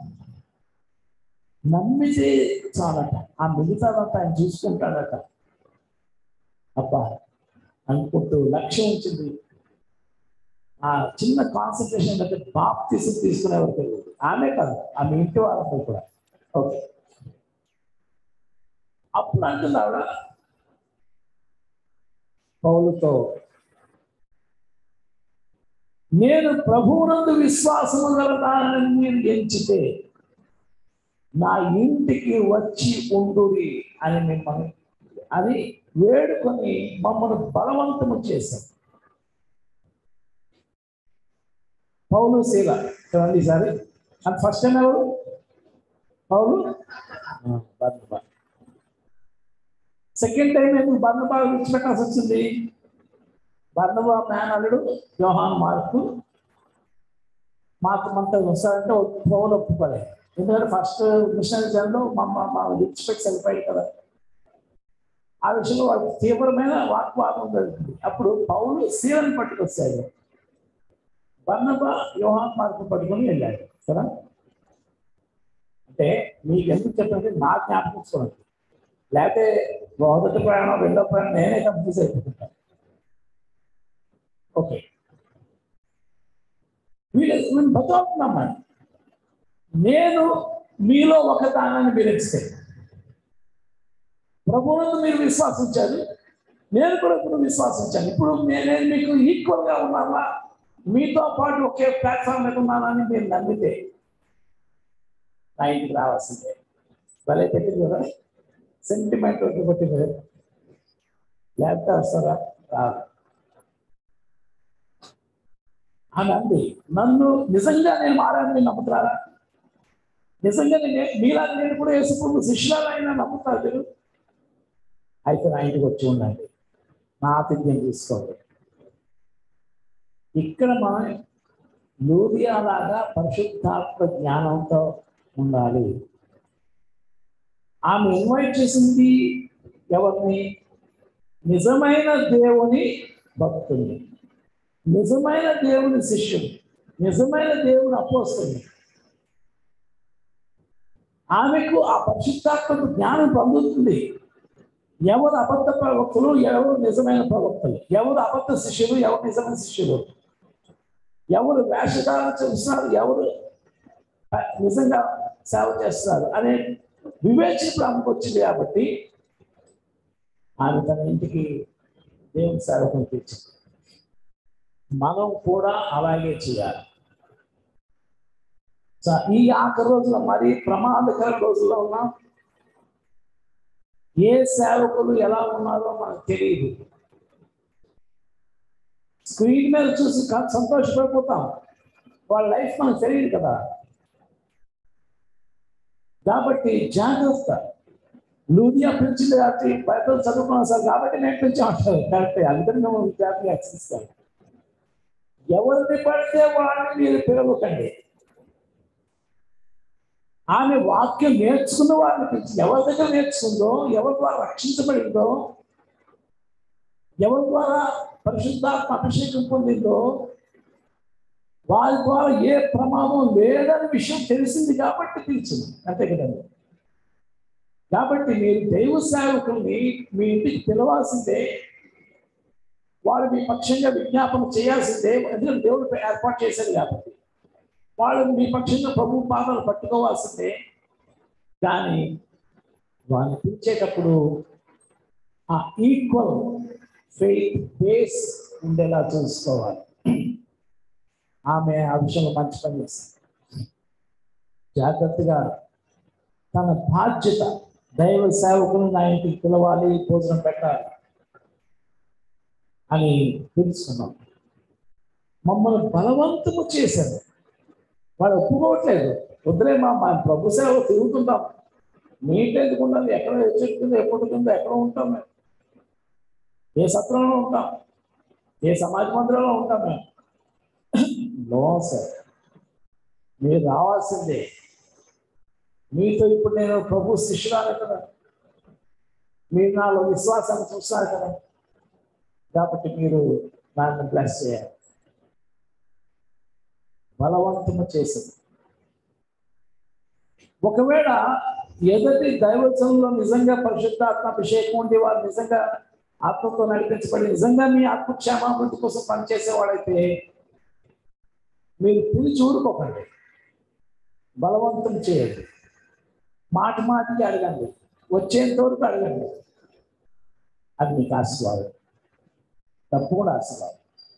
Speaker 2: నమ్మితే చాలట ఆ మిగతాదంతా ఆయన చూసుకుంటాడట అబ్బా అనుకుంటూ లక్ష్యం ఉంచింది ఆ చిన్న కాన్సన్ట్రేషన్ అంటే బాప్ తీసుకు తీసుకునేవారు తెలియదు ఆమె కాదు ఆమె ఇంటి వాళ్ళందరూ కూడా ఓకే అప్పుడు అంటుంది ఆవిడ పౌలుతో నేను ప్రభువునందు విశ్వాసము గలదానని మీరు ఎంచితే నా ఇంటికి వచ్చి ఉండురి అని మిమ్మల్ని అని వేడుకొని మమ్మల్ని బలవంతము చేశారు పౌలు శీల చూడండి ఈసారి అది ఫస్ట్ టైం ఎవరు పౌలు బర్ణబా సెకండ్ టైం ఎందుకు బర్ణబా విడిచిపెట్టాల్సి వచ్చింది బర్ణబా మేనలుడు యోహాన్ మార్కు మాకు మనతో వస్తారంటే పౌలు ఒప్పుకోలే ఎందుకంటే ఫస్ట్ మిషనరీ జన్లో మమ్మ మా విడిచిపెట్టి వెళ్ళిపోయాడు కదా ఆ విషయంలో వాళ్ళకి తీవ్రమైన వాగ్వాదం జరుగుతుంది అప్పుడు పౌలు శీలను పట్టుకొచ్చాడు బర్ణబ యోహాన్ మార్కు పట్టుకొని వెళ్ళాడు కదా అంటే మీకు ఎందుకు చెప్పండి నా జ్ఞాపకించుకోండి లేకపోతే మొదటి ప్రయాణం రెండో ప్రయాణం నేనే కన్ఫ్యూజ్ అయిపోతుంటాను ఓకే వీళ్ళు వీళ్ళు బతవుతున్నామండి నేను మీలో ఒక దానాన్ని మీరు ఎక్స్పెక్ట్ ప్రభువునందు మీరు విశ్వాసించారు నేను కూడా ఇప్పుడు విశ్వాసించాను ఇప్పుడు నేనే మీకు ఈక్వల్గా ఉన్నానా మీతో పాటు ఒకే ప్లాట్ఫామ్ మీద ఉన్నానని మీరు నమ్మితే నా ఇంటికి రావాల్సిందే భలే పెట్టింది కదా సెంటిమెంట్ వద్దు పెట్టింది కదా లేకపోతే వస్తారా రాదు అని అంది నన్ను నిజంగా నేను మారాను మీరు నమ్ముతారా నిజంగా నేను మీలాగా నేను కూడా వేసుకున్న శిష్యులైనా నమ్ముతారు మీరు అయితే నా ఇంటికి వచ్చి ఉండండి నా ఆతిథ్యం తీసుకోండి ఇక్కడ మనం లూదియా లాగా పరిశుద్ధాత్మ జ్ఞానంతో ఉండాలి ఆమె ఇన్వైట్ చేసింది ఎవరిని నిజమైన దేవుని భక్తుని నిజమైన దేవుని శిష్యుడు నిజమైన దేవుని అపోస్తుంది ఆమెకు ఆ పరిశుద్ధాత్మకు జ్ఞానం పొందుతుంది ఎవరు అబద్ధ ప్రవక్తలు ఎవరు నిజమైన ప్రవక్తలు ఎవరు అబద్ధ శిష్యులు ఎవరు నిజమైన శిష్యులు ఎవరు వేషధారణ చేస్తున్నారు ఎవరు ఆ, నిజంగా సేవ చేస్తున్నారు అనే వివేచన ప్రాముఖ్యం వచ్చింది కాబట్టి ఆమె తన ఇంటికి దేవుని సేవకుని తెచ్చింది మనం కూడా అలాగే చేయాలి సో ఈ ఆఖరి రోజుల్లో మరీ ప్రమాదకర రోజుల్లో ఉన్నాం ఏ సేవకులు ఎలా ఉన్నారో మనకు తెలియదు స్క్రీన్ మీద చూసి కా- సంతోషపడిపోతాం వాళ్ళ లైఫ్ మనకు తెలియదు కదా కాబట్టి జాగ్రత్త లూదియా పిలిచింది కాబట్టి బైబిల్ చదువుకున్నాం సార్ కాబట్టి నేను పిలిచామంటారు కరెక్టే అందుకని మేము విద్యార్థి హెచ్చరిస్తాం ఎవరిని పడితే వాళ్ళని మీరు పిలవకండి ఆమె వాక్యం నేర్చుకున్న వారిని పిలిచి ఎవరి దగ్గర నేర్చుకుందో ఎవరి ద్వారా రక్షించబడిందో ఎవరి ద్వారా పరిశుద్ధాత్మ అభిషేకం పొందిందో వారి ద్వారా ఏ ప్రమాదం లేదని విషయం తెలిసింది కాబట్టి పిలిచింది అంతే కదండి కాబట్టి మీరు దైవ సేవకుల్ని మీ ఇంటికి పిలవాల్సిందే వాళ్ళు మీ పక్షంగా విజ్ఞాపన చేయాల్సిందే ఎందుకంటే దేవుడు ఏర్పాటు చేశారు కాబట్టి వాళ్ళు మీ పక్షంగా ప్రభు పాదాలు పట్టుకోవాల్సిందే కానీ వాళ్ళని పిలిచేటప్పుడు ఆ ఈక్వల్ ఫెయిత్ బేస్ ఉండేలా చూసుకోవాలి ఆమె ఆ విషయంలో మంచి పని చేస్తుంది జాగ్రత్తగా తన బాధ్యత దైవ సేవకులు నా ఇంటికి పిలవాలి భోజనం పెట్టాలి అని తెలుసుకున్నాం మమ్మల్ని బలవంతము చేశారు వాళ్ళు ఒప్పుకోవట్లేదు వద్దులే మా మా ప్రభు సేవ తిరుగుతుంటాం మీట్ ఎందుకు ఉండాలి ఎక్కడ హెచ్చరికుందో ఎప్పుడుకుందో ఎక్కడ ఉంటాం మేము ఏ సత్రంలో ఉంటాం ఏ సమాజ మందిరంలో ఉంటాం మేము నో సార్ మీరు రావాల్సిందే మీతో ఇప్పుడు నేను ప్రభు శిష్యురాలు కదా మీరు నాలో విశ్వాసాన్ని చూస్తారు కదా కాబట్టి మీరు నన్ను బ్లెస్ చేయాలి బలవంతము చేసింది ఒకవేళ ఎదుటి దైవచంలో నిజంగా పరిశుద్ధాత్మ అభిషేకం ఉండి వారు నిజంగా ఆత్మతో నడిపించబడి నిజంగా మీ ఆత్మక్షేమాభివృద్ధి కోసం పనిచేసేవాడైతే మీరు పిలిచి ఊరుకోకండి బలవంతం చేయండి మాట మాటికి అడగండి వచ్చేంత వరకు అడగండి అది మీకు ఆశీర్వాదం తప్పకుండా ఆశీర్వాదం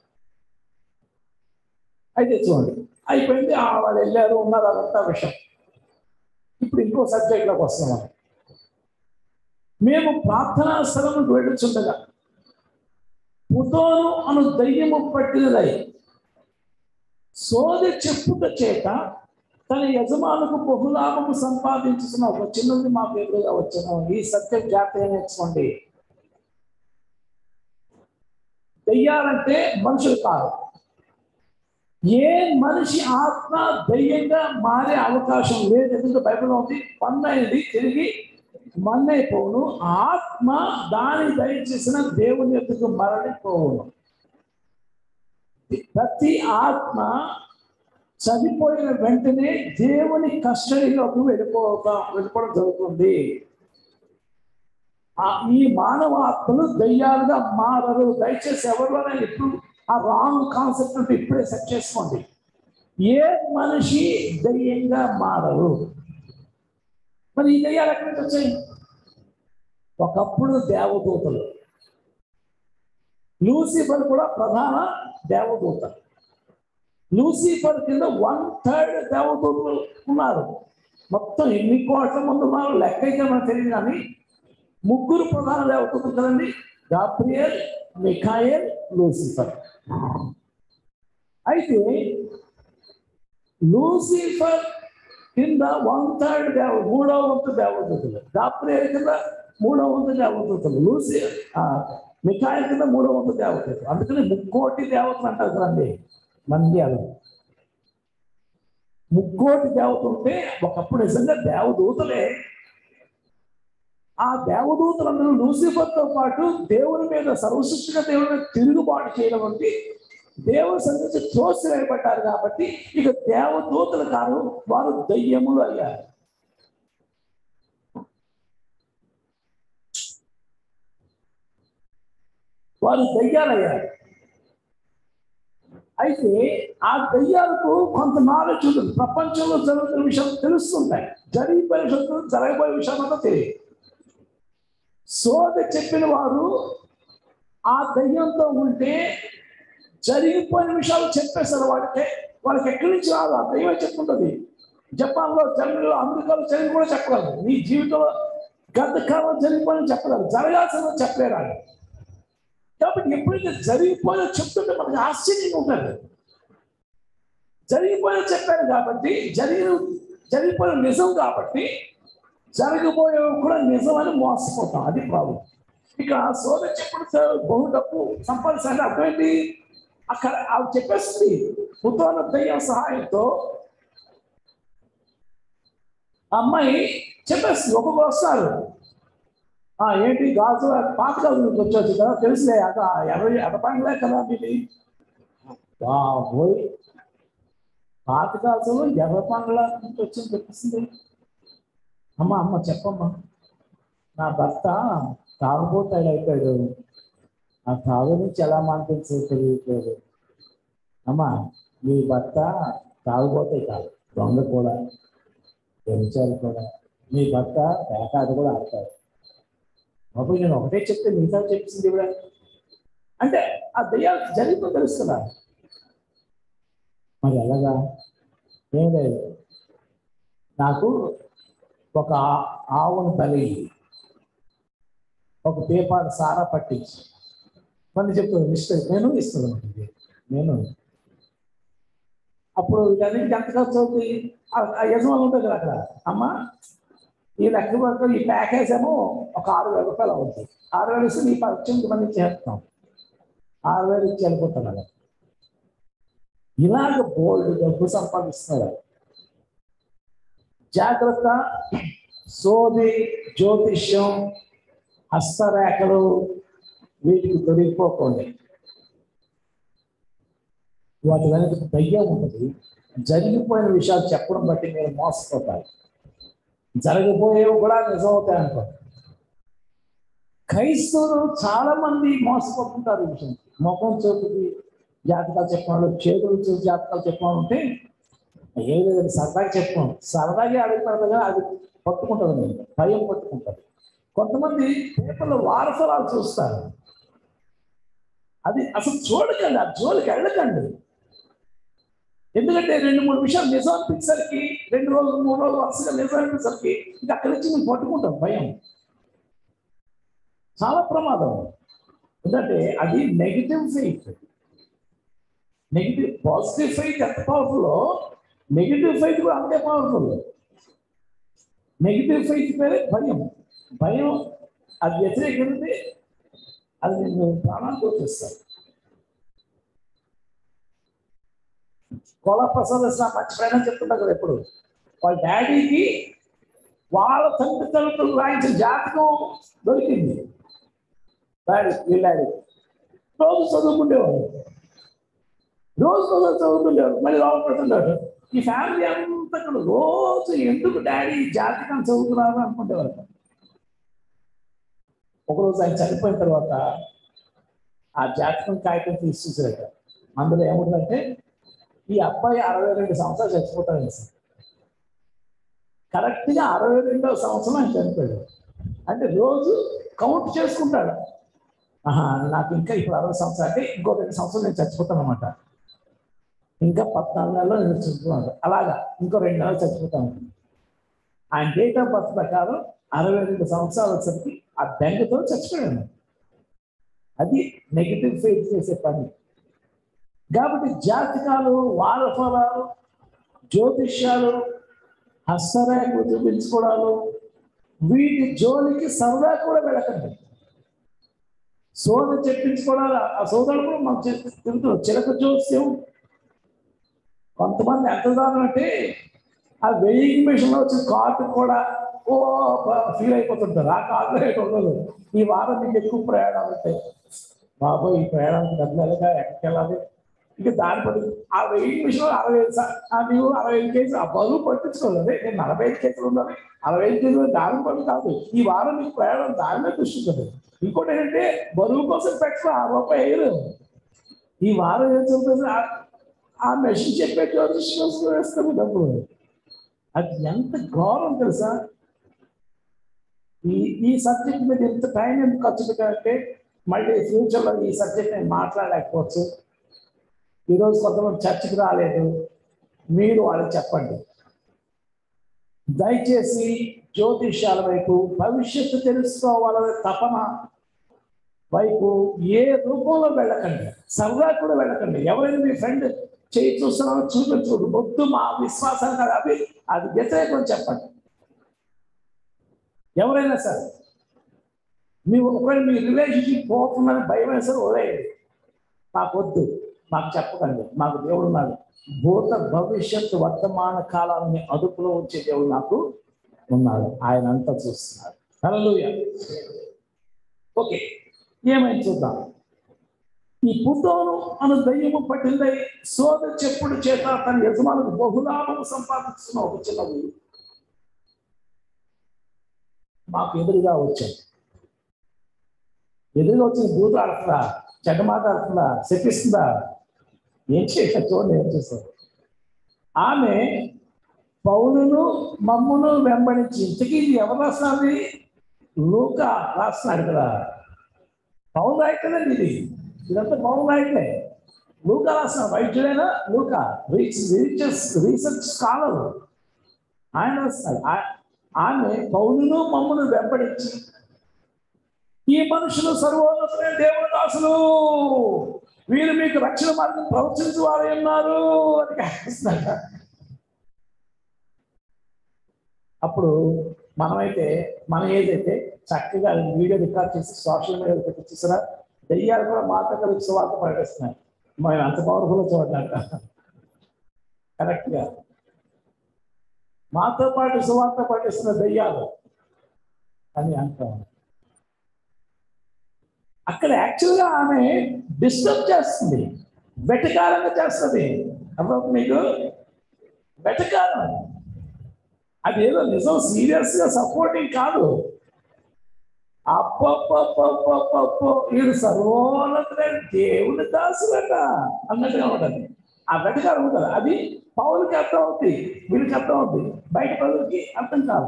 Speaker 2: అయితే చూడండి అయిపోయింది ఆ వాళ్ళు వెళ్ళారు ఉన్నారు అదంతా విషయం ఇప్పుడు ఇంకో సబ్జెక్ట్లోకి వస్తున్నాం మేము ప్రార్థనా స్థలముకు వెళ్ళుచుండగా పుతోను అను దయ్యము పట్టినదై సోది చెప్పుట చేత తన యజమానుకు బహులాభము సంపాదించుతున్న ఒక చిన్నది మాకు ఎదురుగా వచ్చాను ఈ సబ్జెక్ట్ జాగ్రత్తగా నేర్చుకోండి దయ్యాలంటే మనుషులు కాదు ఏ మనిషి ఆత్మ దయ్యంగా మారే అవకాశం లేదు ఎందుకంటే బైబిల్లో ఉంది పన్నైనది తిరిగి మన్నైపోవును ఆత్మ దాని దయచేసిన దేవుని యొక్కకు మరణిపోవును ప్రతి ఆత్మ చనిపోయిన వెంటనే దేవుని కస్టడీలోకి వెళ్ళిపోతా వెళ్ళిపోవడం జరుగుతుంది ఆ ఈ మానవ ఆత్మలు దయ్యాలుగా మారరు దయచేసి ఎవరిలోనే ఇప్పుడు ఆ రాంగ్ కాన్సెప్ట్ ఉంటే ఇప్పుడే సెట్ చేసుకోండి ఏ మనిషి దయ్యంగా మారరు మరి ఈ దయ్యాలు ఎక్కడి నుంచి వచ్చాయి ఒకప్పుడు దేవదూతలు లూసిఫర్ కూడా ప్రధాన దేవదూత లూసిఫర్ కింద వన్ థర్డ్ దేవదూతలు ఉన్నారు మొత్తం ఎన్ని కోట్ల మంది ఉన్నారు లెక్క అయితే మనకు తెలియదు కానీ ముగ్గురు ప్రధాన దేవతలు కదండి గాబ్రియల్ మిఖాయల్ లూసిఫర్ అయితే లూసిఫర్ కింద వన్ థర్డ్ దేవ మూడవ వంతు దేవదూతలు గాబ్రియల్ కింద మూడవ వంతు దేవదూతలు లూసి మిఖాయల్ కింద మూడవ వంతు దేవదూతలు అందుకని ముక్కోటి దేవతలు అంటారు కదండి మంద్యాలు ముక్కోటి దేవత ఉంటే ఒకప్పుడు నిజంగా దేవదూతలే ఆ దేవదూతలందరూ లూసిఫర్తో పాటు దేవుని మీద సర్వసృష్టిగా దేవుని మీద తిరుగుబాటు చేయడం వంటి దేవుని సంధించి త్రోసివేయబడ్డారు కాబట్టి ఇక దేవదూతలు కాదు వారు దయ్యములు అయ్యారు వారు దయ్యాలయ్యారు అయితే ఆ దయ్యాలకు కొంత నాలెడ్జ్ ఉంటుంది ప్రపంచంలో జరుగుతున్న విషయం తెలుస్తుంటాయి జరిగిపోయే విషయం జరగబోయే విషయం అంతా తెలియదు సోద చెప్పిన వారు ఆ దయ్యంతో ఉంటే జరిగిపోయిన విషయాలు చెప్పేస్తారు వాడికి వాళ్ళకి ఎక్కడి నుంచి రాదు ఆ దయ్యమే చెప్పుకుంటుంది జపాన్లో జర్మనీలో అమెరికాలో జరిగి కూడా చెప్పగలరు నీ జీవితంలో గత కాలం జరిగిపోయిన చెప్పగలరు జరగాల్సిన చెప్పలేరు వాళ్ళు కాబట్టి ఎప్పుడైతే జరిగిపోయిన చెప్తుంటే మనకి ఆశ్చర్యంగా ఉంటుంది జరిగిపోయిన చెప్పారు కాబట్టి జరిగిన జరిగిపోయిన నిజం కాబట్టి జరగబోయేవి కూడా నిజం అని మోసపోతాం అది ప్రాబ్లం ఇక సోద చెప్పుడు బహు డబ్బు సంపాదించాలంటే అర్థమైంది అక్కడ అవి చెప్పేస్తుంది పుత్రాల దయ్యం సహాయంతో ఆ అమ్మాయి చెప్పేస్తుంది ఒక్కొక్కరు వస్తారు ఆ ఏంటి గాజు పాత గాజు నుంచి వచ్చేది కదా తెలుసులే అద ఎర్ర ఎర్రపండ్లే కదా మీది బాబోయ్ పాత గాజులు ఎర్ర పండ్ల నుంచి వచ్చింది చెప్పేసింది అమ్మ అమ్మ చెప్పమ్మా నా భర్త తాగుబోతాడు అయిపోయాడు ఆ తాగు నుంచి ఎలా మానిపించే తెలియట్లేదు అమ్మా మీ భర్త తాగుబోతే కాదు దొంగ కూడా పెంచాలి కూడా మీ భర్త పేకాడు కూడా ఆడతాడు బాబు నేను ఒకటే చెప్తే మిగతా చెప్పింది కూడా అంటే ఆ దయ్యాలు జరిగిపో తెలుస్తుందా మరి ఎలాగా ఏం లేదు నాకు ఒక ఆ- ఆవును బలి ఒక పేపాడు సారా పట్టించి మళ్ళీ చెప్తాను మిస్టర్ నేను ఇస్తున్నాను ఇది. నేను అప్పుడు దానికి ఎంత ఖర్చు అవుతుంది ఆ- ఆ యజమాని ఉంటుంది కదా అక్కడ అమ్మ ఈ లెక్క ప్రకారం ఈ ప్యాకేజ్ ఏమో ఒక ఆరు వేల రూపాయలు అవుతుంది ఆరు వేలు ఇస్తే నీ పద్దెనిమిది మంది చేస్తాం ఆరు వేలు ఇచ్చి వెళ్ళిపోతాను అలా ఇలాగ బోల్డ్ డబ్బు సంపాదిస్తున్నారు జాగ్రత్త సోది జ్యోతిష్యం హస్తరేఖలు వీటికి తొలగిపోకండి వాటి వెనక దయ్యం ఉంటుంది జరిగిపోయిన విషయాలు చెప్పడం బట్టి మీరు మోసపోతారు జరగబోయేవి కూడా నిజమవుతాయి అనుకో క్రైస్తవులు చాలా మంది మోసపోతుంటారు ఈ విషయం ముఖం చూపుకి జాతకాలు చెప్పిన చేతులు చూసి జాతకాలు చెప్పిన ఉంటే ఏం లేదండి సరదాగా చెప్పాం సరదాగా అడుగుతారు కదా అది పట్టుకుంటుంది నేను భయం పట్టుకుంటుంది కొంతమంది పేపర్లో వారసరాలు చూస్తారు అది అసలు చూడకండి ఆ జోలికి వెళ్ళకండి ఎందుకంటే రెండు మూడు విషయాలు నిజం అనిపించేసరికి రెండు రోజులు మూడు రోజులు వరుసగా నిజం అనిపించేసరికి ఇంకా అక్కడి నుంచి మేము పట్టుకుంటాం భయం చాలా ప్రమాదం ఎందుకంటే అది negative faith negative positive faith ఎంత పవర్ఫుల్ నెగిటివ్ ఫెయిత్ కూడా అంతే పవర్ఫుల్ నెగిటివ్ ఫెయిత్ పేరే భయం భయం అది వ్యతిరేకింది అది నేను ప్రాణాలు కోల్పిస్తాను కోలా ప్రసాద్ నా మంచి ఫ్రెండ్ అని చెప్తుంటా కదా ఎప్పుడు వాళ్ళ డాడీకి వాళ్ళ తండ్రి తల్లిదండ్రులు రాయించిన జాతకం దొరికింది డాడీ వీళ్ళ డాడీ రోజు చదువుకుంటేవాడు రోజు రోజు చదువుతుండేవాడు మళ్ళీ లోపల పెడుతుంటాడు ఈ ఫ్యామిలీ అంతా కూడా రోజు ఎందుకు డాడీ జాతకం చదువుతున్నారు అనుకుంటేవారు ఒకరోజు ఆయన చనిపోయిన తర్వాత ఆ జాతకం కాగితం తీసి చూసారట అందులో ఏముందంటే ఈ అబ్బాయి అరవై రెండు సంవత్సరాలు చచ్చిపోతాడు సార్ కరెక్ట్గా అరవై రెండవ సంవత్సరం ఆయన చనిపోయాడు అంటే రోజు కౌంట్ చేసుకుంటాడు ఆహా నాకు ఇంకా ఇప్పుడు అరవై సంవత్సరాలు అంటే ఇంకో రెండు సంవత్సరాలు నేను చచ్చిపోతాను అనమాట ఇంకా పద్నాలుగు నెలలు నేను చచ్చిపోతాను అలాగా ఇంకో రెండు నెలలు చచ్చిపోతాను ఆయన డేట్ ఆఫ్ బర్త్ ప్రకారం అరవై రెండు సంవత్సరాలు వచ్చేసరికి ఆ బెంగతో చచ్చిపోయాడు అది నెగిటివ్ ఫేస్ చేసే పని కాబట్టి జాతకాలు వారఫలాలు జ్యోతిష్యాలు హస్తరేఖలు చూపించుకోవడాలు వీటి జోలికి సరదా కూడా వెళ్ళకండి సోద చెప్పించుకోవడాలు ఆ సోదరులు కూడా మాకు తిరుగుతున్నారు చిలక జోస్యం కొంతమంది ఎంత దారుణం అంటే ఆ వెయ్యింగ్ మిషన్లో వచ్చిన కార్డు కూడా ఓ ఫీల్ అయిపోతుంటారు ఆ కార్డులో ఏటి ఉండదు ఈ వారం మీకు ఎక్కువ ప్రయాణాలు ఉంటాయి బాబు ఈ ప్రయాణానికి డబ్బులు ఎలాగా ఎక్కడికి వెళ్ళాలి ఇక దాని పడి ఆ వెయ్యి మిషన్ అరవై ఐదు సా- ఆ నీవు అరవై ఐదు కేజీలు ఆ బరువు పట్టించుకోలేదు నేను నలభై ఐదు కేజీలు ఉండాలి అరవై ఐదు కేజీలు దాని పడి కాదు ఈ వారం మీకు ప్రయాణం దాని మీద దృష్టి ఉంటుంది ఇంకోటి ఏంటంటే బరువు కోసం పెట్టరు ఆ రూపాయి వేయరు ఈ వారం ఏం చెప్తుంది ఆ- ఆ మెషిన్ చెప్పే జ్యోతిష్ కోసం వేస్తాము డబ్బులు అది ఎంత ఘోరం తెలుసా ఈ ఈ సబ్జెక్ట్ మీద ఎంత టైం ఎందుకు ఖర్చు పెట్టాలంటే మళ్ళీ ఫ్యూచర్లో ఈ సబ్జెక్ట్ నేను మాట్లాడలేకపోవచ్చు ఈరోజు కొంతమంది చర్చికి రాలేదు మీరు వాళ్ళకి చెప్పండి దయచేసి జ్యోతిష్యాల వైపు భవిష్యత్తు తెలుసుకోవాలనే తపన వైపు ఏ రూపంలో వెళ్ళకండి సరదా కూడా వెళ్ళకండి ఎవరైనా మీ ఫ్రెండ్ చేయి చూస్తున్నారో చూపించు వద్దు మా విశ్వాసాలు కాదు అవి అది వ్యతిరేకం చెప్పండి ఎవరైనా సరే మీ ఒకవేళ మీ రిలేషన్షిప్ పోతుందని భయం అయినా సరే వదిలేయండి మాకు వద్దు మాకు చెప్పకండి మాకు దేవుడు ఉన్నాడు భూత భవిష్యత్తు వర్తమాన కాలాన్ని అదుపులో ఉంచే దేవుడు నాకు ఉన్నాడు ఆయన అంతా చూస్తున్నాడు హల్లెలూయా ఓకే ఏమైంది చూద్దాం ఈ పుట్టోను అను దయ్యము పట్టిందై సోద చెప్పుడు చేత తన యజమానులకు బహులాభం సంపాదిస్తున్న ఒక చిన్న ఊరు మాకు ఎదురుగా వచ్చాడు ఎదురుగా వచ్చిన బూతులు ఆడుతుందా చెడ్డ మాట ఆడుతుందా శపిస్తుందా ఏం చేయాలి చూడండి ఏం చేస్తారు ఆమె పౌలును మమ్మును వెంబడించి ఇంతకీ ఇది ఎవరు రాస్తున్నది లూక రాస్తున్నాడు కదా పౌలు రాయట్లేదండి ఇది ఇదంతా పౌలు రాయట్లే లూక రాసిన వైద్యుడైనా లూక రీచ్ రీచర్స్ రీసెర్చ్ స్కాలర్ ఆయన రాస్తున్నాడు ఆ- ఆమె పౌలును మమ్మును వెంబడించి ఈ మనుషులు సర్వోన్నతమైన దేవుని దాసులు వీరు మీకు రక్షణ మార్గం ప్రవచించు వారై ఉన్నారు అని కనిపిస్తున్నాడు అప్పుడు మనమైతే మనం ఏదైతే చక్కగా వీడియో రికార్డ్ చేసి సోషల్ మీడియాలో పెట్టి చూసినా దెయ్యాలు కూడా మాతో కలిసి సువార్త ప్రకటిస్తున్నాయి మనం అంత పవర్ఫుల్ చూడాలంట కరెక్ట్గా మాతో పాటు సువార్త పఠిస్తున్న దెయ్యాలు అని అంటాం అక్కడ యాక్చువల్గా ఆమె డిస్టర్బ్ చేస్తుంది వెటకారంగా చేస్తుంది అప్పుడు మీకు వెటకారం అది. అదేదో నిజం సీరియస్ గా సపోర్టింగ్ కాదు అప్పప్పప్పప్పప్పో వీడు సర్వోన్నతుడైన దేవుని దాసులట అన్నట్టుగా ఉంటుంది ఆ వెటకారం ఉంటుంది అది పౌలకి అర్థం అవుతుంది వీడికి అర్థం అవుతుంది బయట ప్రజలకి అర్థం కాదు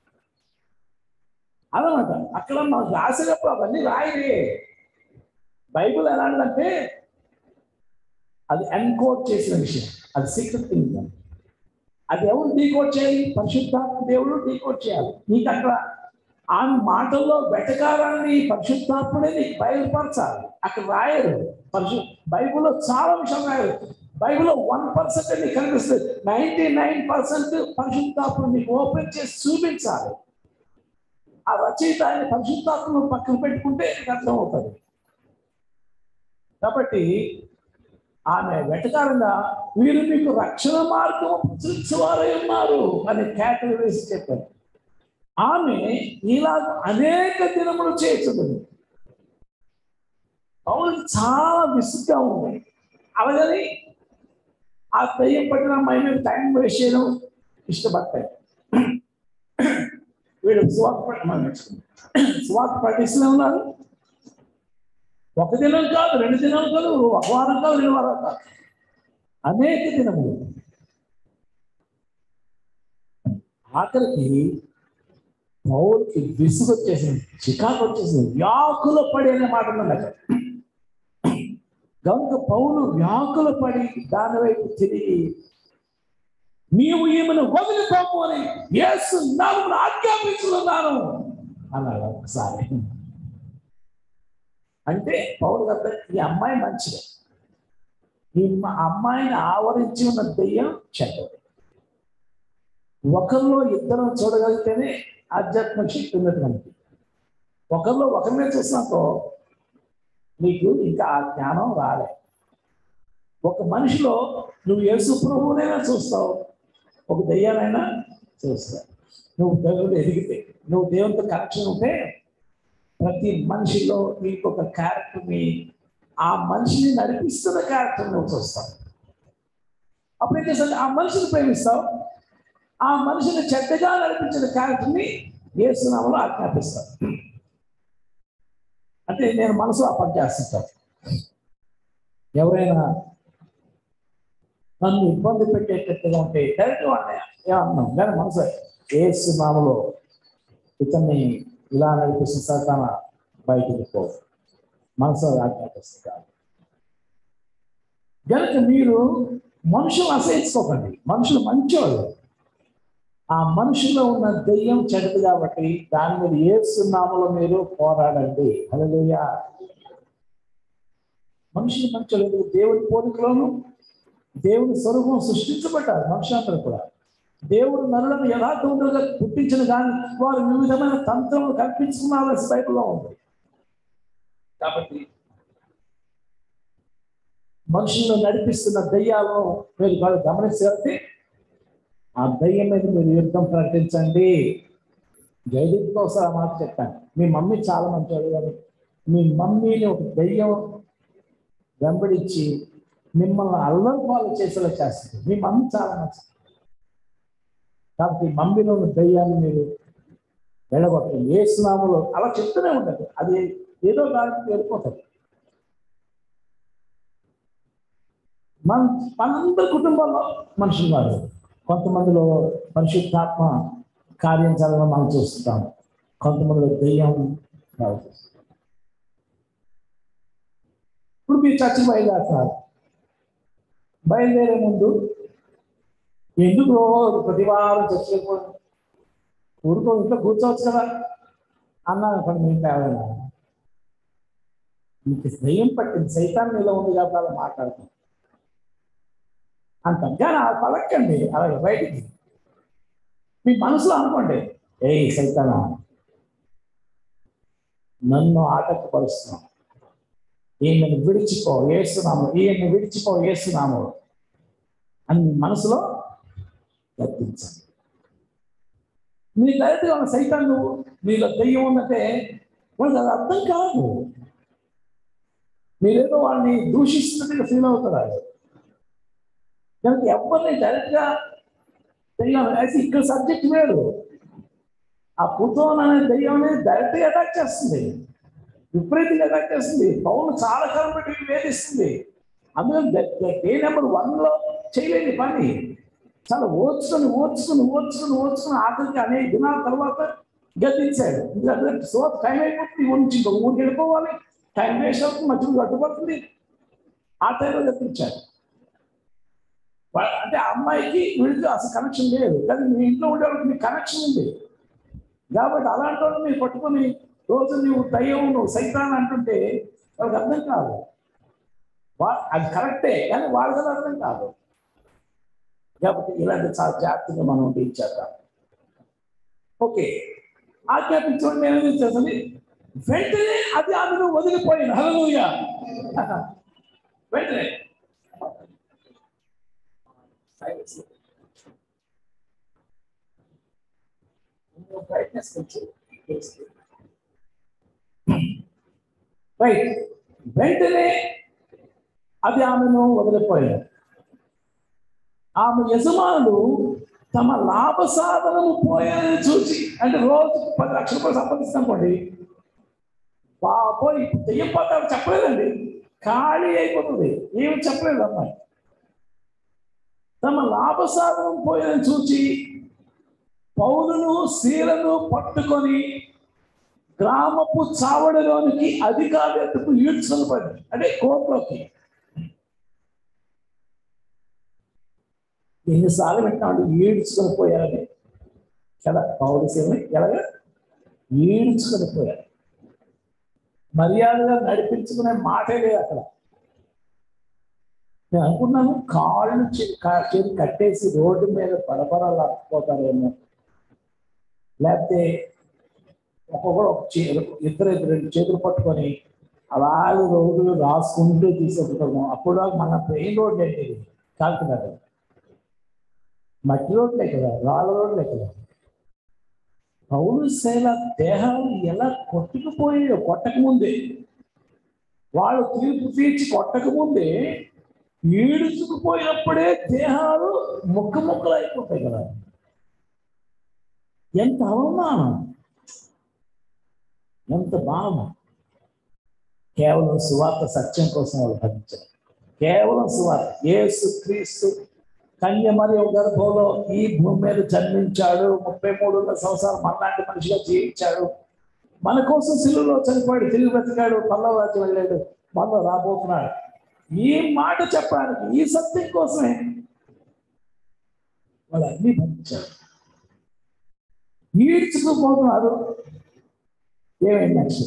Speaker 2: అదనమాట అక్కడ మనకు రాసేటప్పుడు అవన్నీ రాయలే బైబిల్ ఎలాంటిదంటే అది ఎన్కోడ్ చేసిన విషయం అది సీక్రెట్ థింగ్ అది ఎవరు డీకోడ్ చేయాలి పరిశుద్ధాత్మ దేవుడు డీకోడ్ చేయాలి నీకు అక్కడ ఆ మాటల్లో వెటకారాన్ని పరిశుద్ధాత్ముడే నీకు బయలుపరచాలి అక్కడ రాయరు పరిశు బైబిల్లో చాలా విషయం రాయరు బైబిల్లో వన్ పర్సెంట్ నీకు కనిపిస్తుంది నైంటీ నైన్ పర్సెంట్ పరిశుద్ధాత్ముడు నీకు ఓపెన్ చేసి చూపించాలి ఆ రచయిత ఆయన పరిశుద్ధాత్మను పక్కన పెట్టుకుంటే నీకు అర్థమవుతుంది కాబట్టి ఆమె వెటకారంగా వీరు మీకు రక్షణ మార్గం ప్రచురించేవారై ఉన్నారు అని కేకలు వేసి చెప్పారు ఆమె ఇలా అనేక దినములు చేస్తుంది పౌరులు చాలా విసుగ్గా ఉంది అలాగని ఆ దయ్యం పట్టిన అమ్మాయి మీద టైం వేస్ట్ చేయడం ఇష్టపడతాయి వీడు స్వార్థ పట్టమని స్వార్థ పట్టిస్తూనే ఉన్నారు ఒక దినం కాదు రెండు దినాలు కాదు ఒక వారం కాదు రెండు వారాలు కాదు అనేక దినములు ఆఖరికి పౌరుకి విసుగు వచ్చేసింది చికాకు వచ్చేసింది వ్యాకుల పడి అనే మాట ఉన్నది అక్కడ. కనుక పౌలు వ్యాకుల పడి దాని వైపు తిరిగి నీవు ఈమెను వదిలిపోము అని యేసు నామమున ఆజ్ఞాపించున్నాను అన్నాడు ఒకసారి అంటే పౌరు గారు ఈ అమ్మాయి మంచిదే ఈ మ- అమ్మాయిని ఆవరించి ఉన్న దెయ్యం చెడ్డది ఒకరిలో ఇద్దరం చూడగలిగితేనే ఆధ్యాత్మిక శక్తి ఉన్నట్టు మనకి ఒకరిలో ఒకరినే చూసినాకో నీకు ఇంకా ఆ జ్ఞానం రాలే ఒక మనిషిలో నువ్వు యేసు ప్రభువునైనా చూస్తావు ఒక దెయ్యానైనా చూస్తావు నువ్వు దేవుడు ఎదిగితే నువ్వు దేవునితో కనెక్షన్ ఉంటే ప్రతి మనిషిలో నీకు ఒక క్యారెక్టర్ని ఆ మనిషిని నడిపిస్తున్న క్యారెక్టర్ నువ్వు చూస్తావు అప్పుడు ఏం చేస్తావు ఆ మనిషిని ప్రేమిస్తావు ఆ మనిషిని చెడ్డగా నడిపించిన క్యారెక్టర్ని ఏసునామలో ఆజ్ఞాపిస్తావు అంటే నేను మనసు ఆ పని చేస్తుంటాను ఎవరైనా నన్ను ఇబ్బంది పెట్టేటట్టుగా ఉంటే డైరెక్ట్ వాడిని ఏమన్నాం కానీ మనసు ఏసునామలో ఇతన్ని ఇలా నడిపిస్తున్న సరతాన బయటికి పో మనసు ఆజ్ఞాపిస్తుంది కాదు కనుక మీరు మనుషులు అసహించుకోకండి మనుషులు మంచివాళ్ళు ఆ మనుషుల్లో ఉన్న దెయ్యం చెడ్డది కాబట్టి దాని మీద ఏసునామలో మీరు పోరాడండి హల్లెలూయా మనుషులు మంచోళ్ళు ఎందుకు దేవుని పోలికలోను దేవుని స్వరూపం సృష్టించబడ్డారు మనుషులందరూ కూడా దేవుడు నరులను యథార్థవంతులుగా పుట్టించిన కానీ వారు వివిధమైన తంత్రములు కల్పించుకున్నారని బైబిల్లో ఉంది కాబట్టి మనుషులను నడిపిస్తున్న దయ్యాలను మీరు బాగా గమనిస్తే ఆ దయ్యం మీద మీరు యుద్ధం ప్రకటించండి జయదీప్తో ఒకసారి ఆ మాట చెప్పాను మీ మమ్మీ చాలా మంచివాడు కానీ మీ మమ్మీని ఒక దయ్యం వెంబడించి మిమ్మల్ని అల్లరి పాలు చేసేలా చేస్తుంది మీ మమ్మీ చాలా మంచిది కాబట్టి మమ్మీలో ఉన్న దయ్యాన్ని మీరు వెళ్ళగొట్టండి ఏ స్నామంలో అలా చెప్తూనే ఉండదు అది ఏదో దానికి వెళ్ళిపోతుంది మన మనందరి కుటుంబంలో మనుషులు వారు కొంతమందిలో పరిశుద్ధాత్మ కార్యం జరగడం మనం చూస్తుంటాం కొంతమందిలో దెయ్యం రావు. ఇప్పుడు మీరు చర్చకి బయలుదేరుతున్నారు బయలుదేరే ముందు ఎందుకు రోజు ప్రతి వారం చర్చకి పోవడం? ఊరుకో ఇంట్లో కూర్చోవచ్చు కదా అన్నాను అనుకోండి మీకు ఎవరైనా మీకు దెయ్యం పట్టింది సైతాన్ మీలో ఉంది కాబట్టి అలా మాట్లాడుతాం అంటాం కానీ అలా పలకండి అలాగే బయటికి మీ మనసులో అనుకోండి ఏ సైతానా నన్ను ఆటంకపరుస్తున్నాం ఈయనను విడిచిపో ఏసునాము ఈయన్ని విడిచిపో ఏసునాము అని మీ మనసులో గర్తించండి మీ డైరెక్ట్గా ఉన్న సైతాన్ నువ్వు నీలో దెయ్యం ఉన్నట్టే వాళ్ళకి అది అర్థం కాదు మీరేదో వాళ్ళని దూషిస్తున్నట్టుగా ఫీల్ అవుతారు కనుక ఎవరిని డైరెక్ట్గా దెయ్యం అయితే ఇక్కడ సబ్జెక్ట్ వేరు ఆ పుతోన్ అనే దెయ్యం అనేది డైరెక్ట్గా అటాక్ చేస్తుంది విపరీతంగా అటాక్ చేస్తుంది పౌరులు చాలా కాలం పెట్టి వేధిస్తుంది అందుకని డే నెంబర్ వన్లో చేయలేని పని చాలా ఓర్చుకొని ఓర్చుకొని ఓర్చుకొని ఓర్చుకొని ఆఖరికి అనేక దినాల తర్వాత గతించాడు ఎందుకంటే సో టైం అయిపోతుంది ఊరి నుంచి ఇంకో ఊరికి వెళ్ళిపోవాలి టైం వేస్ట్ అవుతుంది మధ్యలో గట్టుపడుతుంది ఆ టైంలో గతించాడు వా- అంటే ఆ అమ్మాయికి వీడికి అసలు కనెక్షన్ లేదు కానీ మీ ఇంట్లో ఉండే వాళ్ళకి మీకు కనెక్షన్ ఉంది కాబట్టి అలాంటి వాళ్ళు మీరు పట్టుకొని రోజు నువ్వు దయ్యం నువ్వు సైతాన్ అంటుంటే వాళ్ళకి అర్థం కాదు వా అది కరెక్టే కానీ వాళ్ళకి అది అర్థం కాదు కాబట్టి ఇలాంటి చాలా జాగ్రత్తగా మనం డీల్ చేద్దాం ఓకే ఆజ్ఞాపించడం నేను చేస్తుంది వెంటనే అది ఆమెను వదిలిపోయింది హల్లెలూయా వెంటనే బ్రైట్నెస్ కొంచెం రైట్ వెంటనే అది ఆమెను వదిలిపోయాడు ఆమె యజమానులు తమ లాభ సాధనము పోయాలని చూసి అంటే రోజుకు పది లక్షల రూపాయలు సంపాదిస్తాం అనుకోండి బాబోయ్ దెయ్యం పోతాడు చెప్పలేదండి ఖాళీ అయిపోతుంది ఏమి చెప్పలేదు అమ్మాయి తమ లాభ సాధనం పోయాలని చూసి పౌరును శీలను పట్టుకొని గ్రామపు చావడిలోనికి అధికారులకు ఈడ్చుకొని పడింది అంటే కోర్టులోకి ఎన్నిసార్లు వింటామండి ఈడ్చుకొని పోయారని కదా పౌరు శీలని ఎలాగా ఈడ్చుకొని పోయారు మర్యాదగా నడిపించుకునే మాటే లేదు అక్కడ నేను అనుకున్నాను కాళ్ళు చే- కా- చేతి కట్టేసి రోడ్డు మీద పడపడాలు అట్టుకోతారేమో లేకపోతే ఒక్కొక్కరు ఒక చే ఇద్దరు ఇద్దరు రెండు చేతులు పట్టుకొని అలాగే రోడ్లు రాసుకుంటూ తీసుకుంటాము అప్పుడు దాకా మన మెయిన్ రోడ్ ఏంటి ఇది? కాకినాడ మట్టి రోడ్లే కదా రాళ్ళ రోడ్లే కదా పౌరు శైల దేహాలు ఎలా కొట్టుకుపోయాయో కొట్టక ముందే వాళ్ళు తీర్పు తీర్చి కొట్టక ముందే ఈడుచుకుపోయినప్పుడే దేహాలు ముక్క ముక్కలు అయిపోతాయి కదా ఎంత అవమానం ఎంత భావం కేవలం సువార్త సత్యం కోసం వాళ్ళు భరించారు కేవలం సువార్త యేసు క్రీస్తు కన్య మరియు గర్భంలో ఈ భూమి మీద జన్మించాడు ముప్పై మూడున్న సంవత్సరాలు మనలాంటి మనిషిగా జీవించాడు మన కోసం సిలువలో చనిపోయాడు తిరిగి బ్రతికాడు పల్లవ రాజ్యం వెళ్ళాడు మనలో రాబోతున్నాడు ఈ మాట చెప్పడానికి ఈ సత్యం కోసమే వాళ్ళు అన్ని భరించారు ఈడ్చుకుపోతున్నారు ఏమైంది నెక్స్ట్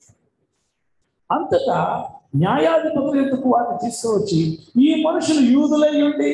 Speaker 2: అంతటా న్యాయాధిపతుల ఎందుకు వారిని తీసుకువచ్చి ఈ మనుషులు యూదులై ఉండి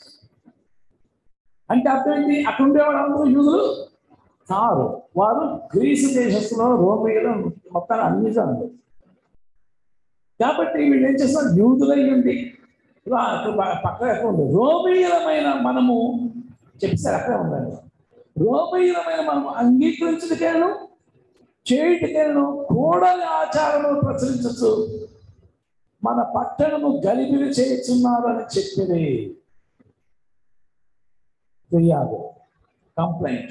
Speaker 2: అంటే అర్థం ఏంటి అక్కడ ఉండేవాళ్ళు అందరూ యూదులు కారు వారు గ్రీసు దేశస్తులో రోమియోలో మొత్తం అన్ని జనాలు కాబట్టి వీళ్ళు ఏం చేస్తున్నారు యూదులై ఉండి ఇలా అక్కడ ప- పక్కన ఎక్కడ ఉంది రోమీయులమైన మనము చెప్పారు అక్కడే ఉందండి రోమీయులమైన మనము అంగీకరించడికేను చేయుటికేను కూడని ఆచారము ప్రచురించచ్చు మన పట్టణము గలిబిలి చేస్తున్నారు అని చెప్పింది ఫిర్యాదు కంప్లైంట్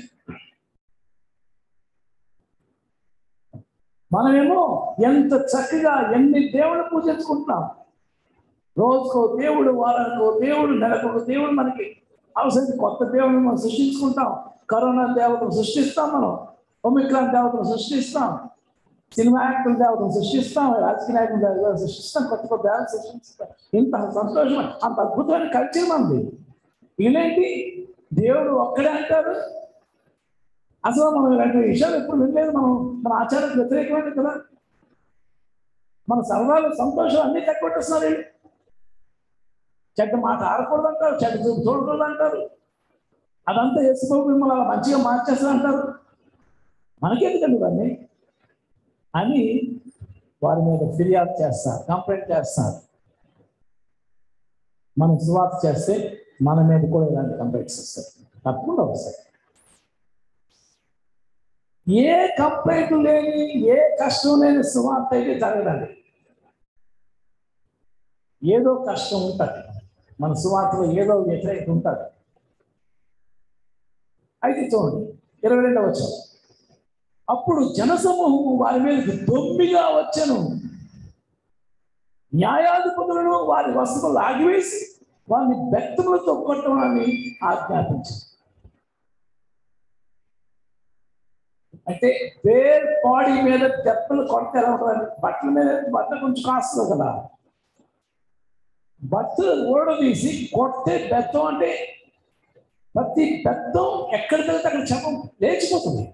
Speaker 2: మనమేమో ఎంత చక్కగా ఎన్ని దేవుడు పూజించుకుంటున్నాం రోజుకో దేవుడు వారానికో దేవుడు నెలకొక దేవుడు మనకి అవసరం కొత్త దేవుడిని మనం సృష్టించుకుంటాం కరోనా దేవతను సృష్టిస్తాం మనం ఒమిక్రాన్ దేవతను సృష్టిస్తాం సినిమా యాక్టర్ దేవతను సృష్టిస్తాం రాజకీయ నాయకుల దేవతను సృష్టిస్తాం కొత్త కొత్త దేవతను సృష్టిస్తాం ఇంత సంతోషం అంత అద్భుతమైన కల్చర్ మనది ఇలాంటి దేవుడు ఒక్కడే అంటారు అసలు మనం ఇలాంటి విషయాలు ఎప్పుడు వినలేదు మనం మన ఆచారానికి వ్యతిరేకమైనది కదా మన సరదాలు సంతోషం అన్ని తగ్గొట్టేస్తున్నారు వీళ్ళు. చెడ్డ మాట ఆడకూడదు అంటారు చెడ్డ చూపు చూడకూడదు అంటారు అదంతా వేసుకోక మిమ్మల్ని అలా మంచిగా మార్చేస్తారు అంటారు మనకెందుకండి ఇవన్నీ అని వారి మీద ఫిర్యాదు చేస్తారు కంప్లైంట్ చేస్తారు మనం సువార్త చేస్తే మన మీద కూడా ఇలాంటి కంప్లైంట్స్ వస్తాయి తప్పకుండా వస్తాయి ఏ కంప్లైంట్ లేని ఏ కష్టం లేని సువార్త అయితే జరగదండి ఏదో కష్టం ఉంటుంది మన సువార్తలో ఏదో వ్యతిరేకత ఉంటుంది అయితే చూడండి ఇరవై రెండవ వచ్చాం అప్పుడు జనసమూహము వారి మీదకి దొమ్మిగా వచ్చను న్యాయాధిపతులను వారి వస్తువులు లాగివేసి వారిని బెత్తములతో కొట్టమని ఆజ్ఞాపించారు అంటే వేర్ బాడీ మీద దెబ్బలు కొడితే ఎలా ఉంటుంది బట్టల మీద బట్ట కొంచెం కాస్తుంది కదా బట్టలు ఊడదీసి కొడితే బెత్తం అంటే ప్రతి బెత్తం ఎక్కడికి వెళ్తే అక్కడ చపం లేచిపోతుంది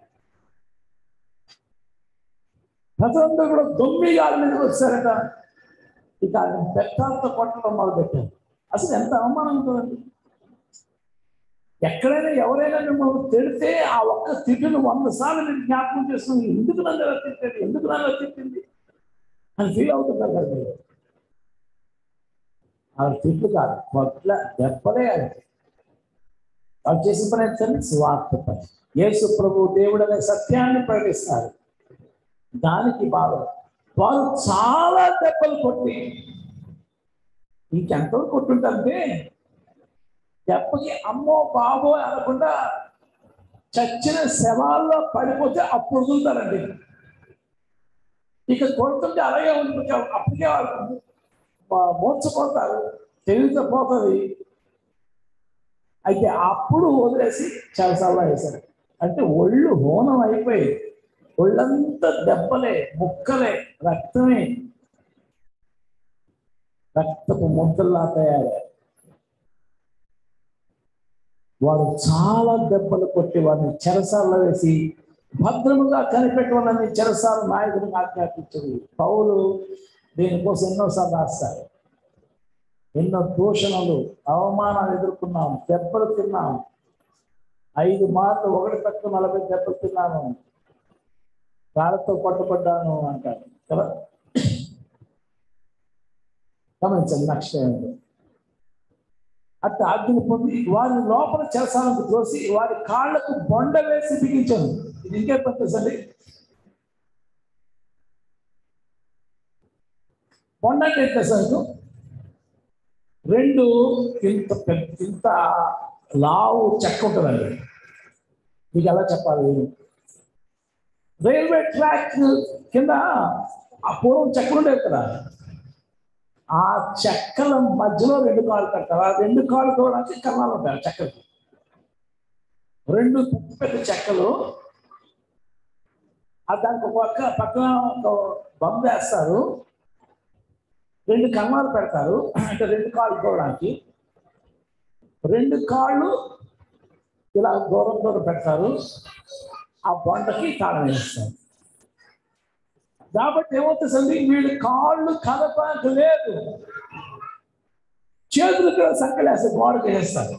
Speaker 2: ప్రజలందరూ కూడా దొమ్మి గారి మీద వచ్చారట ఇక ఆయన బెత్తాలతో కొట్టడం మొదలుపెట్టారు అసలు ఎంత అవమానం ఉంటుందండి ఎక్కడైనా ఎవరైనా మిమ్మల్ని తిడితే ఆ ఒక్క తిట్టును వంద సార్లు మీరు జ్ఞాపకం చేసుకుని ఎందుకు నన్ను ఎలా తిట్టాడు ఎందుకు నన్ను ఎలా తిట్టింది అని ఫీల్ అవుతున్నారు కదా మీరు ఆవిడ తిట్లు కాదు కొట్ల దెబ్బలే అది వాళ్ళు చేసిన పని ఏంటంటే స్వార్థ పని యేసు ప్రభు దేవుడు అనే సత్యాన్ని ప్రకటిస్తారు దానికి బాగా వారు చాలా దెబ్బలు కొట్టి ఇంకెంతో కొట్టుంటే దెబ్బకి అమ్మో బాబో అనకుండా చచ్చిన శవాల్లో పడిపోతే అప్పుడు వదులుతారండి ఇక కొడుతుంటే అలాగే ఉంటుంది అప్పటికే వాళ్ళు మోర్చపోతారు తెలివితో పోతుంది అయితే అప్పుడు వదిలేసి చలసాల్లో వేశారు అంటే ఒళ్ళు హోనం అయిపోయి ఒళ్ళంతా దెబ్బలే ముక్కలే రక్తమే రక్తపు ముద్దల్లా తయారయ్యారు వారు చాలా దెబ్బలు కొట్టి వారిని చెరసాల్లో వేసి భద్రముగా కనిపెట్టవాలని చెరసాల నాయకుడిని ఆజ్ఞాపించింది పౌలు దీనికోసం ఎన్నోసార్లు రాస్తారు ఎన్నో దూషణలు అవమానాలు ఎదుర్కొన్నాం దెబ్బలు తిన్నాం ఐదు మార్లు ఒకటి తక్కువ నలభై దెబ్బలు తిన్నాను కాళ్ళతో పట్టుబడ్డాను అంటారు కదా గమనించండి నెక్స్ట్ ఏమిటి అట్లా ఆజ్ఞలు పొంది వారి లోపల చెరసాలకు తోసి వారి కాళ్లకు బొండ వేసి బిగించాను ఇది ఇంకే పనిచేసండి బొండ అంటే ఏంటి అసలు రెండు ఇంత పెద్ద ఇంత లావు చెక్క ఉంటుందండి మీకు ఎలా చెప్పాలి రైల్వే ట్రాక్ కింద ఆ పూర్వం చెక్కలు ఉండేవి కదా ఆ చెక్కల మధ్యలో రెండు కాళ్ళు కట్టారు ఆ రెండు కాళ్ళు తోడానికి కన్నాలు ఉంటాయి చెక్కలకి రెండు పెద్ద పెద్ద చెక్కలు ఆ దానికి ఒక పక్క పక్కన ఒక బొమ్మ వేస్తారు రెండు కన్నాలు పెడతారు అంటే రెండు కాళ్ళు తోడడానికి రెండు కాళ్ళు ఇలా దూరం దూరం పెడతారు ఆ బొండకి తాళం వేస్తారు కాబట్టి ఏమవుతుంది వీళ్ళు కాళ్ళు కదపక లేదు చేతులు కూడా సంకలేస్తే గోడకి వేస్తారు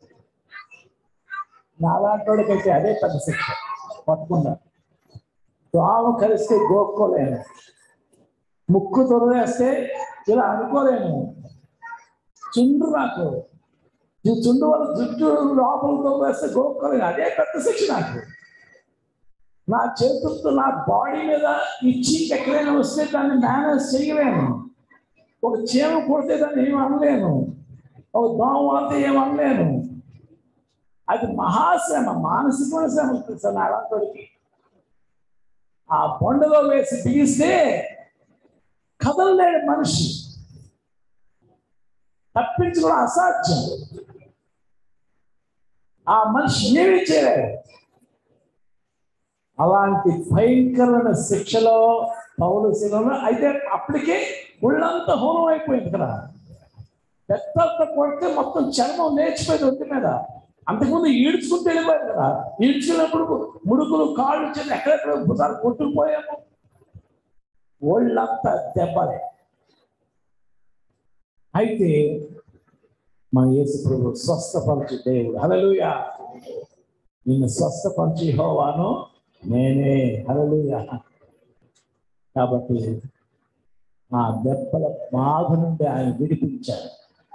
Speaker 2: నాలాంటోడికైతే అదే పెద్ద శిక్ష పట్టుకుండా దోమ కలిస్తే గోక్కోలేను ముక్కు తొరవేస్తే ఇలా అనుకోలేను చుండ్రు నాకు ఈ చుండు వల్ల జుట్టు లోపలతో వేస్తే గోక్కోలేను అదే పెద్ద శిక్ష నాకు నా చేతులతో నా బాడీ మీద ఇచ్చి ఎక్కడైనా వస్తే దాన్ని మేనేజ్ చేయలేను ఒక చీమ కొడితే దాన్ని ఏం అనలేను ఒక దోమ వాడితే ఏం అనలేను అది మహాశ్రమ మానసికమైన శ్రమ ఉంటుంది సార్ నా అలాంటికి ఆ బొండలో వేసి బిగిస్తే కదలలేడు మనిషి తప్పించుకోవడం అసాధ్యం ఆ మనిషి ఏమీ చేయలేడు అలాంటి భయంకరమైన శిక్షలో పౌలు శిలలో అయితే అప్పటికే ఒళ్ళంతా హోమం అయిపోయింది కదా పెద్దంతా కొడితే మొత్తం చర్మం లేచిపోయింది ఒంటి మీద అంతకుముందు ఈడ్చుకుంటూ వెళ్ళిపోయారు కదా ఈడ్చుకున్నప్పుడు ముడుకులు కాళ్ళు చిన్న ఎక్కడెక్కడ భుజాలు కొట్టుకుపోయాము ఒళ్ళంతా దెబ్బలే అయితే మన యేసు ప్రభు స్వస్థపరచు దేవుడు హల్లెలూయా నిన్ను స్వస్థపరిచి హోవాను నేనే హల్లెలూయా కాబట్టి ఆ దెబ్బల బాధ నుండి ఆయన విడిపించారు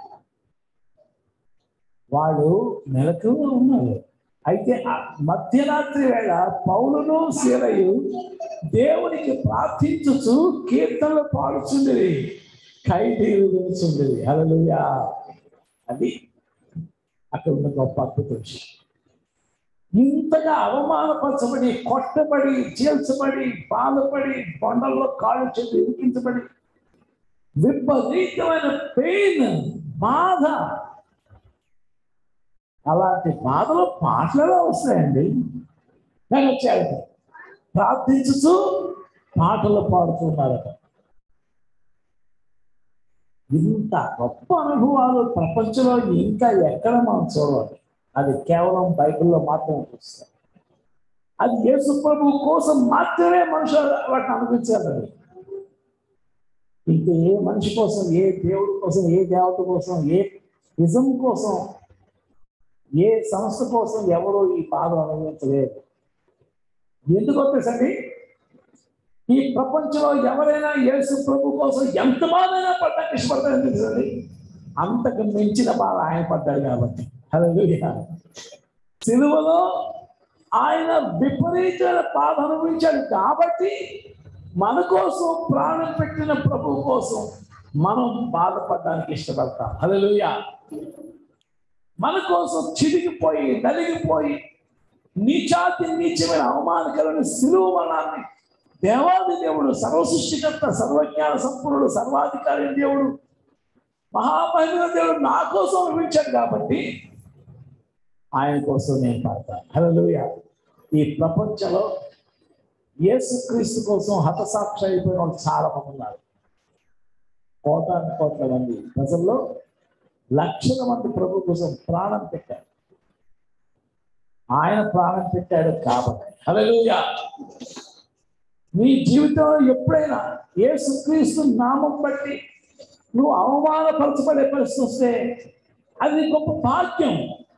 Speaker 2: వాళ్ళు నెలకు ఉన్నారు అయితే ఆ మధ్యరాత్రి వేళ పౌలును శీలయు దేవునికి ప్రార్థించుచు కీర్తనలు పాడుచుండేవి ఖైదీలు ఉండేది హల్లెలూయా అది అక్కడ ఉన్న గొప్ప అద్భుత విషయం ఇంతగా అవమానపరచబడి కొట్టబడి చీల్చబడి బాధపడి కొండల్లో కాళ్ళు చేతి ఇరికించబడి విపరీతమైన పెయిన్ బాధ అలాంటి బాధలో పాటలు ఎలా వస్తాయండి కానీ వచ్చాయట ప్రార్థించుతూ పాటలు పాడుతున్నారట ఇంత గొప్ప అనుభవాలు ప్రపంచంలో ఇంకా ఎక్కడ మనం చూడాలి అది కేవలం బైబిల్లో మాత్రమే చూస్తాం అది యేసు ప్రభు కోసం మాత్రమే మనుషులు వాటిని అనుభవించారు ఇంకా ఏ మనిషి కోసం ఏ దేవుడి కోసం ఏ దేవత కోసం ఏ నిజం కోసం ఏ సంస్థ కోసం ఎవరు ఈ బాధ అనుభవించలేదు ఎందుకు వచ్చేసండి ఈ ప్రపంచంలో ఎవరైనా యేసు ప్రభు కోసం ఎంత బాధైనా పడ్డానికి ఇష్టపడతారని తెలుసండి అంతకు మించిన బాధ ఆయన పడ్డాడు కాబట్టి హల్లెలూయా సిలువలో ఆయన విపరీతమైన బాధ అనుభవించాడు కాబట్టి మన కోసం ప్రాణం పెట్టిన ప్రభు కోసం మనం బాధపడడానికి ఇష్టపడతాం హల్లెలూయా మన కోసం చిరిగిపోయి నలిగిపోయి నీచాతి నీచమైన అవమానకరమైన సిలువ మరణాన్ని దేవాది దేవుడు సర్వసృష్టికర్త సర్వజ్ఞాన సంపూర్ణుడు సర్వాధికారి దేవుడు మహామహిమ దేవుడు నా కోసం అనుభవించాడు కాబట్టి ఆయన కోసం నేను పడతాను హల్లెలూయా ఈ ప్రపంచంలో యేసుక్రీస్తు కోసం హతసాక్షి అయిపోయిన వాళ్ళు చాలా మంది ఉన్నారు కోటాను కోట్ల మంది ప్రజల్లో లక్షల మంది ప్రభు కోసం ప్రాణం పెట్టారు ఆయన ప్రాణం పెట్టాడు కాబట్టి హల్లెలూయా నీ జీవితంలో ఎప్పుడైనా యేసుక్రీస్తు నామం బట్టి నువ్వు అవమానపరచబడే పరిస్థితి వస్తే అది నీ గొప్ప భాగ్యం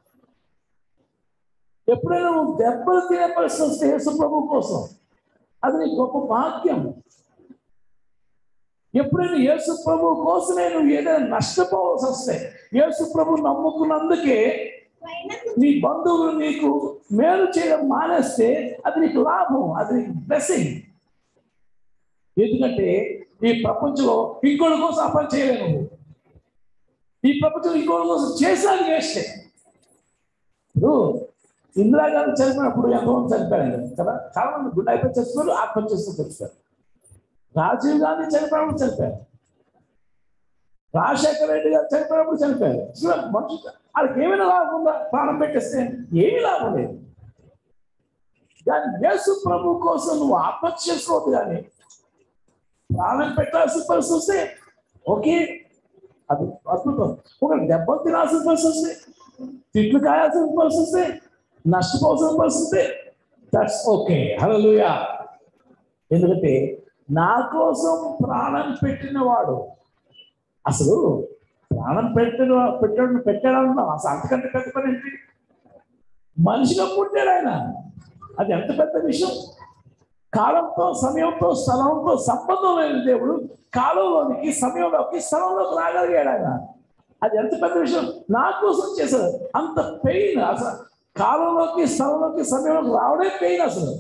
Speaker 2: ఎప్పుడైనా నువ్వు దెబ్బలు తినే పరిస్థితి వస్తే యేసు ప్రభు కోసం అది నీ గొప్ప భాగ్యం ఎప్పుడైనా యేసు ప్రభు కోసమే నువ్వు ఏదైనా నష్టపోవాల్సి వస్తే యేసు ప్రభు నమ్ముకున్నందుకే నీ బంధువులు నీకు మేలు చేయడం మానేస్తే అది నీకు లాభం అది నీకు బ్లెస్సింగ్ ఎందుకంటే ఈ ప్రపంచంలో ఇంకోటి కోసం ఆ పని చేయలేవు నువ్వు ఈ ప్రపంచంలో ఇంకోటి కోసం చేసాను వేస్తే ఇప్పుడు ఇందిరాగాంధీ చనిపోయినప్పుడు ఎంతమంది చనిపోయారు కదా చాలా మంది గుండె అయిపోయి చచ్చిపోయారు ఆత్మహత్య చేస్తూ చచ్చిపోయారు రాజీవ్ గాంధీ చనిపోయినప్పుడు చనిపోయారు రాజశేఖర రెడ్డి గారు చనిపోయినప్పుడు చనిపోయారు అసలు మనుషులు వాళ్ళకి ఏమైనా లాభం ఉందా ప్రాణం పెట్టేస్తే ఏమీ లాభం లేదు కానీ యేసు ప్రభు కోసం నువ్వు ఆత్మహత్య చేసుకోవద్దు కానీ ప్రాణం పెట్టాల్సిన పరిస్థితి వస్తే ఓకే అది అద్భుతం ఒక దెబ్బలు తినాల్సిన పరిస్థితి వస్తే తిట్లు కాయాల్సిన పరిస్థితి వస్తే నష్టపోవాల్సిన పరిస్థితి దట్స్ ఓకే హల్లెలూయా ఎందుకంటే నా కోసం ప్రాణం పెట్టిన వాడు అసలు ప్రాణం పెట్టిన పెట్టడం పెట్టాడన్నా అసలు అంతకంటే పెద్ద పని ఏంటి మనిషిగా పుట్టాడు ఆయన అది ఎంత పెద్ద విషయం కాలంతో సమయంతో స్థలంతో సంబంధం లేని దేవుడు కాలంలోనికి సమయంలోకి స్థలంలోకి రాగలిగాడు ఆయన అది ఎంత పెద్ద విషయం నా కోసం చేశాడు అంత పెయిన్ అసలు కాలంలోకి స్థలంలోకి సమయంలోకి రావడే పెయిన్ అసలు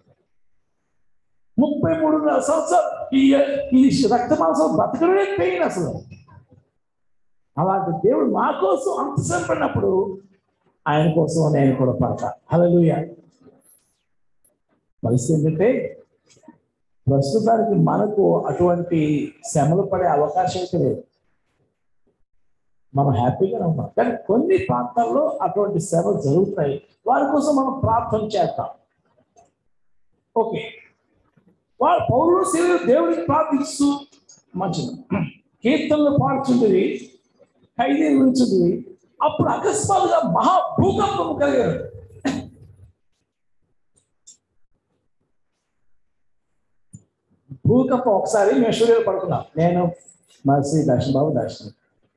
Speaker 2: ముప్పై మూడున్నర సంవత్సరాలు ఈ ఈ రక్త మాంసం బతకడమే పెయిన్ అసలు అలాంటి దేవుడు మా కోసం అంత శ్రమ పడినప్పుడు ఆయన కోసం నేను కూడా పడతా హల్లెలూయా పరిస్థితి ఏంటంటే ప్రస్తుతానికి మనకు అటువంటి శ్రమలు పడే అవకాశం అయితే లేదు మనం హ్యాపీగానే ఉన్నాం కానీ కొన్ని ప్రాంతాల్లో అటువంటి శ్రమలు జరుగుతాయి వారి కోసం మనం ప్రార్థన చేద్దాం ఓకే వారు పౌరులు శివుడు దేవుడికి ప్రార్థిస్తూ మంచిది కీర్తనలు పాడుచుండేది ఖైదీలు ఉంచుంది అప్పుడు అకస్మాత్తుగా మహా భూకంపం కలిగారు భూకంపం ఒకసారి మేము స్టూడియోలో పడుకున్నాం నేను మహర్షి దర్శన్ బాబు దర్శన్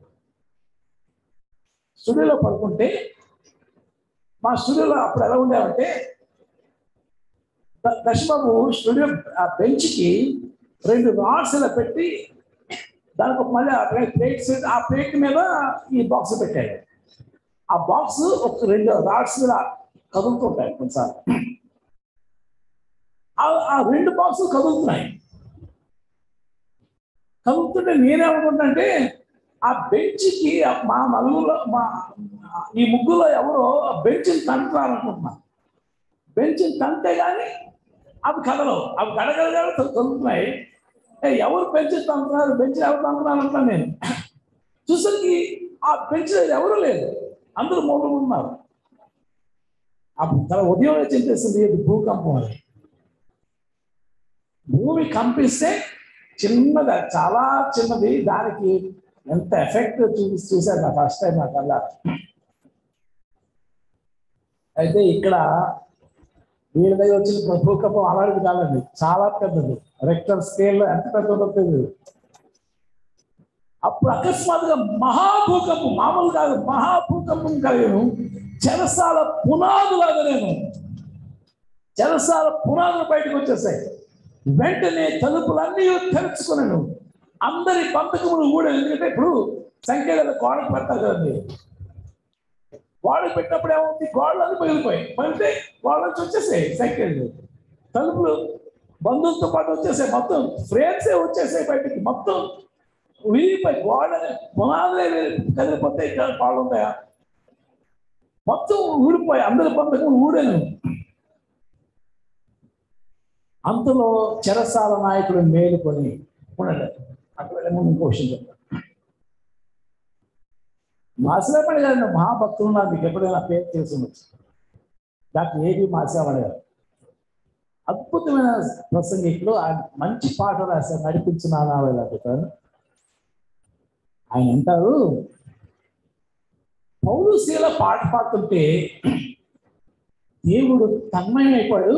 Speaker 2: స్టూడియోలో పడుకుంటే మా స్టూడియోలో అప్పుడు ఎలా ఉండేవంటే ద- దర్శన్ బాబు స్టూడియో ఆ బెంచ్కి రెండు రాడ్స్ ఇలా పెట్టి దానికి ఒక మళ్ళీ ఆ ప్లేట్స్ ఆ ప్లేట్ మీద ఈ బాక్స్ పెట్టాడు ఆ బాక్స్ ఒక రెండు రాడ్స్ మీద కదులుతుంటాయి కొన్నిసార్లు ఆ- ఆ రెండు బాక్స్ కదులుతున్నాయి కదులుతుంటే నేనేమనుకుంటే ఆ బెంచ్కి మా నలుగురులో మా ఈ ముగ్గులో ఎవరో ఆ బెంచ్ని తంటున్నారనుకుంటున్నా బెంచ్ని తంతే కానీ అవి కదలవు అవి గడగడగడ కదులుతున్నాయి ఏ, ఎవరు బెంచ్ తంటున్నారు బెంచ్ ఎవరు తంటున్నారు అంటున్నాను నేను చూసరికి ఆ బెంచ్ దగ్గర ఎవరు లేదు అందరూ మూడు ఉన్నారు అప్పుడు తన ఉదయం చింతేస్తుంది ఇది భూకంపం అని భూమి కంపిస్తే చిన్నగా చాలా చిన్నది దానికి ఎంత ఎఫెక్ట్ చూసి చూశారు నా ఫస్ట్ టైం నాకు అలా అయితే ఇక్కడ వీళ్ళ దగ్గర వచ్చిన భూకంపం అలాంటిది కాదండి చాలా పెద్దది రెక్టర్ స్కేల్లో ఎంత పెద్దదో తెలియదు అప్పుడు అకస్మాత్తుగా మహాభూకంపం మామూలు కాదు మహాభూకంపం కలిగను చెరసాల పునాదులాగా నేను చెరసాల పునాదులు బయటకు వచ్చేసాయి వెంటనే తలుపులన్నీ తెరుచుకున్నాను అందరి పంతకములు కూడా ఎందుకంటే ఇప్పుడు సంఖ్యలో గోడకు పెడతారు కదండి గోడకు పెట్టినప్పుడు ఏమవుతుంది గోడలన్నీ పగిలిపోయాయి పగిలితే గోడ నుంచి వచ్చేసాయి సంఖ్యలు తలుపులు బంధువులతో పాటు వచ్చేసాయి మొత్తం ఫ్రేమ్సే వచ్చేసాయి బయటికి మొత్తం విరిగిపోయి గోడ పునాదులే కదిలిపోతే ఇక్కడ గోడలు ఉంటాయా మొత్తం ఊడిపోయి అందరి పంతకం ఊడాను అంతలో చెరసాల నాయకుడు మేలుకొని ఉండండి అక్కడ వెళ్ళే ముందు ఇంకో విషయం చెప్తాను మాసిరాపడి గారు మహాభక్తులు నాకు మీకు ఎప్పుడైనా పేరు తెలిసి ఉండొచ్చు డాక్టర్ ఏబి మాసిరాపడి గారు అద్భుతమైన ప్రసంగికులు ఆయన మంచి పాట రాశారు నడిపించిన నావెళ్ళాను ఆయన అంటారు పౌరుశీల పాట పాడుతుంటే దేవుడు తన్మయమైపోయాడు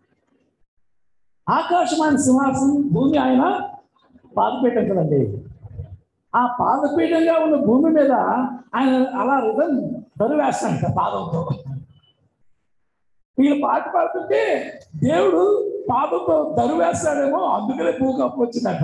Speaker 2: ఆకాశమైన సింహాసనం భూమి ఆయన పాదపీఠం కదండి ఆ పాదపీఠంగా ఉన్న భూమి మీద ఆయన అలా రిధం దరువేస్తాడంట పాదంతో వీళ్ళు పాట పాడుతుంటే దేవుడు పాదంతో దరువేస్తాడేమో అందుకనే భూకంపం వచ్చిందంట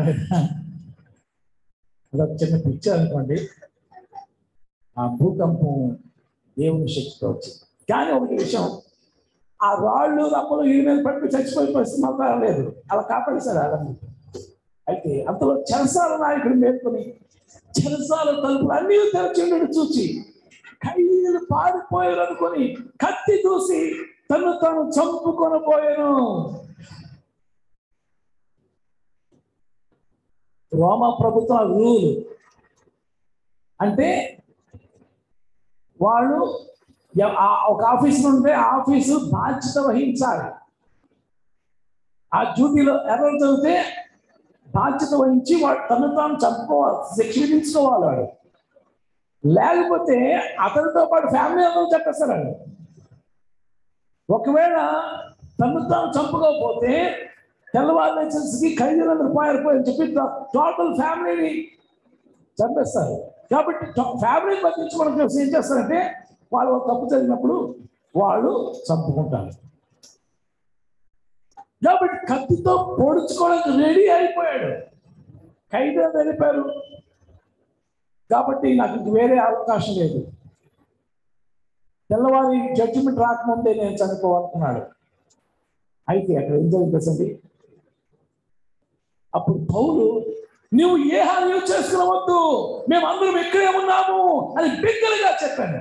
Speaker 2: అదొక చిన్న పిక్చర్ అనుకోండి ఆ భూకంపం దేవుని శక్తితో వచ్చింది కానీ ఒకటి విషయం ఆ రాళ్ళు రప్పలు ఈ మీద పట్టి చచ్చిపోయి పరిస్థితి మాత్రం లేదు అలా కాపాడేశారు ఆడని అయితే అంతలో చెరసాల నాయకుడు మేల్కొని చెరసాల తలుపులు అన్ని తెరచిండు చూచి ఖైదీలు పారిపోయారు అనుకొని కత్తి దూసి తను తాను చంపుకొని పోయాను రోమా ప్రభుత్వం రూల్ అంటే వాళ్ళు ఎ- ఆ ఒక ఆఫీస్ ఉంటే ఆ ఆఫీసు బాధ్యత వహించాలి ఆ డ్యూటీలో ఎర్రలు చదివితే బాధ్యత వహించి వాడు తను తాను చంపుకోవాలి శిక్ష విధించుకోవాలి వాడు లేకపోతే అతనితో పాటు ఫ్యామిలీ అందరూ చెప్పేస్తారండి ఒకవేళ తను తాను చంపుకోకపోతే తెల్లవారు లైసెన్స్కి ఖైదీలందరూ పారిపోయి చెప్పి టోటల్ ఫ్యామిలీని చంపేస్తారు కాబట్టి ఫ్యామిలీని బతికించుకోవడం కోసం ఏం చేస్తారంటే వాళ్ళు ఒక తప్పు జరిగినప్పుడు వాళ్ళు చంపుకుంటారు కాబట్టి కత్తితో పొడుచుకోవడానికి రెడీ అయిపోయాడు ఖైదీ వెళ్ళిపోయారు కాబట్టి నాకు ఇంక వేరే అవకాశం లేదు తెల్లవారి జడ్జిమెంట్ రాకముందే నేను చనిపోవాలనుకున్నాడు అయితే అక్కడ ఏం జరుగుతుందండి అప్పుడు పౌలు నువ్వు ఏ హాని చేసుకునవద్దు మేము అందరం ఇక్కడే ఉన్నాము అని బిగ్గరగా చెప్పాను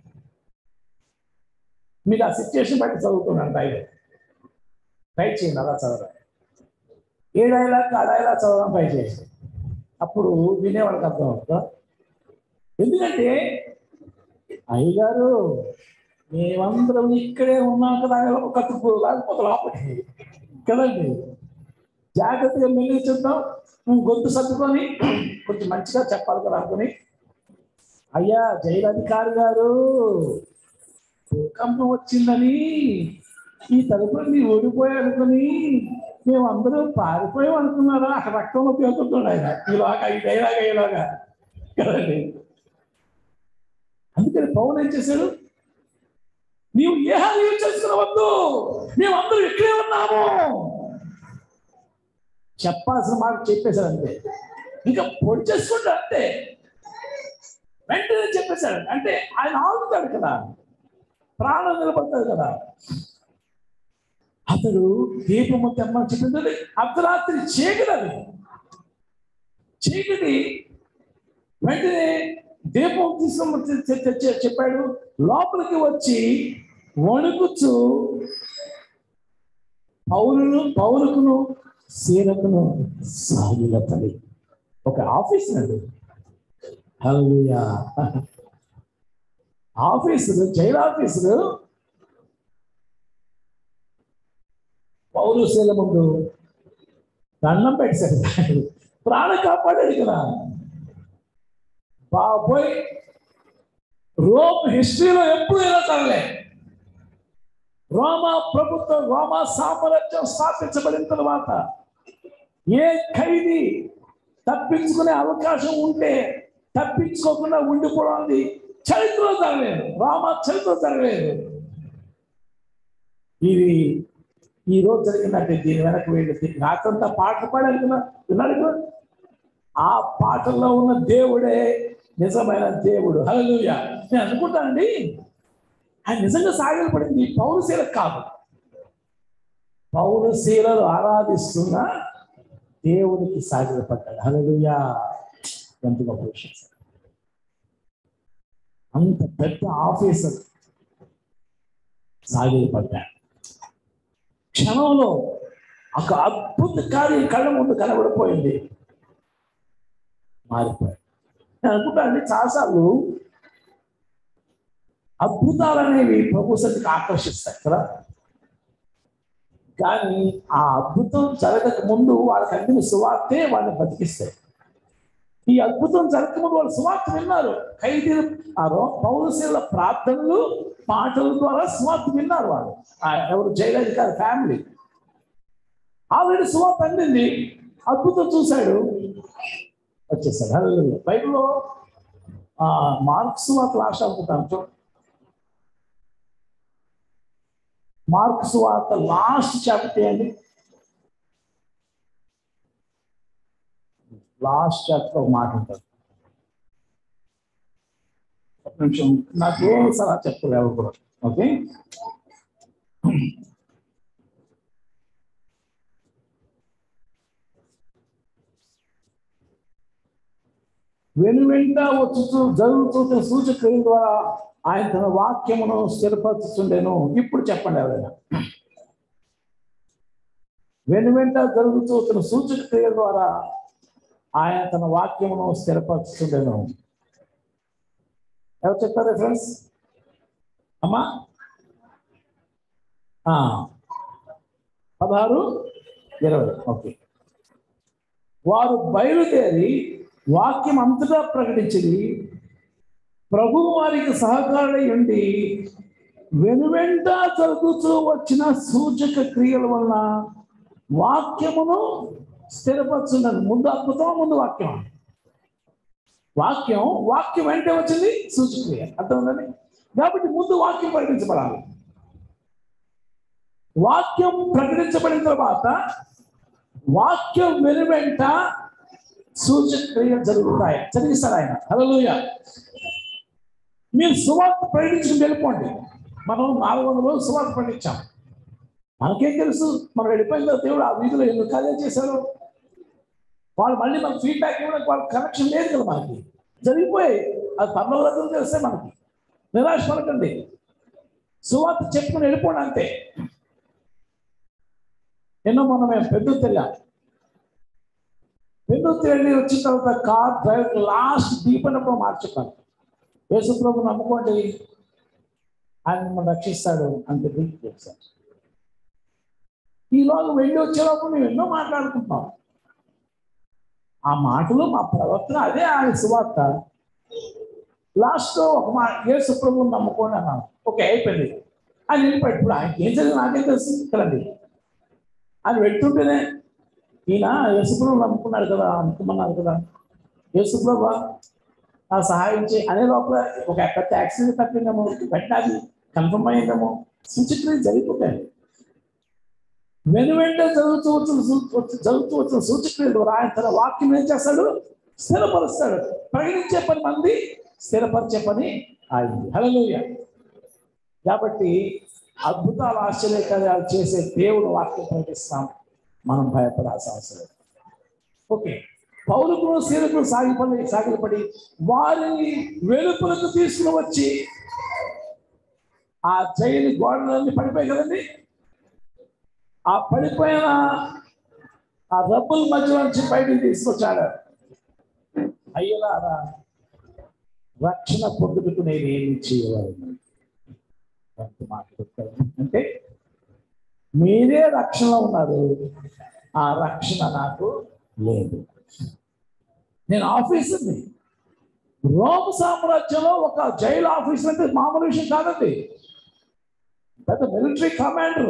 Speaker 2: మీరు ఆ సిచ్యుయేషన్ బట్టి చదువుతున్నాను డైలాగ్ ట్రై చేయండి అలా చదవడం ఏ డైలాగ్ ఆ డైలాగ్ చదవడం ట్రై చేయండి అప్పుడు వినేవాళ్ళకి అర్థం అవుతుందా ఎందుకంటే అయ్యగారు మేమందరం ఇక్కడే ఉన్నాం కదా అని కత్తుకు లేకపోతే లోపలికి కదండి జాగ్రత్తగా మెల్లి చూద్దాం నువ్వు గొంతు సర్దుకొని కొంచెం మంచిగా చెప్పాలి కదా అనుకుని అయ్యా జైలధికారి గారు భూకంపం వచ్చిందని ఈ తలుపుని ఓడిపోయి అనుకుని మేమందరూ పారిపోయాం అనుకున్నారా అక్కడ రక్తంలో పేరుకుంటున్నాడు ఆయన ఈలాగా ఈ డైలాగా ఇలాగా కదండి అందుకని పవన్ ఏం చేశాడు నీవు ఏ హాని యూజ్ చేసుకునవద్దు మేమందరూ ఇక్కడే ఉన్నాము చెప్పాల్సిన మాట చెప్పేశాడు అంతే ఇంకా పొడి చేసుకుంటా అంతే వెంటనే చెప్పేశాడు అంటే ఆయన ఆగుతాడు కదా ప్రాణం నిలబడతాడు కదా అతడు దీపము తెమ్మని చెప్పింది అర్ధరాత్రి చీకటి అది చీకటి వెంటనే దీపం తీసుకొని తె- తె- తె- చెప్పాడు లోపలికి వచ్చి వణుకుచు పౌరును పౌరుకును సీరకును సాగిలతలి ఒక ఆఫీస్ అండి హల్లెలూయా ఆఫీసులు జైలు ఆఫీసులు పౌరుశీల ముందు దండం పెట్టాడు ప్రాణ కాపాడాడు కదా బాబోయ్ రోమ్ హిస్టరీలో ఎప్పుడు ఇలా చదవలే రోమా ప్రభుత్వం రోమా సామ్రాజ్యం స్థాపించబడిన తర్వాత ఏ ఖైదీ తప్పించుకునే అవకాశం ఉంటే తప్పించుకోకుండా ఉండిపోవడానికి చరిత్రలో జరగలేదు రోమా చరిత్ర జరగలేదు ఇది ఈ రోజు జరిగినట్టు దీని వెనక వెళ్ళి రాత్రంతా పాటలు పాడారు కదా విన్నాడు కదా ఆ పాటల్లో ఉన్న దేవుడే నిజమైన దేవుడు హల్లెలూయా నేను అనుకుంటానండి ఆయన నిజంగా సాగిలపడింది పౌరశీలకు కాదు పౌరశీలలు ఆరాధిస్తున్న దేవుడికి సాగిలపడ్డాడు హల్లెలూయా ఎంత గొప్ప విషయం సార్. అంత పెద్ద ఆఫీసర్ సాగిలపడ్డాడు క్షణంలో ఒక అద్భుత కార్యం కళ్ళ ముందు కనబడిపోయింది మారిపోయాడు నేను అనుకుంటానండి చాలాసార్లు అద్భుతాలు అనేవి ప్రభు సన్నిధికి ఆకర్షిస్తాయి కదా కానీ ఆ అద్భుతం జరగక ముందు వాళ్ళకి అందిన సువార్తే వాళ్ళని బతికిస్తాయి ఈ అద్భుతం జరగక ముందు వాళ్ళు సువార్త విన్నారు ఖైదీలు ఆ రో- పౌరశీల ప్రార్థనలు పాటల ద్వారా సువార్త విన్నారు వాళ్ళు ఆ ఎవరు జైలధికారి ఫ్యామిలీ ఆల్రెడీ సువార్త అందింది అద్భుతం చూశాడు వచ్చేసాడు హల్లెలూయా. బైబిల్లో ఆ మార్క్స్ వార్త లాస్ట్ అనుకుంటాను చూడండి మార్క్స్ వార్త లాస్ట్ చాప్టర్ అండి లాస్ట్ చాప్టర్ ఒక మాట ఉంటుంది ఒక నిమిషం నాకు ఏం సలహా చెప్తారు ఎవరు కూడా ఓకే వెను వెంట వచ్చుతూ జరుగుతున్న సూచక్రియ ద్వారా ఆయన తన వాక్యమును స్థిరపరుచుతుండేను ఇప్పుడు చెప్పండి ఎవరైనా వెను వెంట జరుగుతూ తన సూచక క్రియ ద్వారా ఆయన తన వాక్యమును స్థిరపరుచుతుండేను ఎవరు చెప్తారు ఫ్రెండ్స్ అమ్మా ఆ, పదహారు ఇరవై ఓకే వారు బయలుదేరి వాక్యం అంతటా ప్రకటించింది ప్రభు వారికి సహకారుడై ఉండి వెనువెంట జరుగుతూ వచ్చిన సూచక క్రియల వలన వాక్యమును స్థిరపరచున్నది ముందు అద్భుతం ముందు వాక్యం వాక్యం వాక్యం వెంటే వచ్చింది సూచక్రియ అర్థమైందండి కాబట్టి ముందు వాక్యం ప్రకటించబడాలి వాక్యం ప్రకటించబడిన తర్వాత వాక్యం వెనువెంట సూచక్రియలు జరుగుతాయి చదివిస్తారు ఆయన హల్లెలూయా మీరు సువార్త ప్రకటించుకుని వెళ్ళిపోండి మనం నాలుగు వందల రోజులు సువార్త ప్రకటించాం మనకేం తెలుసు మనం వెళ్ళిపోయిన తర్వాత దేవుడు ఆ వీధిలో ఎందుకు కార్యాలు చేశారు వాళ్ళు మళ్ళీ మనకు ఫీడ్బ్యాక్ ఇవ్వడానికి వాళ్ళకి కనెక్షన్ లేదు కదా మనకి జరిగిపోయాయి అది పర్లవరకం తెలిస్తే మనకి నిరాశ పడకండి సువార్త చెప్పుకుని వెళ్ళిపోండి అంతే ఎన్నో మొన్న మేము పెద్ద తెలియాలి పెద్ద వెళ్ళి వచ్చిన తర్వాత కార్ డ్రైవర్ లాస్ట్ దీపనప్పుడు మార్చుతాను యేసుప్రభు నమ్ముకోండి ఆయన మిమ్మల్ని రక్షిస్తాడు అంత డీప్ చేశాను ఈలోగా వెళ్ళి వచ్చేలోపు మేము ఎన్నో మాట్లాడుకుంటాం ఆ మాటలు మా ప్రవర్తన అదే ఆయన సువార్త లాస్ట్ ఒక మా యేసు ప్రభువుని నమ్ముకోండి అన్నాను ఓకే అయిపోయింది ఆయన వెళ్ళిపోయాడు ఇప్పుడు ఆయనకి ఏం జరిగింది నాకేం తెలుసు కదండి ఆయన వెళ్తుంటేనే ఈయన యేసుప్రభు నమ్ముకున్నాడు కదా నమ్ముకున్నారు కదా యేసుప్రభు ఆ సహాయం చేయి అనే లోపల ఒక పెద్ద యాక్సిడెంట్ తప్పిందేమో వెంటనే అది కన్ఫర్మ్ అయిందేమో సూచక్రియలు జరిగిపోతాయి వెను వెంటనే జరుగుతూ వచ్చిన సూ- జరుగుతూ వచ్చిన సూచక్రియల ద్వారా ఆయన తన వాక్యం ఏం చేస్తాడు స్థిరపరుస్తాడు ప్రకటించే పని మంది స్థిరపరిచే పని అయింది హల్లెలూయా కాబట్టి అద్భుతాలు ఆశ్చర్యకార్యాలు చేసే దేవుడు వాక్యం ప్రకటిస్తాం మనం భయపడాల్సిన అవసరం లేదు. ఓకే పౌరుకును సీలకు సాగిపడి సాగిపడి వారిని వెలుపులకు తీసుకుని వచ్చి ఆ జైలు గోడలన్నీ పడిపోయి కదండి ఆ పడిపోయిన ఆ రబ్బుల మధ్య నుంచి బయటికి తీసుకొచ్చాడు అయ్యలారా రక్షణ పొందుటకు నేను ఏమి చేయగలను ఎంత మాట చెప్తారు. అంటే మీరే రక్షణలో ఉన్నారు ఆ రక్షణ నాకు లేదు నేను ఆఫీసర్ని రోమ్ సామ్రాజ్యంలో ఒక జైలు ఆఫీసర్ అంటే మామూలు విషయం కాదండి పెద్ద మిలిటరీ కమాండర్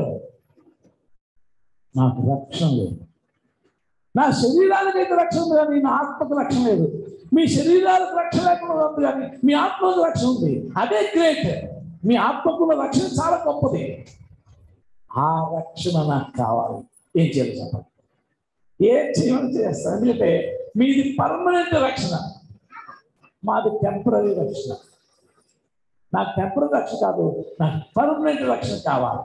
Speaker 2: నాకు రక్షణ లేదు నా శరీరానికి అయితే రక్షణ ఉంది కానీ నా ఆత్మకు రక్షణ లేదు మీ శరీరాలకు రక్షణ లేకుండా ఉంది కానీ మీ ఆత్మకు రక్షణ ఉంది అదే గ్రేట్ మీ ఆత్మకున్న రక్షణ చాలా గొప్పది ఆ రక్షణ నాకు కావాలి ఏం చేయాలి చెప్పండి ఏం చేయమని చేస్తాను ఎందుకంటే మీది పర్మనెంట్ రక్షణ మాది టెంపరీ రక్షణ నాకు టెంపరీ రక్షణ కాదు నాకు పర్మనెంట్ రక్షణ కావాలి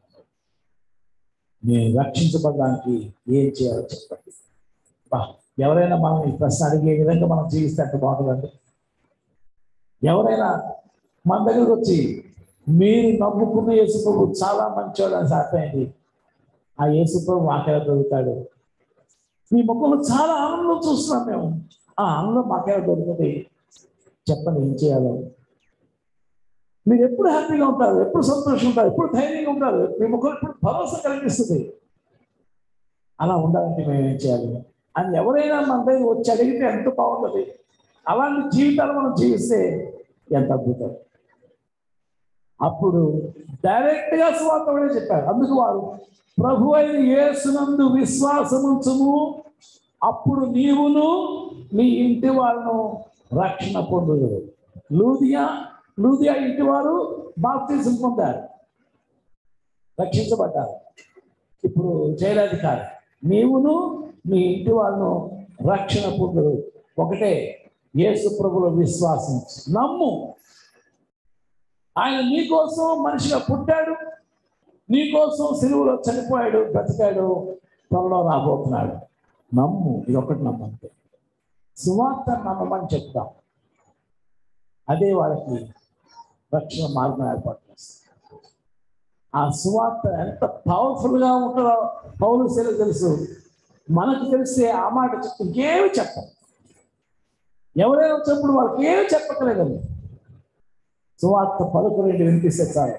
Speaker 2: నేను రక్షించబడడానికి ఏం చేయాలో చెప్పండి బా, ఎవరైనా మనం ఈ ప్రశ్న అడిగే విధంగా మనం జీవిస్తే అంత బాగుంటుందండి ఎవరైనా మన దగ్గరకు వచ్చి మీరు నమ్ముకున్న యేసుప్రభు చాలా మంచివాడు అని అర్థమైంది ఆ యేసుప్రభు మాకెలా దొరుకుతాడు మీ ముఖంలో చాలా ఆనందం చూస్తున్నాం మేము ఆ ఆనందం మాకెలా దొరుకుతుంది చెప్పండి ఏం చేయాలో మీరు ఎప్పుడు హ్యాపీగా ఉంటారు ఎప్పుడు సంతోషంగా ఉంటారు ఎప్పుడు ధైర్యంగా ఉంటారు మీ ముఖం ఎప్పుడు భరోసా కలిగిస్తుంది అలా ఉండాలంటే మేము ఏం చేయాలి అని ఎవరైనా మన దగ్గర వచ్చి అడిగితే ఎంత బాగుంటుంది అలాంటి జీవితాలు మనం జీవిస్తే ఎంత అద్భుతం అప్పుడు డైరెక్ట్ గా స్వార్థమే చెప్పారు అందుకు వారు ప్రభు అయిన యేసునందు విశ్వాసముంచుము అప్పుడు నీవును నీ ఇంటి వాళ్ళను రక్షణ పొందుదు లూదియా లూదియా ఇంటి వారు బాప్తీసం పొందారు రక్షించబడ్డారు ఇప్పుడు జైలాధికారి నీవును నీ ఇంటి వాళ్ళను రక్షణ పొందుడు ఒకటే యేసు ప్రభుల విశ్వాసం నమ్ము ఆయన నీకోసం మనిషిగా పుట్టాడు నీకోసం సిలువలో చనిపోయాడు బ్రతికాడు త్వరలో రాబోతున్నాడు నమ్ము ఇది ఒకటి నమ్మంతే సువార్త నమ్మమని చెప్తాం అదే వాళ్ళకి రక్షణ మార్గం ఏర్పాటు చేస్తుంది ఆ సువార్త ఎంత పవర్ఫుల్ గా ఉంటుందో పౌరు శైలి తెలుసు మనకు తెలిస్తే ఆ మాట చెప్తే ఇంకేమి చెప్పం ఎవరైనా వచ్చినప్పుడు వాళ్ళకి ఏమి చెప్పక్కలేదండి సువార్త పలుకు రెండు వినిపిస్తే చాలు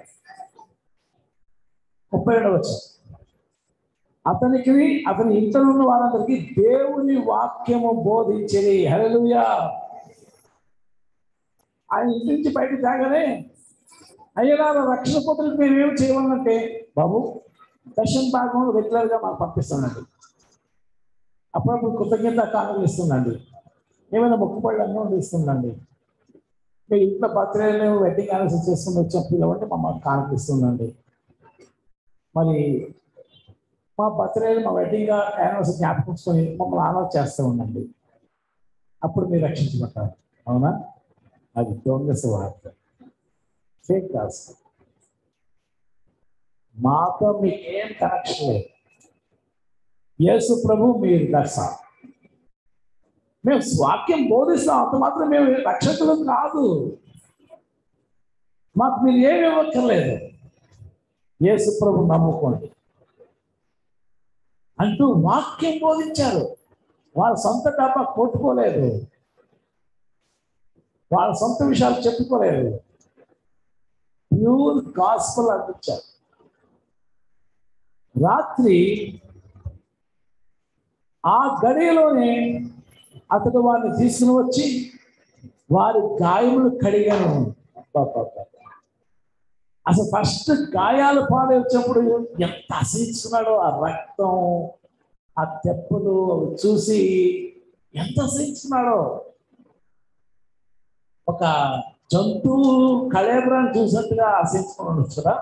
Speaker 2: ముప్పై రెండవ వచ్చి అతనికి అతని ఇంట్లో ఉన్న వారందరికీ దేవుని వాక్యము బోధించేది హల్లెలూయా ఆయన ఇంటి నుంచి బయటకు రాగానే అయ్యలా రక్షణ పొత్తులకు మేము ఏమి చేయమనంటే బాబు దర్శన భాగం రెగ్యులర్ గా మాకు పంపిస్తానండి అప్పుడప్పుడు కృతజ్ఞత కానుకలు ఇస్తుందండి ఏమైనా మొక్కుబళ్ళు అన్నీ ఇస్తుందండి మీ ఇంట్లో బర్త్డేలు వెడ్డింగ్ యానివర్సరీ చేసుకుని వచ్చిన పిల్లవంటే మమ్మల్ని కానుకలు ఇస్తుందండి మరి మా బర్త్డేలు మా వెడ్డింగ్ యానివర్సరీ జ్ఞాపకించుకొని మమ్మల్ని ఆనర్ చేస్తూ ఉండండి అప్పుడు మీరు రక్షించబడతారు అవునా అది దొంగ సువార్త ఫేక్ కాదు మాతో మీకు ఏం కనెక్షన్ లేదు యేసు ప్రభు మీరు దశ మేము వాక్యం బోధిస్తాం అంత మాత్రం మేము రక్షకులు కాదు మాకు మీరు ఏమి ఇవ్వక్కర్లేదు యేసు ప్రభు నమ్ముకోండి అంటూ వాక్యం బోధించారు వాళ్ళ సొంత డబ్బా కొట్టుకోలేదు వాళ్ళ సొంత విషయాలు చెప్పుకోలేదు ప్యూర్ గాస్పల్ అందించారు రాత్రి ఆ గడియలోనే అతడు వారిని తీసుకుని వచ్చి వారి గాయములు కడిగాను అబ్బబ్బబ్బ. అసలు ఫస్ట్ గాయాలు పాడే వచ్చినప్పుడు ఎంత అసహించుకున్నాడో ఆ రక్తం ఆ తెప్పలు అవి చూసి ఎంత అసహించుకున్నాడో ఒక జంతువు కళేబరాన్ని చూసినట్టుగా అసహించుకున్నాడు కదా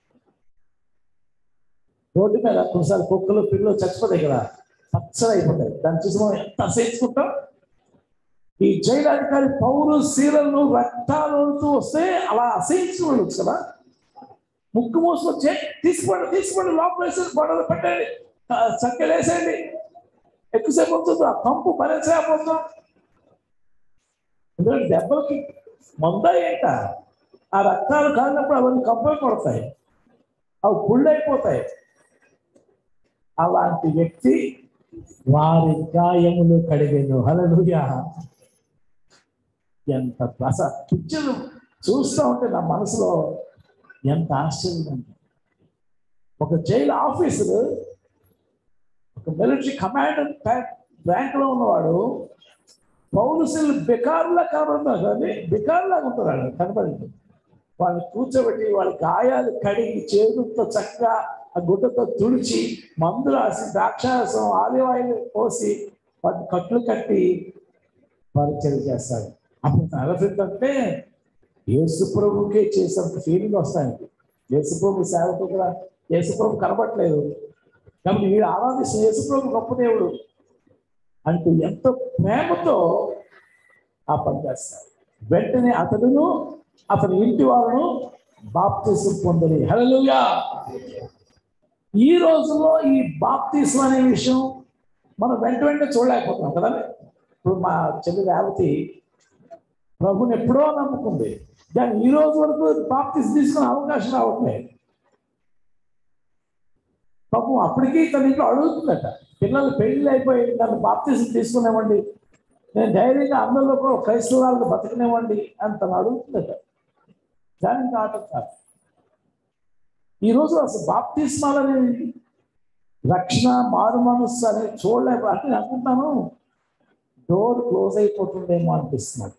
Speaker 2: రోడ్డు మీద కొన్నిసార్లు కుక్కలు పిల్లలు చచ్చిపోతాయి కదా పచ్చగా అయిపోతాయి దాన్ని చూసి మనం ఎంత అసహించుకుంటాం ఈ జైలు అధికారి పౌరు శీలను రక్తాలతో వస్తే అలా అసహించుకున్నాడు కదా ముక్కు మూసుకొచ్చే తీసుకోండి తీసుకోండి లోపల వేసి గొడవలు పెట్టండి చక్కలు వేసేయండి ఎక్కువసేపు ఉంటుంది ఆ కంపు భరించలేకపోతాం ఎందుకంటే దెబ్బలకి మందా ఏంట ఆ రక్తాలు కాలినప్పుడు అవన్నీ కంపలు కొడతాయి అవి పుళ్ళు అయిపోతాయి అలాంటి వ్యక్తి వారి గాయములు కడిగేను హల్లెలూయా ఎంత అస పిక్చర్ చూస్తూ ఉంటే నా మనసులో ఎంత ఆశ్చర్యం ఉంది. ఒక జైలు ఆఫీసరు ఒక మిలిటరీ కమాండర్ ర్యాంక్ లో ఉన్నవాడు పౌరుషులు బికారులా కనబడుతున్నారు కానీ బికారులాగా ఉంటున్నాడు కనబడింది వాళ్ళని కూర్చోబెట్టి వాళ్ళ గాయాలు కడిగి చేతులతో చక్కగా ఆ గుడ్డతో తుడిచి మందు రాసి ద్రాక్షారసం ఆలివ్ ఆయిల్ పోసి వాటి కట్లు కట్టి పరిచయం చేస్తాడు అప్పుడు అలఫిట్ అంటే యేసు ప్రభుకే చేసినంత ఫీలింగ్ వస్తాయి యేసు ప్రభు సేవకు కూడా యేసు ప్రభు కనబట్లేదు కాబట్టి వీడు ఆరాధిస్తున్న యేసు ప్రభు గొప్ప దేవుడు అంటూ ఎంతో ప్రేమతో ఆ పని చేస్తాడు వెంటనే అతడును అతని ఇంటి వారును బాప్తిసం పొందని హల్లెలూయా ఈ రోజుల్లో ఈ బాప్తిసం అనే విషయం మనం వెంట వెంటనే చూడలేకపోతున్నాం కదా ఇప్పుడు మా చెల్లి రేవతి ప్రభుని ఎప్పుడో నమ్ముకుంది కానీ ఈ రోజు వరకు బాప్తిసం తీసుకునే అవకాశం రావట్లేదు పాపం అప్పటికీ తన ఇంట్లో అడుగుతుందట పిల్లలు పెళ్లి అయిపోయి నన్ను బాప్తిసం తీసుకునేవ్వండి నేను ధైర్యంగా అందరిలో కూడా ఒక క్రైస్తవాలను బతకనివ్వండి అని తను అడుగుతుందట దానికి ఆటం కాదు ఈరోజు అసలు బాప్తిస్మాలు అనేది రక్షణ మారు మనస్సు అనేది చూడలేక అంటే నేను అనుకుంటాను డోర్ క్లోజ్ అయిపోతుందేమో అనిపిస్తున్నాడు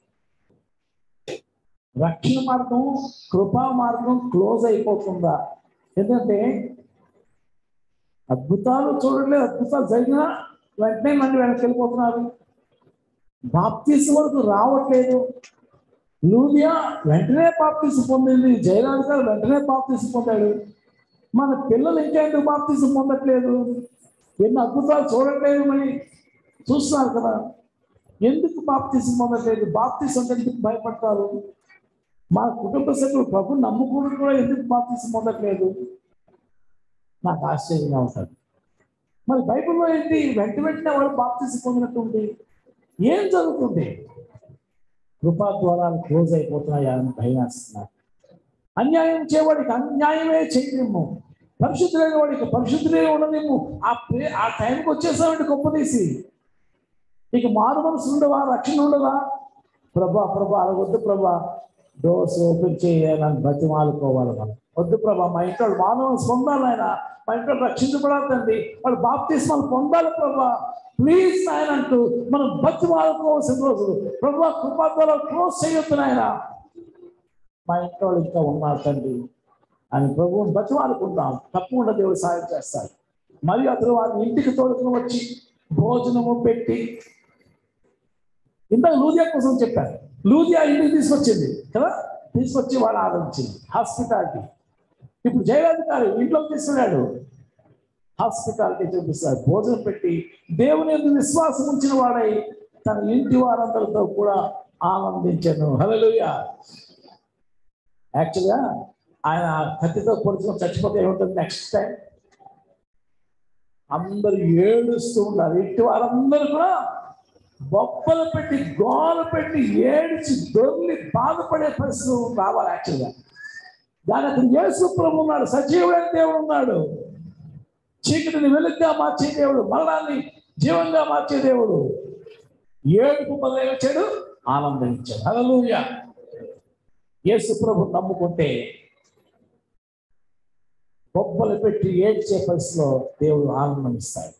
Speaker 2: రక్షణ మార్గం కృపా మార్గం క్లోజ్ అయిపోతుందా ఎందుకంటే అద్భుతాలు చూడలేదు అద్భుతాలు జరిగినా వెంటనే మళ్ళీ వెనక్కి వెళ్ళిపోతున్నారు బాప్తీసు వరకు రావట్లేదు లూదియా వెంటనే బాప్తీసు పొందింది జయరాజ్ గారు వెంటనే బాప్తీసు పొందాడు మన పిల్లలు ఇంకా ఎందుకు బాప్తీసు పొందట్లేదు ఎన్ని అద్భుతాలు చూడట్లేదు మరి చూస్తున్నారు కదా ఎందుకు బాప్తీసు పొందట్లేదు బాప్తీసు అంటే ఎందుకు భయపడతారు మా కుటుంబ సభ్యులు ప్రభు నమ్ముకోవడం కూడా ఎందుకు బాప్తీసు పొందట్లేదు నాకు ఆశ్చర్యంగా ఉంటుంది మరి బైబిల్లో ఏంటి వెంట వెంటనే వాళ్ళు బాప్తీసు పొందినట్టుంది ఏం జరుగుతుంది కృపా ద్వారాలు క్లోజ్ అయిపోతున్నాయా అని భయం వేస్తున్నారు అన్యాయం చేయవాడికి అన్యాయమే చేయలేము పరిశుద్ధులైన వాడికి పరిశుద్ధులే ఉండలేము ఆ ప్రే ఆ టైంకి వచ్చేసామంటే గొప్ప తీసి ఇక మారు మనసు ఉండవా రక్షణ ఉండదా ప్రభా ప్రభా అలా వద్దు ప్రభా డోర్స్ ఓపెన్ చేయాలని బతిమాలుకోవాలి మనం వద్దు ప్రభా మా ఇంట్లో మానవ పొందాలి ఆయన మా ఇంట్లో రక్షించబడాలండి వాళ్ళు బాప్తిస్మాలు పొందాలి ప్రభా ప్లీజ్ ఆయన అంటూ మనం బతిమాలుకోవాల్సిన రోజులు ప్రభా కృపా ద్వారా క్లోజ్ చేయొద్దు నాయన మా ఇంట్లో వాళ్ళు ఇంకా ఉన్నారు తండ్రి అని ప్రభువుని బతిమాలుకుందాం తప్పకుండా దేవుడు సాయం చేస్తాడు మరియు అతను వారిని ఇంటికి తోడుకుని వచ్చి భోజనము పెట్టి ఇందాక లూదియా కోసం చెప్పాను లూదియా ఇంటికి తీసుకొచ్చింది కదా తీసుకొచ్చి వాళ్ళు ఆదరించింది హాస్పిటాలిటీ ఇప్పుడు జయరాధికారి ఇంట్లోకి తీసుకున్నాడు హాస్పిటాలిటీ చూపిస్తాడు భోజనం పెట్టి దేవుని ఎందుకు విశ్వాసం ఉంచిన వాడై తన ఇంటి వారందరితో కూడా ఆనందించాను హల్లెలూయా యాక్చువల్గా ఆయన కత్తితో పొడుచుకొని చచ్చిపోతే ఏముంటుంది నెక్స్ట్ టైం అందరూ ఏడుస్తూ ఉండాలి ఇంటి వారందరూ కూడా బొప్పలు పెట్టి గోలు పెట్టి ఏడిచి దొర్లి బాధపడే పరిస్థితి రావాలి యాక్చువల్గా దాని అక్కడ యేసు ప్రభు ఉన్నాడు సజీవుడైన దేవుడు ఉన్నాడు చీకటిని వెలుగ్గా మార్చే దేవుడు మరణాన్ని జీవంగా మార్చే దేవుడు ఏడుపు మొదలైచ్చాడు ఆనందించాడు హల్లెలూయా యేసు ప్రభు నమ్ముకుంటే బొబ్బలు పెట్టి ఏడ్చే పరిస్థితిలో దేవుడు ఆనందం ఇస్తాడు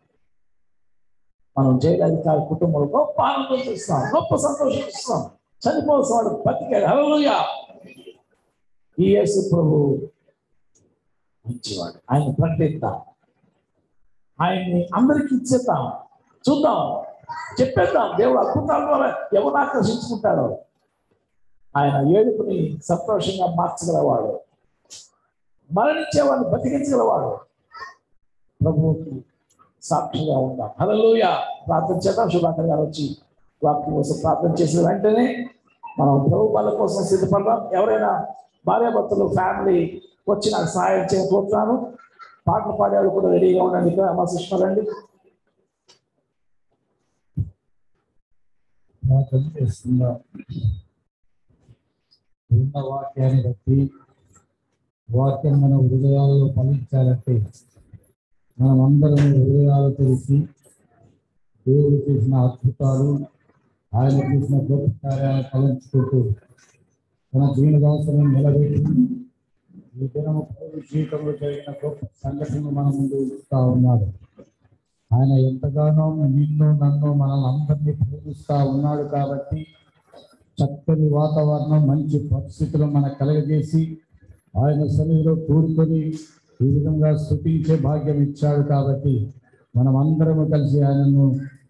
Speaker 2: మనం జయలలితారి కుటుంబంలో గొప్ప ఆనందం చూస్తాం గొప్ప సంతోషం ఇస్తాం చనిపోవాల్సిన వాడు బతికాడు హల్లెలూయా ఈ యేసు ప్రభు మంచివాడు ఆయన ప్రకటిద్దాం ఆయన్ని అందరికీ ఇచ్చేద్దాం చూద్దాం చెప్పేద్దాం దేవుడు అద్భుతాల ద్వారా ఎవరు ఆకర్షించుకుంటాడో ఆయన ఏడుపుని సంతోషంగా మార్చగలవాడు మరణించేవాడిని బతికించగలవాడు ప్రభువుకి సాక్షిగా ఉందాం హలోయ ప్రార్థన చేద్దాం శుభాకర్ గారు వచ్చి వాక్యం కోసం ప్రార్థన చేసిన వెంటనే మనం ప్రభు వాళ్ళ కోసం సిద్ధపడదాం ఎవరైనా భార్యాభర్తలు ఫ్యామిలీ వచ్చి నాకు సహాయం చేయకపోతున్నాను పాటలు పాడేవాళ్ళు కూడా రెడీగా ఉండండి ఇక్కడ మా శిష్యులండి
Speaker 7: ప్రార్థన చేస్తున్నాం ఉన్న వాక్యాన్ని బట్టి వాక్యం మన హృదయాల్లో ఫలించాలంటే మనం అందరం హృదయాలు తెలిసి దేవుడు చేసిన అద్భుతాలు ఆయన చేసిన గొప్ప కార్యాలను ఫలించుకుంటూ తన దీనిదాసనం నిలబెట్టి ఈ దినము పౌరు జీవితంలో జరిగిన గొప్ప సంఘటనలు మన ముందు ఉంచుతా ఉన్నాడు ఆయన ఎంతగానో నిన్ను నన్ను మనల్ని అందరినీ ప్రేమిస్తా ఉన్నాడు కాబట్టి చక్కని వాతావరణం మంచి పరిస్థితులు మనకు కలగజేసి ఆయన సన్నిధిలో కూడుకొని ఈ విధంగా స్థుతించే భాగ్యం ఇచ్చాడు కాబట్టి మనం అందరము కలిసి ఆయనను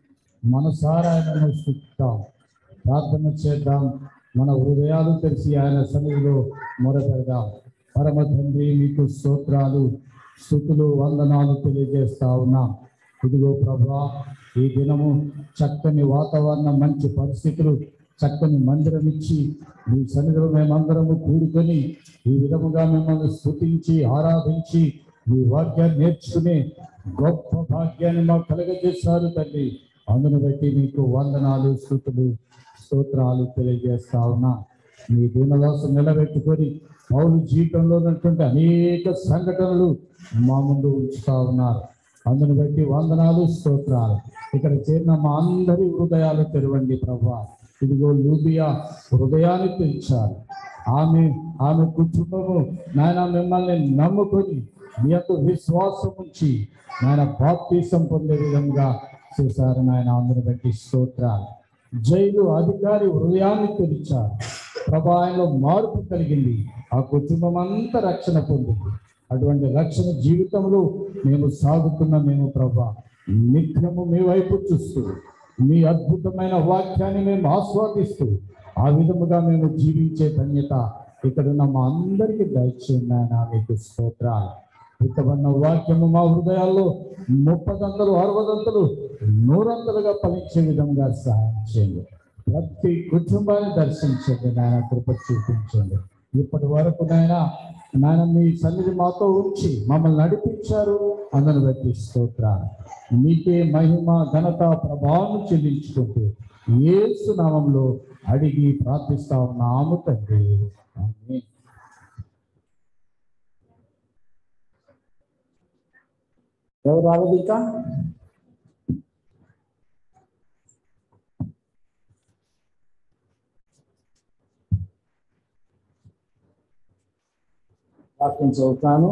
Speaker 7: మనసారా ఆయనను స్థుతిస్తాం ప్రార్థన చేద్దాం మన హృదయాలు తెలిసి ఆయన సన్నిధిలో మొరపెడదాం పరమ తండ్రి మీకు స్తోత్రాలు స్థుతులు వందనాలు తెలియజేస్తా ఉన్నాం ఇదిగో ప్రభా ఈ దినము చక్కని వాతావరణం మంచి పరిస్థితులు చక్కని మందిరం ఇచ్చి మీ సన్నిధిలో మేమందరము కూడుకొని ఈ విధముగా మిమ్మల్ని స్థుతించి ఆరాధించి మీ వాక్యాన్ని నేర్చుకునే గొప్ప భాగ్యాన్ని మాకు కలగజేశారు తండ్రి అందును బట్టి మీకు వందనాలు స్థుతులు స్తోత్రాలు తెలియజేస్తా ఉన్నా మీ దీనదాసం నిలబెట్టుకొని పౌరు జీవితంలో ఉన్నటువంటి అనేక సంఘటనలు మా ముందు ఉంచుతా ఉన్నారు అందును బట్టి వందనాలు స్తోత్రాలు ఇక్కడ చేరిన మా అందరి హృదయాలు తెరవండి ప్రభా ఇదిగో లూబియా హృదయాన్ని తెరిచారు ఆమె ఆమె కుటుంబము నాయన మిమ్మల్ని నమ్ముకొని మీ యొక్క విశ్వాసం ఉంచి నాయన బాప్తీసం పొందే విధంగా చేశారు నాయన అందును బట్టి స్తోత్రాలు జైలు అధికారి హృదయాన్ని తెరిచారు ప్రభా ఆయనలో మార్పు కలిగింది ఆ కుటుంబం అంతా రక్షణ పొందింది అటువంటి రక్షణ జీవితంలో మేము సాగుతున్న మేము ప్రభా నిత్యము మీ వైపు చూస్తూ మీ అద్భుతమైన వాక్యాన్ని మేము ఆస్వాదిస్తూ ఆ విధముగా మేము జీవించే ధన్యత ఇక్కడున్న మా అందరికీ దయచేయండి ఆయన మీకు స్తోత్రాలు విత్తబడిన వాక్యము మా హృదయాల్లో ముప్పదంతలు అరవదంతలు నూరంతలుగా ఫలించే విధంగా సహాయం చేయండి ప్రతి కుటుంబాన్ని దర్శించండి నాయన కృప చూపించండి ఇప్పటి వరకు నాయన నాయన మీ సన్నిధి మాతో ఉంచి మమ్మల్ని నడిపించారు అందరిని బట్టి స్తోత్రాలు మీకే మహిమ ఘనత ప్రభావం చెల్లించుకుంటూ యేసు నామంలో అడిగి ప్రార్థిస్తా ఉన్నాము తండ్రి ఆమేన్.
Speaker 2: ఎవరు రాలేదు ఇంకా వాక్యం చదువుతాను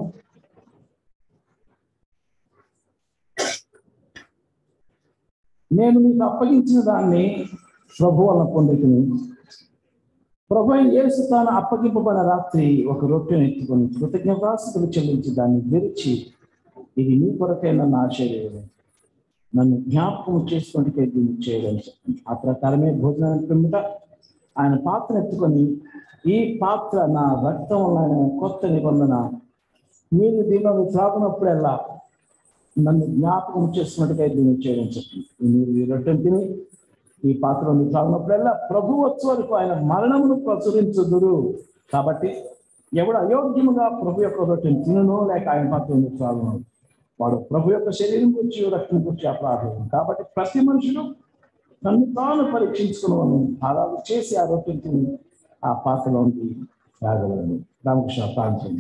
Speaker 2: నేను మీకు అప్పగించిన దాన్ని ప్రభు వల్ల పొందుకుని ప్రభు అయిన యేసు తాను అప్పగింపబడిన రాత్రి ఒక రొట్టెను ఎత్తుకొని కృతజ్ఞతాస్తులు చెల్లించి దాన్ని విరిచి ఇది మీ కొరకైన నా శరీరం నన్ను జ్ఞాపకం చేసుకుంటే దీన్ని చేయడం ఆ ప్రకారమే భోజనానికి పిమ్మట ఆయన పాత్ర ఎత్తుకొని ఈ పాత్ర నా రక్తం వల్ల కొత్త నిబంధన మీరు దీనిలో త్రాగునప్పుడల్లా నన్ను జ్ఞాపకం చేసుకున్నట్టుగా దీన్ని చేయడం చెప్పింది మీరు ఈ రొట్టెను తిని ఈ పాత్రను త్రాగినప్పుడల్లా ప్రభు వచ్చే వరకు ఆయన మరణమును ప్రచురించుదురు కాబట్టి ఎవడు అయోగ్యముగా ప్రభు యొక్క రొట్టెను తినను లేక ఆయన పాత్రను త్రాగును వాడు ప్రభు యొక్క శరీరం గురించి రక్తం గురించి అపరాధం కాబట్టి ప్రతి మనుషుడు తను తాను పరీక్షించుకున్నాను అలాగ చేసి ఆ రొట్టెను తిని ఆ పాత్రలోకి త్రాగలను రామకృష్ణ ప్రాంతం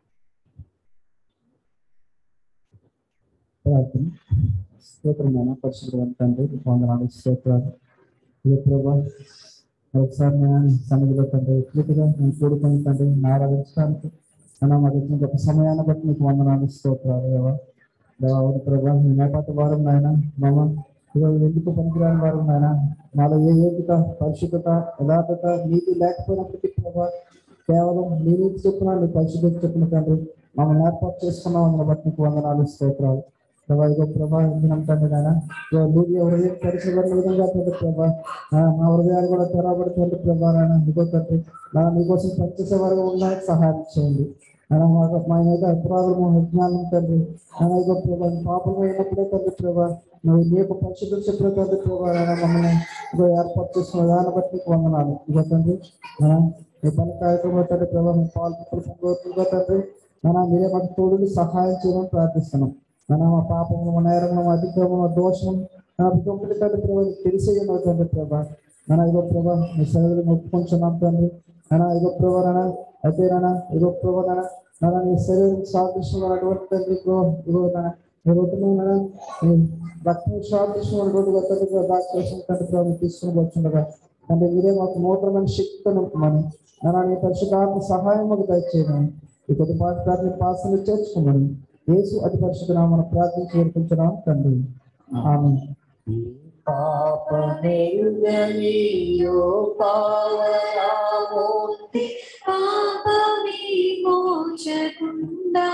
Speaker 7: ప్రార్థన స్తోత్రమైన పరిశుభ్ర తండ్రి వందనాలు స్తోత్రాలు ఇదే ప్రభా ఒకసారి నేను సన్నిధిలో తండ్రి పూర్తిగా నేను కూడుకొని తండ్రి నేను ఆరాధించడానికి అన్న మాకు ఇచ్చిన గొప్ప సమయాన్ని బట్టి మీకు వందనాలు స్తోత్రాలు దేవా దేవా అవును ప్రభా మీ నేపథ్య వారం నాయన మామ ఈరోజు ఎందుకు పనికిరాని వారం నాయన మాలో ఏ యోగ్యత పరిశుద్ధత యథార్థత నీతి లేకపోయినప్పటికీ ప్రభా కేవలం మీ నీతి చొప్పున నీ పరిశుద్ధత చొప్పున తండ్రి మమ్మల్ని ఏర్పాటు చేసుకున్నాం అందుని బట్టి నీకు వందనాలు స్తోత్రాలు ప్రభా ఇదో ప్రభా ఇందునం తండ్రి నాయన లూగి హృదయం పరిశుభ్రమైన విధంగా తండ్రి ప్రభా ఆ, మా హృదయాలు కూడా తెరవబడుతుంది ప్రభా నాయన ఇదో తండ్రి నా మీకోసం పనిచేసే వారు ఉండడానికి సహాయం చేయండి ఆయన మాకు మా యొక్క అపరాధము విజ్ఞానం తండ్రి ఆయన ఇదో ప్రభా పాపం అయినప్పుడే తండ్రి ప్రభా నువ్వు నీ యొక్క పరిశుద్ధం చెప్పిన తండ్రి ప్రభా నాయన మమ్మల్ని ఇదో ఏర్పాటు చేసుకున్న దాన్ని బట్టి నీకు వందనాలు ఇదో తండ్రి నాయన ఈ పని కార్యక్రమం తండ్రి ప్రభా మీ పాలు పొందుతుందిగా తండ్రి నాయన మీరే మాకు తోడుని సహాయం చేయమని ప్రార్థిస్తున్నాం నాయన మా పాపము మా నేరము మా అతిక్రమము మా దోషం నా పిల్లల తండ్రి ప్రభా నీకు తెలిసేయను తండ్రి ప్రభా
Speaker 8: నాన్న ఇగో ప్రభా మీ సేవలు ఒప్పుకుంటున్నాం తండ్రి నాన్న ఇగో ప్రభా నాన్న అయితే నాన్న ఇగో ప్రభా నాన్న నాన్న నీ శరీరం సాదృశ్యమైనటువంటి తండ్రి ప్రభా ఇగో నాన్న ఈ రోజున నాన్న ఈ రక్తం సాదృశ్యమైనటువంటి ఒక తండ్రి ప్రభా దాచేసిన తండ్రి ప్రభా మీరు తీసుకుని వచ్చుండగా తండ్రి మీరే మాకు నూతనమైన శక్తితో నింపమని నాన్న నీ పరిశుద్ధాత్మ సహాయం మాకు దయచేయమని ఈ కొద్ది పాట ప్రార్థన పాసలు చేర్చుకోమని యేసు అతి పరిశుద్ధ నామను ప్రార్థించి వేడుకుంటున్నాం తండ్రి ఆమె
Speaker 2: పాపమెరుగనియో పావనామూర్తి
Speaker 4: పాపవిమోచకుండా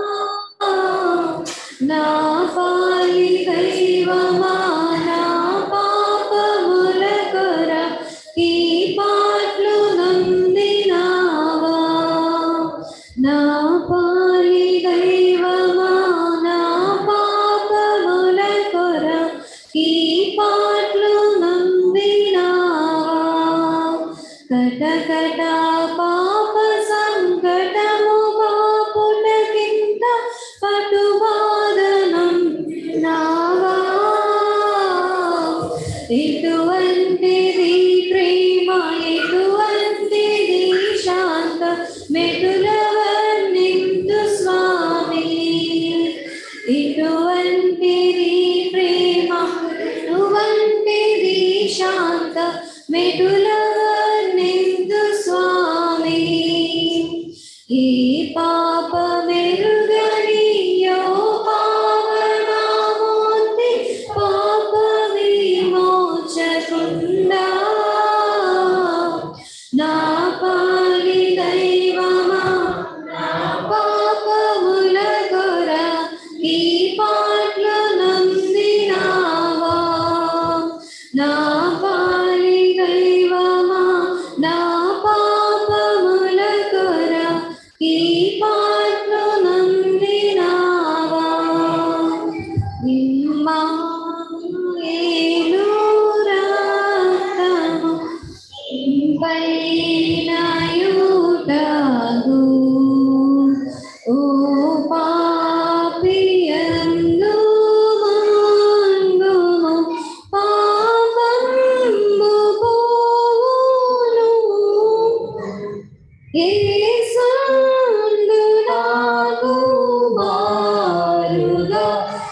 Speaker 4: నా పాలి దైవమా నా పాపముల కొర ఈ పాటలు నందినావా నా పాలి దైవమా నా పాపముల కొర ఈ పాటలు నందినావా కటకట పాప సంకటము పాపుటకింత పటుబాదనం నావా ఇటువంటిది ప్రేమ ఇటువంటిది శాంత మెటుల వర్ణింతు స్వామి ఇటువంటిది ప్రేమ ఇటువంటిది శాంత మెటుల వర్ణింతు స్వామి ఈ పాప మెరుగనియో పావనామూర్తి పాప విమోచకుండా నా పాలి దైవమా నా పాపముల కొర ఈ పాటలు నందినావా నా పాలి దైవమా నా పాపముల కొర ఈ పాటలు నందినావా ఇమ్మాయేలు రక్తము పైనయుటగు ఓ పాపియందు మంగుము పాపంబు పోవును యేసందు నాకు మారుగా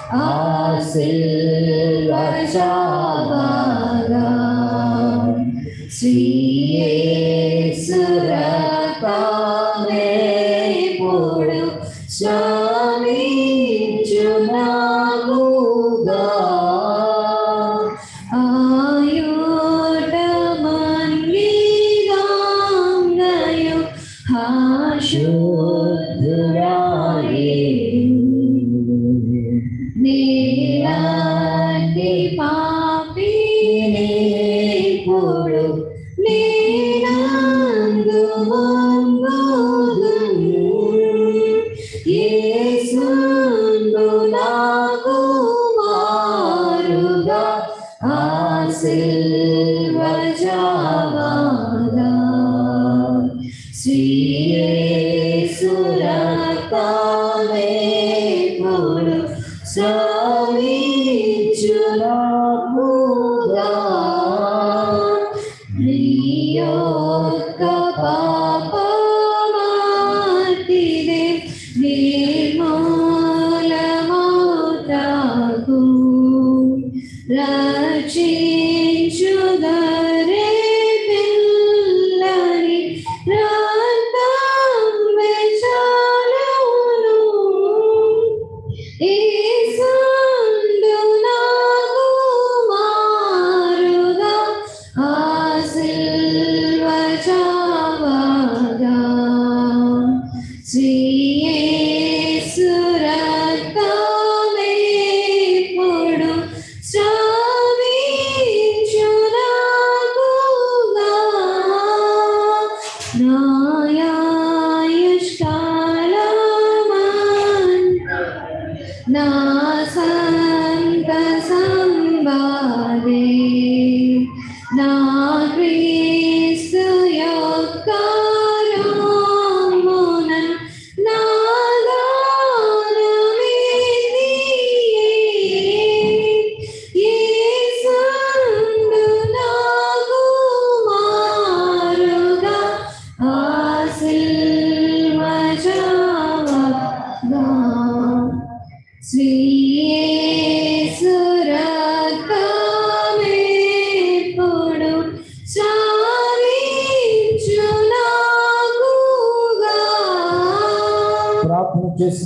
Speaker 4: ఆశీర్వచావగా శ్రీయేసురక్తమేపుడు శ్రమించునాగుగా ఆయుటమన్నిగాంగయు హాశుద్ధురాయే నీలాంటి పాపినిప్పుడు నీనందు వంగుదును. యేసుందు నాకు మారుగా ఆశీర్వజావాగా. శ్రీయేసురక్తమేపుడు శ్రమించునాకుగా నీ యొక్క పాపమార్తిదే నిర్మూలమౌతాకు రక్షించుదరే పిల్లని రక్తం వెచాలవును ఈసందు నాకు మారుగా ఆశీర్వచావగా శ్రీయేసురక్తమేపుడు శ్రమించునాగుగా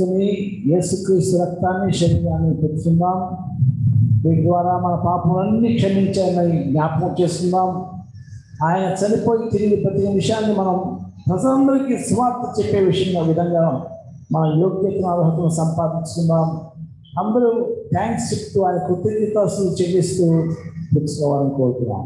Speaker 2: తీసుకుని యేసుక్రీస్తు రక్తాన్ని శరీరాన్ని పెట్టుకుందాం వీటి ద్వారా మన పాపములన్నీ క్షమించాలని జ్ఞాపకం చేస్తున్నాం ఆయన చనిపోయి తిరిగి ప్రతి నిమిషాన్ని మనం ప్రజలందరికీ స్వార్థ చెప్పే విషయంలో విధంగా మన యోగ్యతను అర్హతను సంపాదించుకుందాం అందరూ థ్యాంక్స్ చెప్తూ ఆయన కృతజ్ఞతలు చెల్లిస్తూ తెలుసుకోవాలని కోరుతున్నాం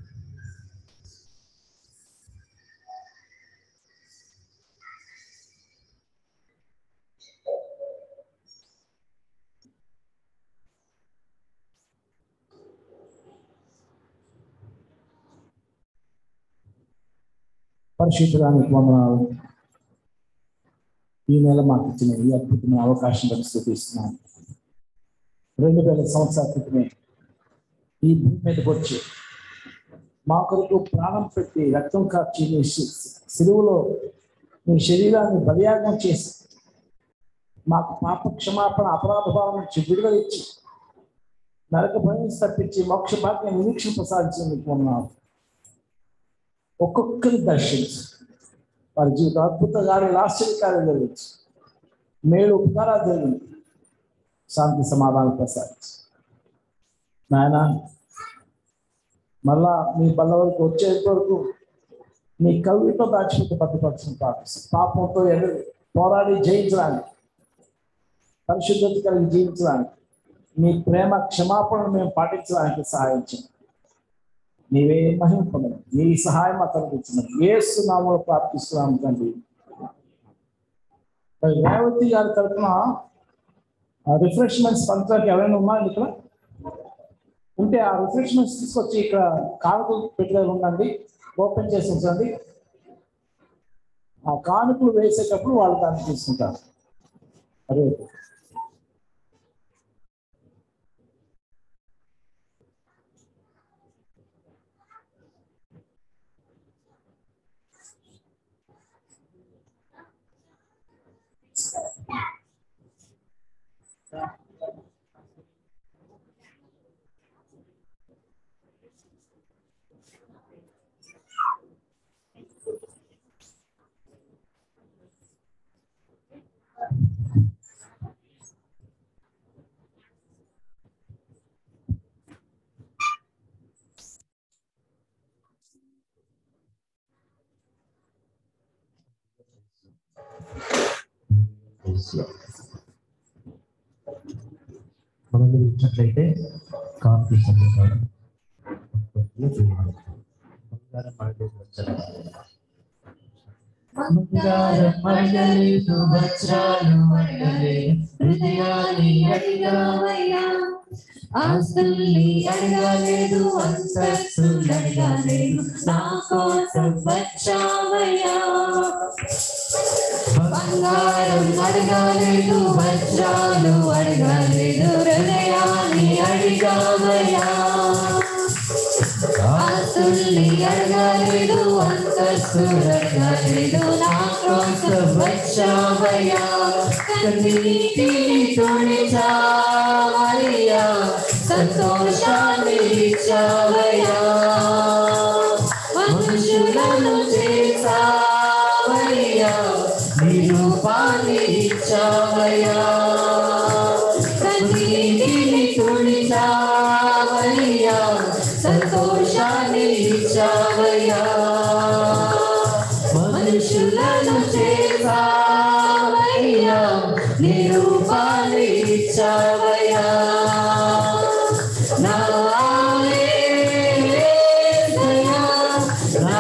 Speaker 2: పరిశుద్ధడానికి వందనాలు ఈ నెల మాకు ఇచ్చిన ఈ అద్భుతమైన అవకాశం బట్టి స్థుతిస్తున్నాను రెండు వేల సంవత్సరాల క్రితమే ఈ భూమి మీదకి వచ్చి మా కొరకు ప్రాణం పెట్టి రక్తం కార్చి నీ శి- సిలువలో నీ శరీరాన్ని బలియాగం చేసి మాకు పాప క్షమాపణ అపరాధ భావం నుంచి విడుదల ఇచ్చి నరక భయం తప్పించి మోక్ష భాగ్యం నిరీక్షణ ప్రసాదించినందుకు ఉన్నాను ఒక్కొక్కరి దర్శించు వారి జీవితం అద్భుత కార్యాలు ఆశ్చర్యకార్యాలు జరగచ్చు మేలు ఉపకారాలు జరిగింది శాంతి సమాధానం ప్రసాదించు నాయన మళ్ళా మీ బల్ల వరకు వచ్చేంత వరకు మీ కవితో దాచిపెట్టి భద్రపరచడం ప్రార్థిస్తాం పాపంతో ఎదురు పోరాడి జయించడానికి పరిశుద్ధత కలిగి జీవించడానికి మీ ప్రేమ క్షమాపణను మేము పాటించడానికి సహాయం చేయండి నీవే మహిమ పొందడం నీ సహాయం మాకు కనిపించినది ఏసు నామలో ప్రార్థిస్తున్నాం తండ్రి మరి రేవతి గారి తరఫున రిఫ్రెష్మెంట్స్ పంచడానికి ఎవరైనా ఉన్నారు ఇక్కడ ఉంటే ఆ రిఫ్రెష్మెంట్స్ తీసుకొచ్చి ఇక్కడ కానుకలు పెట్టడం ఉండండి ఓపెన్ చేసి ఉంచండి ఆ కానుకలు వేసేటప్పుడు వాళ్ళు దాన్ని తీసుకుంటారు అదే
Speaker 3: మనం ఇచ్చినట్లయితే కాఫీ సంబంధాలు బంగారం అడగలేదు వచ్చారు బంగారం అడగలేదు వజ్రాలు అడగలేదు హృదయాన్ని అడిగావయ్యా ఆస్తుల్ని అడగలేదు అంతస్తులు అడగలేదు నా కోసం వచ్చావయ్యా బంగారం అడగలేదు వజ్రాలు అడగలేదు హృదయాన్ని అడిగావయ్యా ఆస్తుల్ని అడగలేదు అంతస్తులు అడగలేదు నా కోసం వచ్చావయ్యా కన్నీటిని తోడిచావయ్యా సంతోషాన్ని ఇచ్చావయ్యా మనుషులను చేసావయ్యా నీ రూపాన్ని ఇచ్చావయ్యా కన్నీటిని తుడిచావయ్యా సంతోషాన్ని ఇచ్చావయ్యా మనుషులను చేసావయ్యా నీ రూపాన్ని ఇచ్చావయ్యా నా యేసయ్యా, నా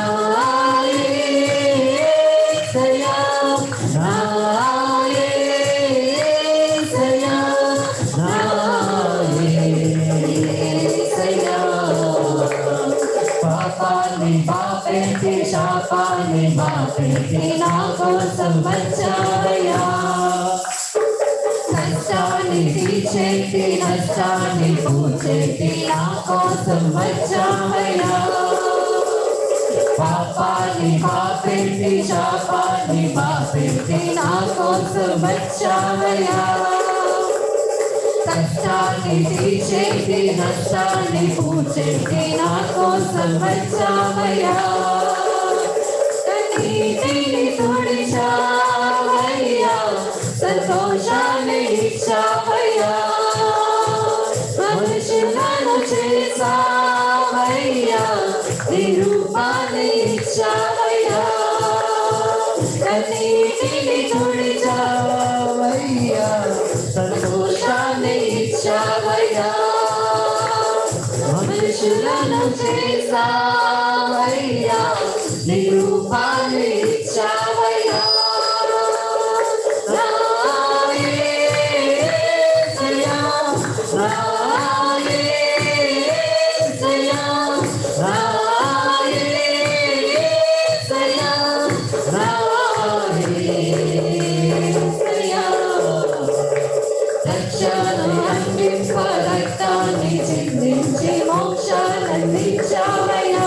Speaker 3: యేసయ్యా, నా యేసయ్యా, నా యేసయ్యా. పాపాన్ని పాపెట్టి శాపాన్ని మాపెట్టి నా కోసం వచ్చావయ్యా కష్టాన్ని తీర్చేటి నష్టాన్ని పూచేటి నా కోసం వచ్చావయ్యా పాపాన్ని పాపెట్టి శాపాన్ని పాపెట్టి నా కోసం వచ్చావయ్యా కష్టాన్ని తీర్చేటి నష్టాన్ని పూచేటి నా కోసం వచ్చావయ్యా కన్నీటిని తుడిచావయ్యా సంతోషాన్ని
Speaker 4: చేసావయ్యా మనుషులను చేసావయ్యా నీ రూపాన్ని ఇచ్చావయ్యా నా యేసయ్యా, నా యేసయ్యా, నా యేసయ్యా, నా యేసయ్యా. రక్షణను అందింప రక్తాన్ని చిందించి మోక్షానందించావయ్యా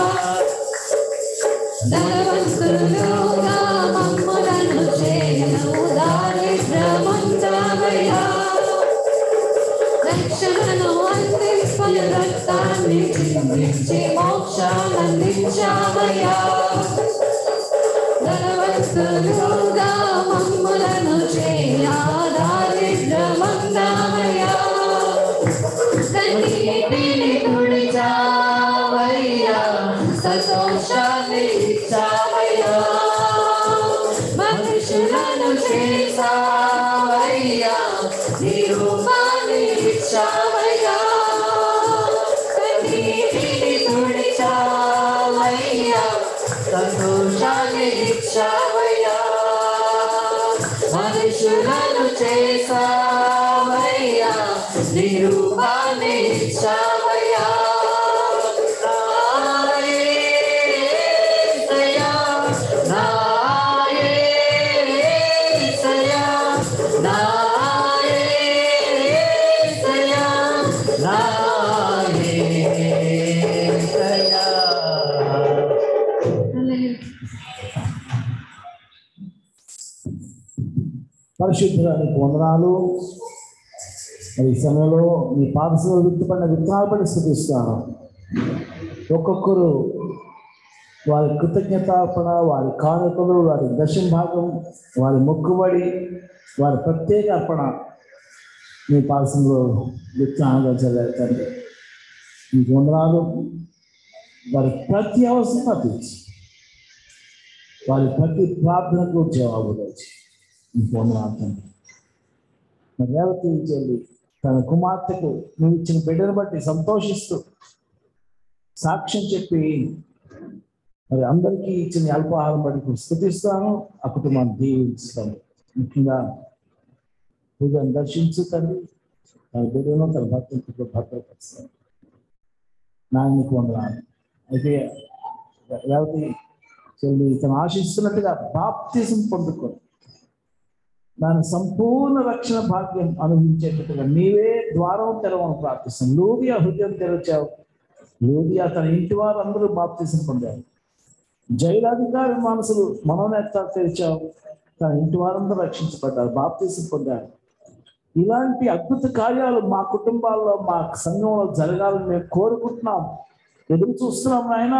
Speaker 4: ధనవంతులుగా మమ్ములను చేయను దారిద్రమంతావయ్యా రక్షణను అందింప రక్తాన్ని చిందించి మోక్షానందించావయ్యా ధనవంతులుగా మమ్ములను చేయ దారిద్రమంతావయ్యా కన్నీటిని తుడిచావయ్యా సంతోషాన్ని ఇచ్చావయ్యా మనుషులను చేసావయ్యా నీ రూపాన్ని ఇచ్చావయ్యా కన్నీటిని తుడిచావయ్యా సంతోషాన్ని ఇచ్చావయ్యా మనుషులను చేసావయ్యా నీ రూపాన్ని ఇచ్చావయ్యా నాయసయ్యా, నాయసయ్యా, నాయసయ్యా, నాయసయ్యా.
Speaker 2: పరిశుద్ధుడానికి వందనాలు మరి ఈ సమయంలో మీ పాదశలో విత్తుపడిన విత్తనాలు పడి స్థుతిస్తాను ఒక్కొక్కరు వారి కృతజ్ఞతార్పణ వారి కానుకలు వారి దశం భాగం వారి మొక్కుబడి వారి ప్రత్యేక అర్పణ మీ పాదశంలో విత్తనాలుగా చదివారు మీకు వందనాలు వారి ప్రతి అవసరం తీర్చి వారి ప్రతి ప్రార్థనకు జవాబు వచ్చి మీకు వందనాలు తండ్రి మరి రేవతి చెల్లి తన కుమార్తెకు నువ్వు ఇచ్చిన బిడ్డను బట్టి సంతోషిస్తూ సాక్ష్యం చెప్పి మరి అందరికీ ఇచ్చిన అల్పాహారం బట్టి స్థుతిస్తాను ఆ కుటుంబాన్ని దీవిస్తాను ముఖ్యంగా పూజను దర్శించు తండ్రి తన బిడ్డను తన భక్తులకు భద్రపరుస్తాను నాయనకు వందనాలు అయితే రేవతి చెల్లి తను ఆశిస్తున్నట్టుగా బాప్తిజం పొందుకొని దాని సంపూర్ణ రక్షణ భాగ్యం అనుభవించేటట్టుగా నీవే ద్వారం తెరవని ప్రార్థిస్తాం లూదియా హృదయం తెరచావు లూదియా తన ఇంటి వారు అందరూ బాప్తిజం పొందారు జైలాధికారి మనసులు మనోనేత్రాలు తెరిచావు తన ఇంటి వారందరూ రక్షించబడ్డారు బాప్తిజం పొందారు ఇలాంటి అద్భుత కార్యాలు మా కుటుంబాల్లో మా సంఘంలో జరగాలని మేము కోరుకుంటున్నాం ఎదురు చూస్తున్నాం నాయన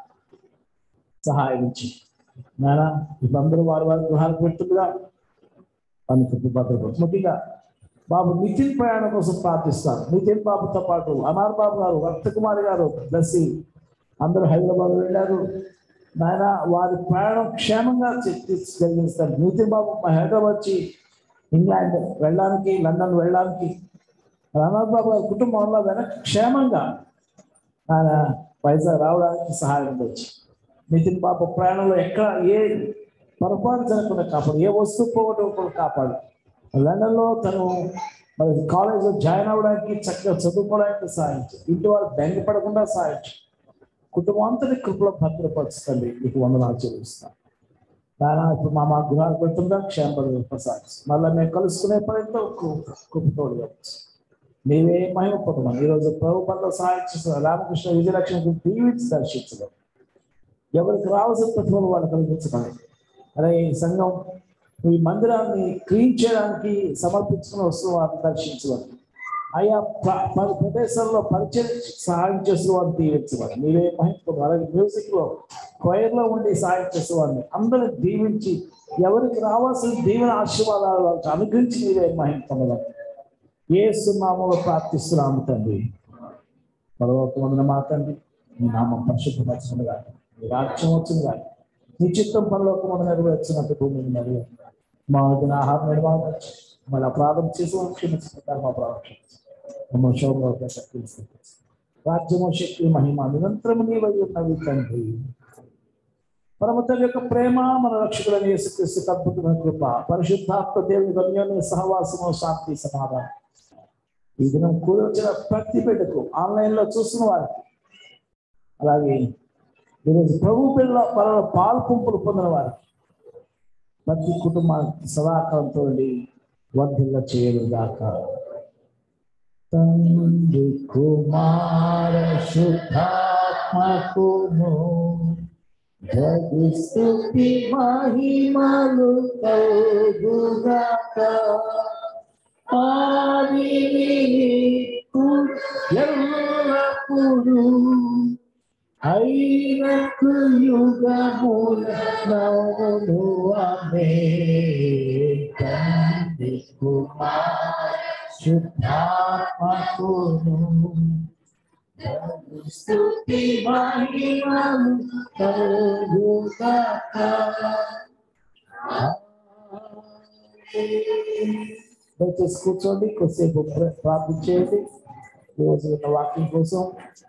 Speaker 2: సహాయం ఇచ్చి నాయన ఇప్పుడందరూ వారి వారి గృహాలకు పెడుతుండగా అందుకు భద్రపడు ముఖ్యంగా బాబు నితిన్ ప్రయాణం కోసం ప్రార్థిస్తారు నితిన్ బాబుతో పాటు అనార్ బాబు గారు రక్తకుమారి గారు దర్శి అందరూ హైదరాబాద్ వెళ్ళారు నాయన వారి ప్రయాణం క్షేమంగా చె- తెచ్చి జరిగిస్తారు నితిన్ బాబు మా హైదరాబాద్ వచ్చి ఇంగ్లాండ్ వెళ్ళడానికి లండన్ వెళ్ళడానికి అనార్ బాబు గారి కుటుంబంలో వెనక క్షేమంగా ఆయన వైజాగ్ రావడానికి సహాయం వచ్చి నితిన్ బాబు ప్రయాణంలో ఎక్కడ ఏ పొరపాటు జరగకుండా కాపాడు ఏ వస్తువు పోగొట్టకుండా కాపాడు లండన్లో తను మరి కాలేజ్లో జాయిన్ అవ్వడానికి చక్కగా చదువుకోవడానికి సాధించు ఇంటి వారు బెంగపడకుండా సాధించు కుటుంబం అంతటి కృపలో భద్రపరుస్తుంది మీకు వందనాలు చెల్లిస్తాను నాయన ఇప్పుడు మా మా గృహాలు పెడుతుందా క్షేమపడి ప్రసాదిస్తు మళ్ళీ మేము కలుసుకునే పనితో కృపతోడు నీవే మహిమ పొందమని ఈరోజు ప్రభు పట్ల సహాయం చేస్తున్న రామకృష్ణ విజయలక్ష్మి దీవించి దర్శించడం ఎవరికి రావాల్సిన ప్రతిఫలం వాళ్ళు కలిగించడం అరే ఈ సంఘం ఈ మందిరాన్ని క్లీన్ చేయడానికి సమర్పించుకుని వస్తున్న వారిని దర్శించవాలి ఆయా ప్ర- పలు ప్రదేశాల్లో పరిచయం సహాయం చేసిన వారిని దీవించవాలి నీవే మహిళ అలాగే మ్యూజిక్ లో choir లో ఉండి సహాయం చేసే వారిని అందరిని దీవించి ఎవరికి రావాల్సిన దీవెన ఆశీర్వాదాలు వాళ్ళకి అనుగ్రహించి నీవే మహిళ పొందవాలి ఏ సున్నామంలో ప్రార్థిస్తున్నాము తండ్రి పరలోకమందున మా తండ్రి నీ నామం పరిశుద్ధపరచడం కానీ నీ రాజ్యం వచ్చింది కానీ నీ చిత్తం పరలోకమందు నెరవేర్చినట్టు భూమి మీద నెరవేరు మా వద్ద ఆహారం నిర్మాణం మళ్ళీ అపరాధం చేసి క్షమించుకుంటారు మా ప్రార్థన ನಮ್ಮ ಶೋಭ ಶಕ್ತಿ రాజ్యము శక్తి మహిమ నిరంతరము నీవై ఉన్నవి తండ్రి పరమతల యొక్క ప్రేమ మన రక్షకుడని యేసుక్రీస్తు అద్భుతమైన కృప పరిశుద్ధాత్మ దేవుని గమ్యాన్ని సహవాసము శాంతి సమాధానం ఈ దినం కూడి వచ్చిన ప్రతి బిడ్డకు ఆన్లైన్ లో చూస్తున్న వారికి అలాగే ఈరోజు ప్రభు పిల్ల పనుల పాలు పంపులు పొందిన వారికి ప్రతి కుటుంబానికి సదాకాలంతో వర్ధిల్ల చేయలుగాక తండ్రి కుమార శుద్ధాత్మకును జగస్తుతి మహిమలు కలుగుగాక ఎల్లప్పుడు అయినకు యుగముల నవములు ఆమె తండ్రి కుమార శుద్ధాత్మకును స్తుతి మహిమలు కలుగుగాక దయచేసి కూర్చోండి కొద్దిసేపు ప్ర- ప్రార్థన చేయండి ఈ రోజు యొక్క వాక్యం కోసం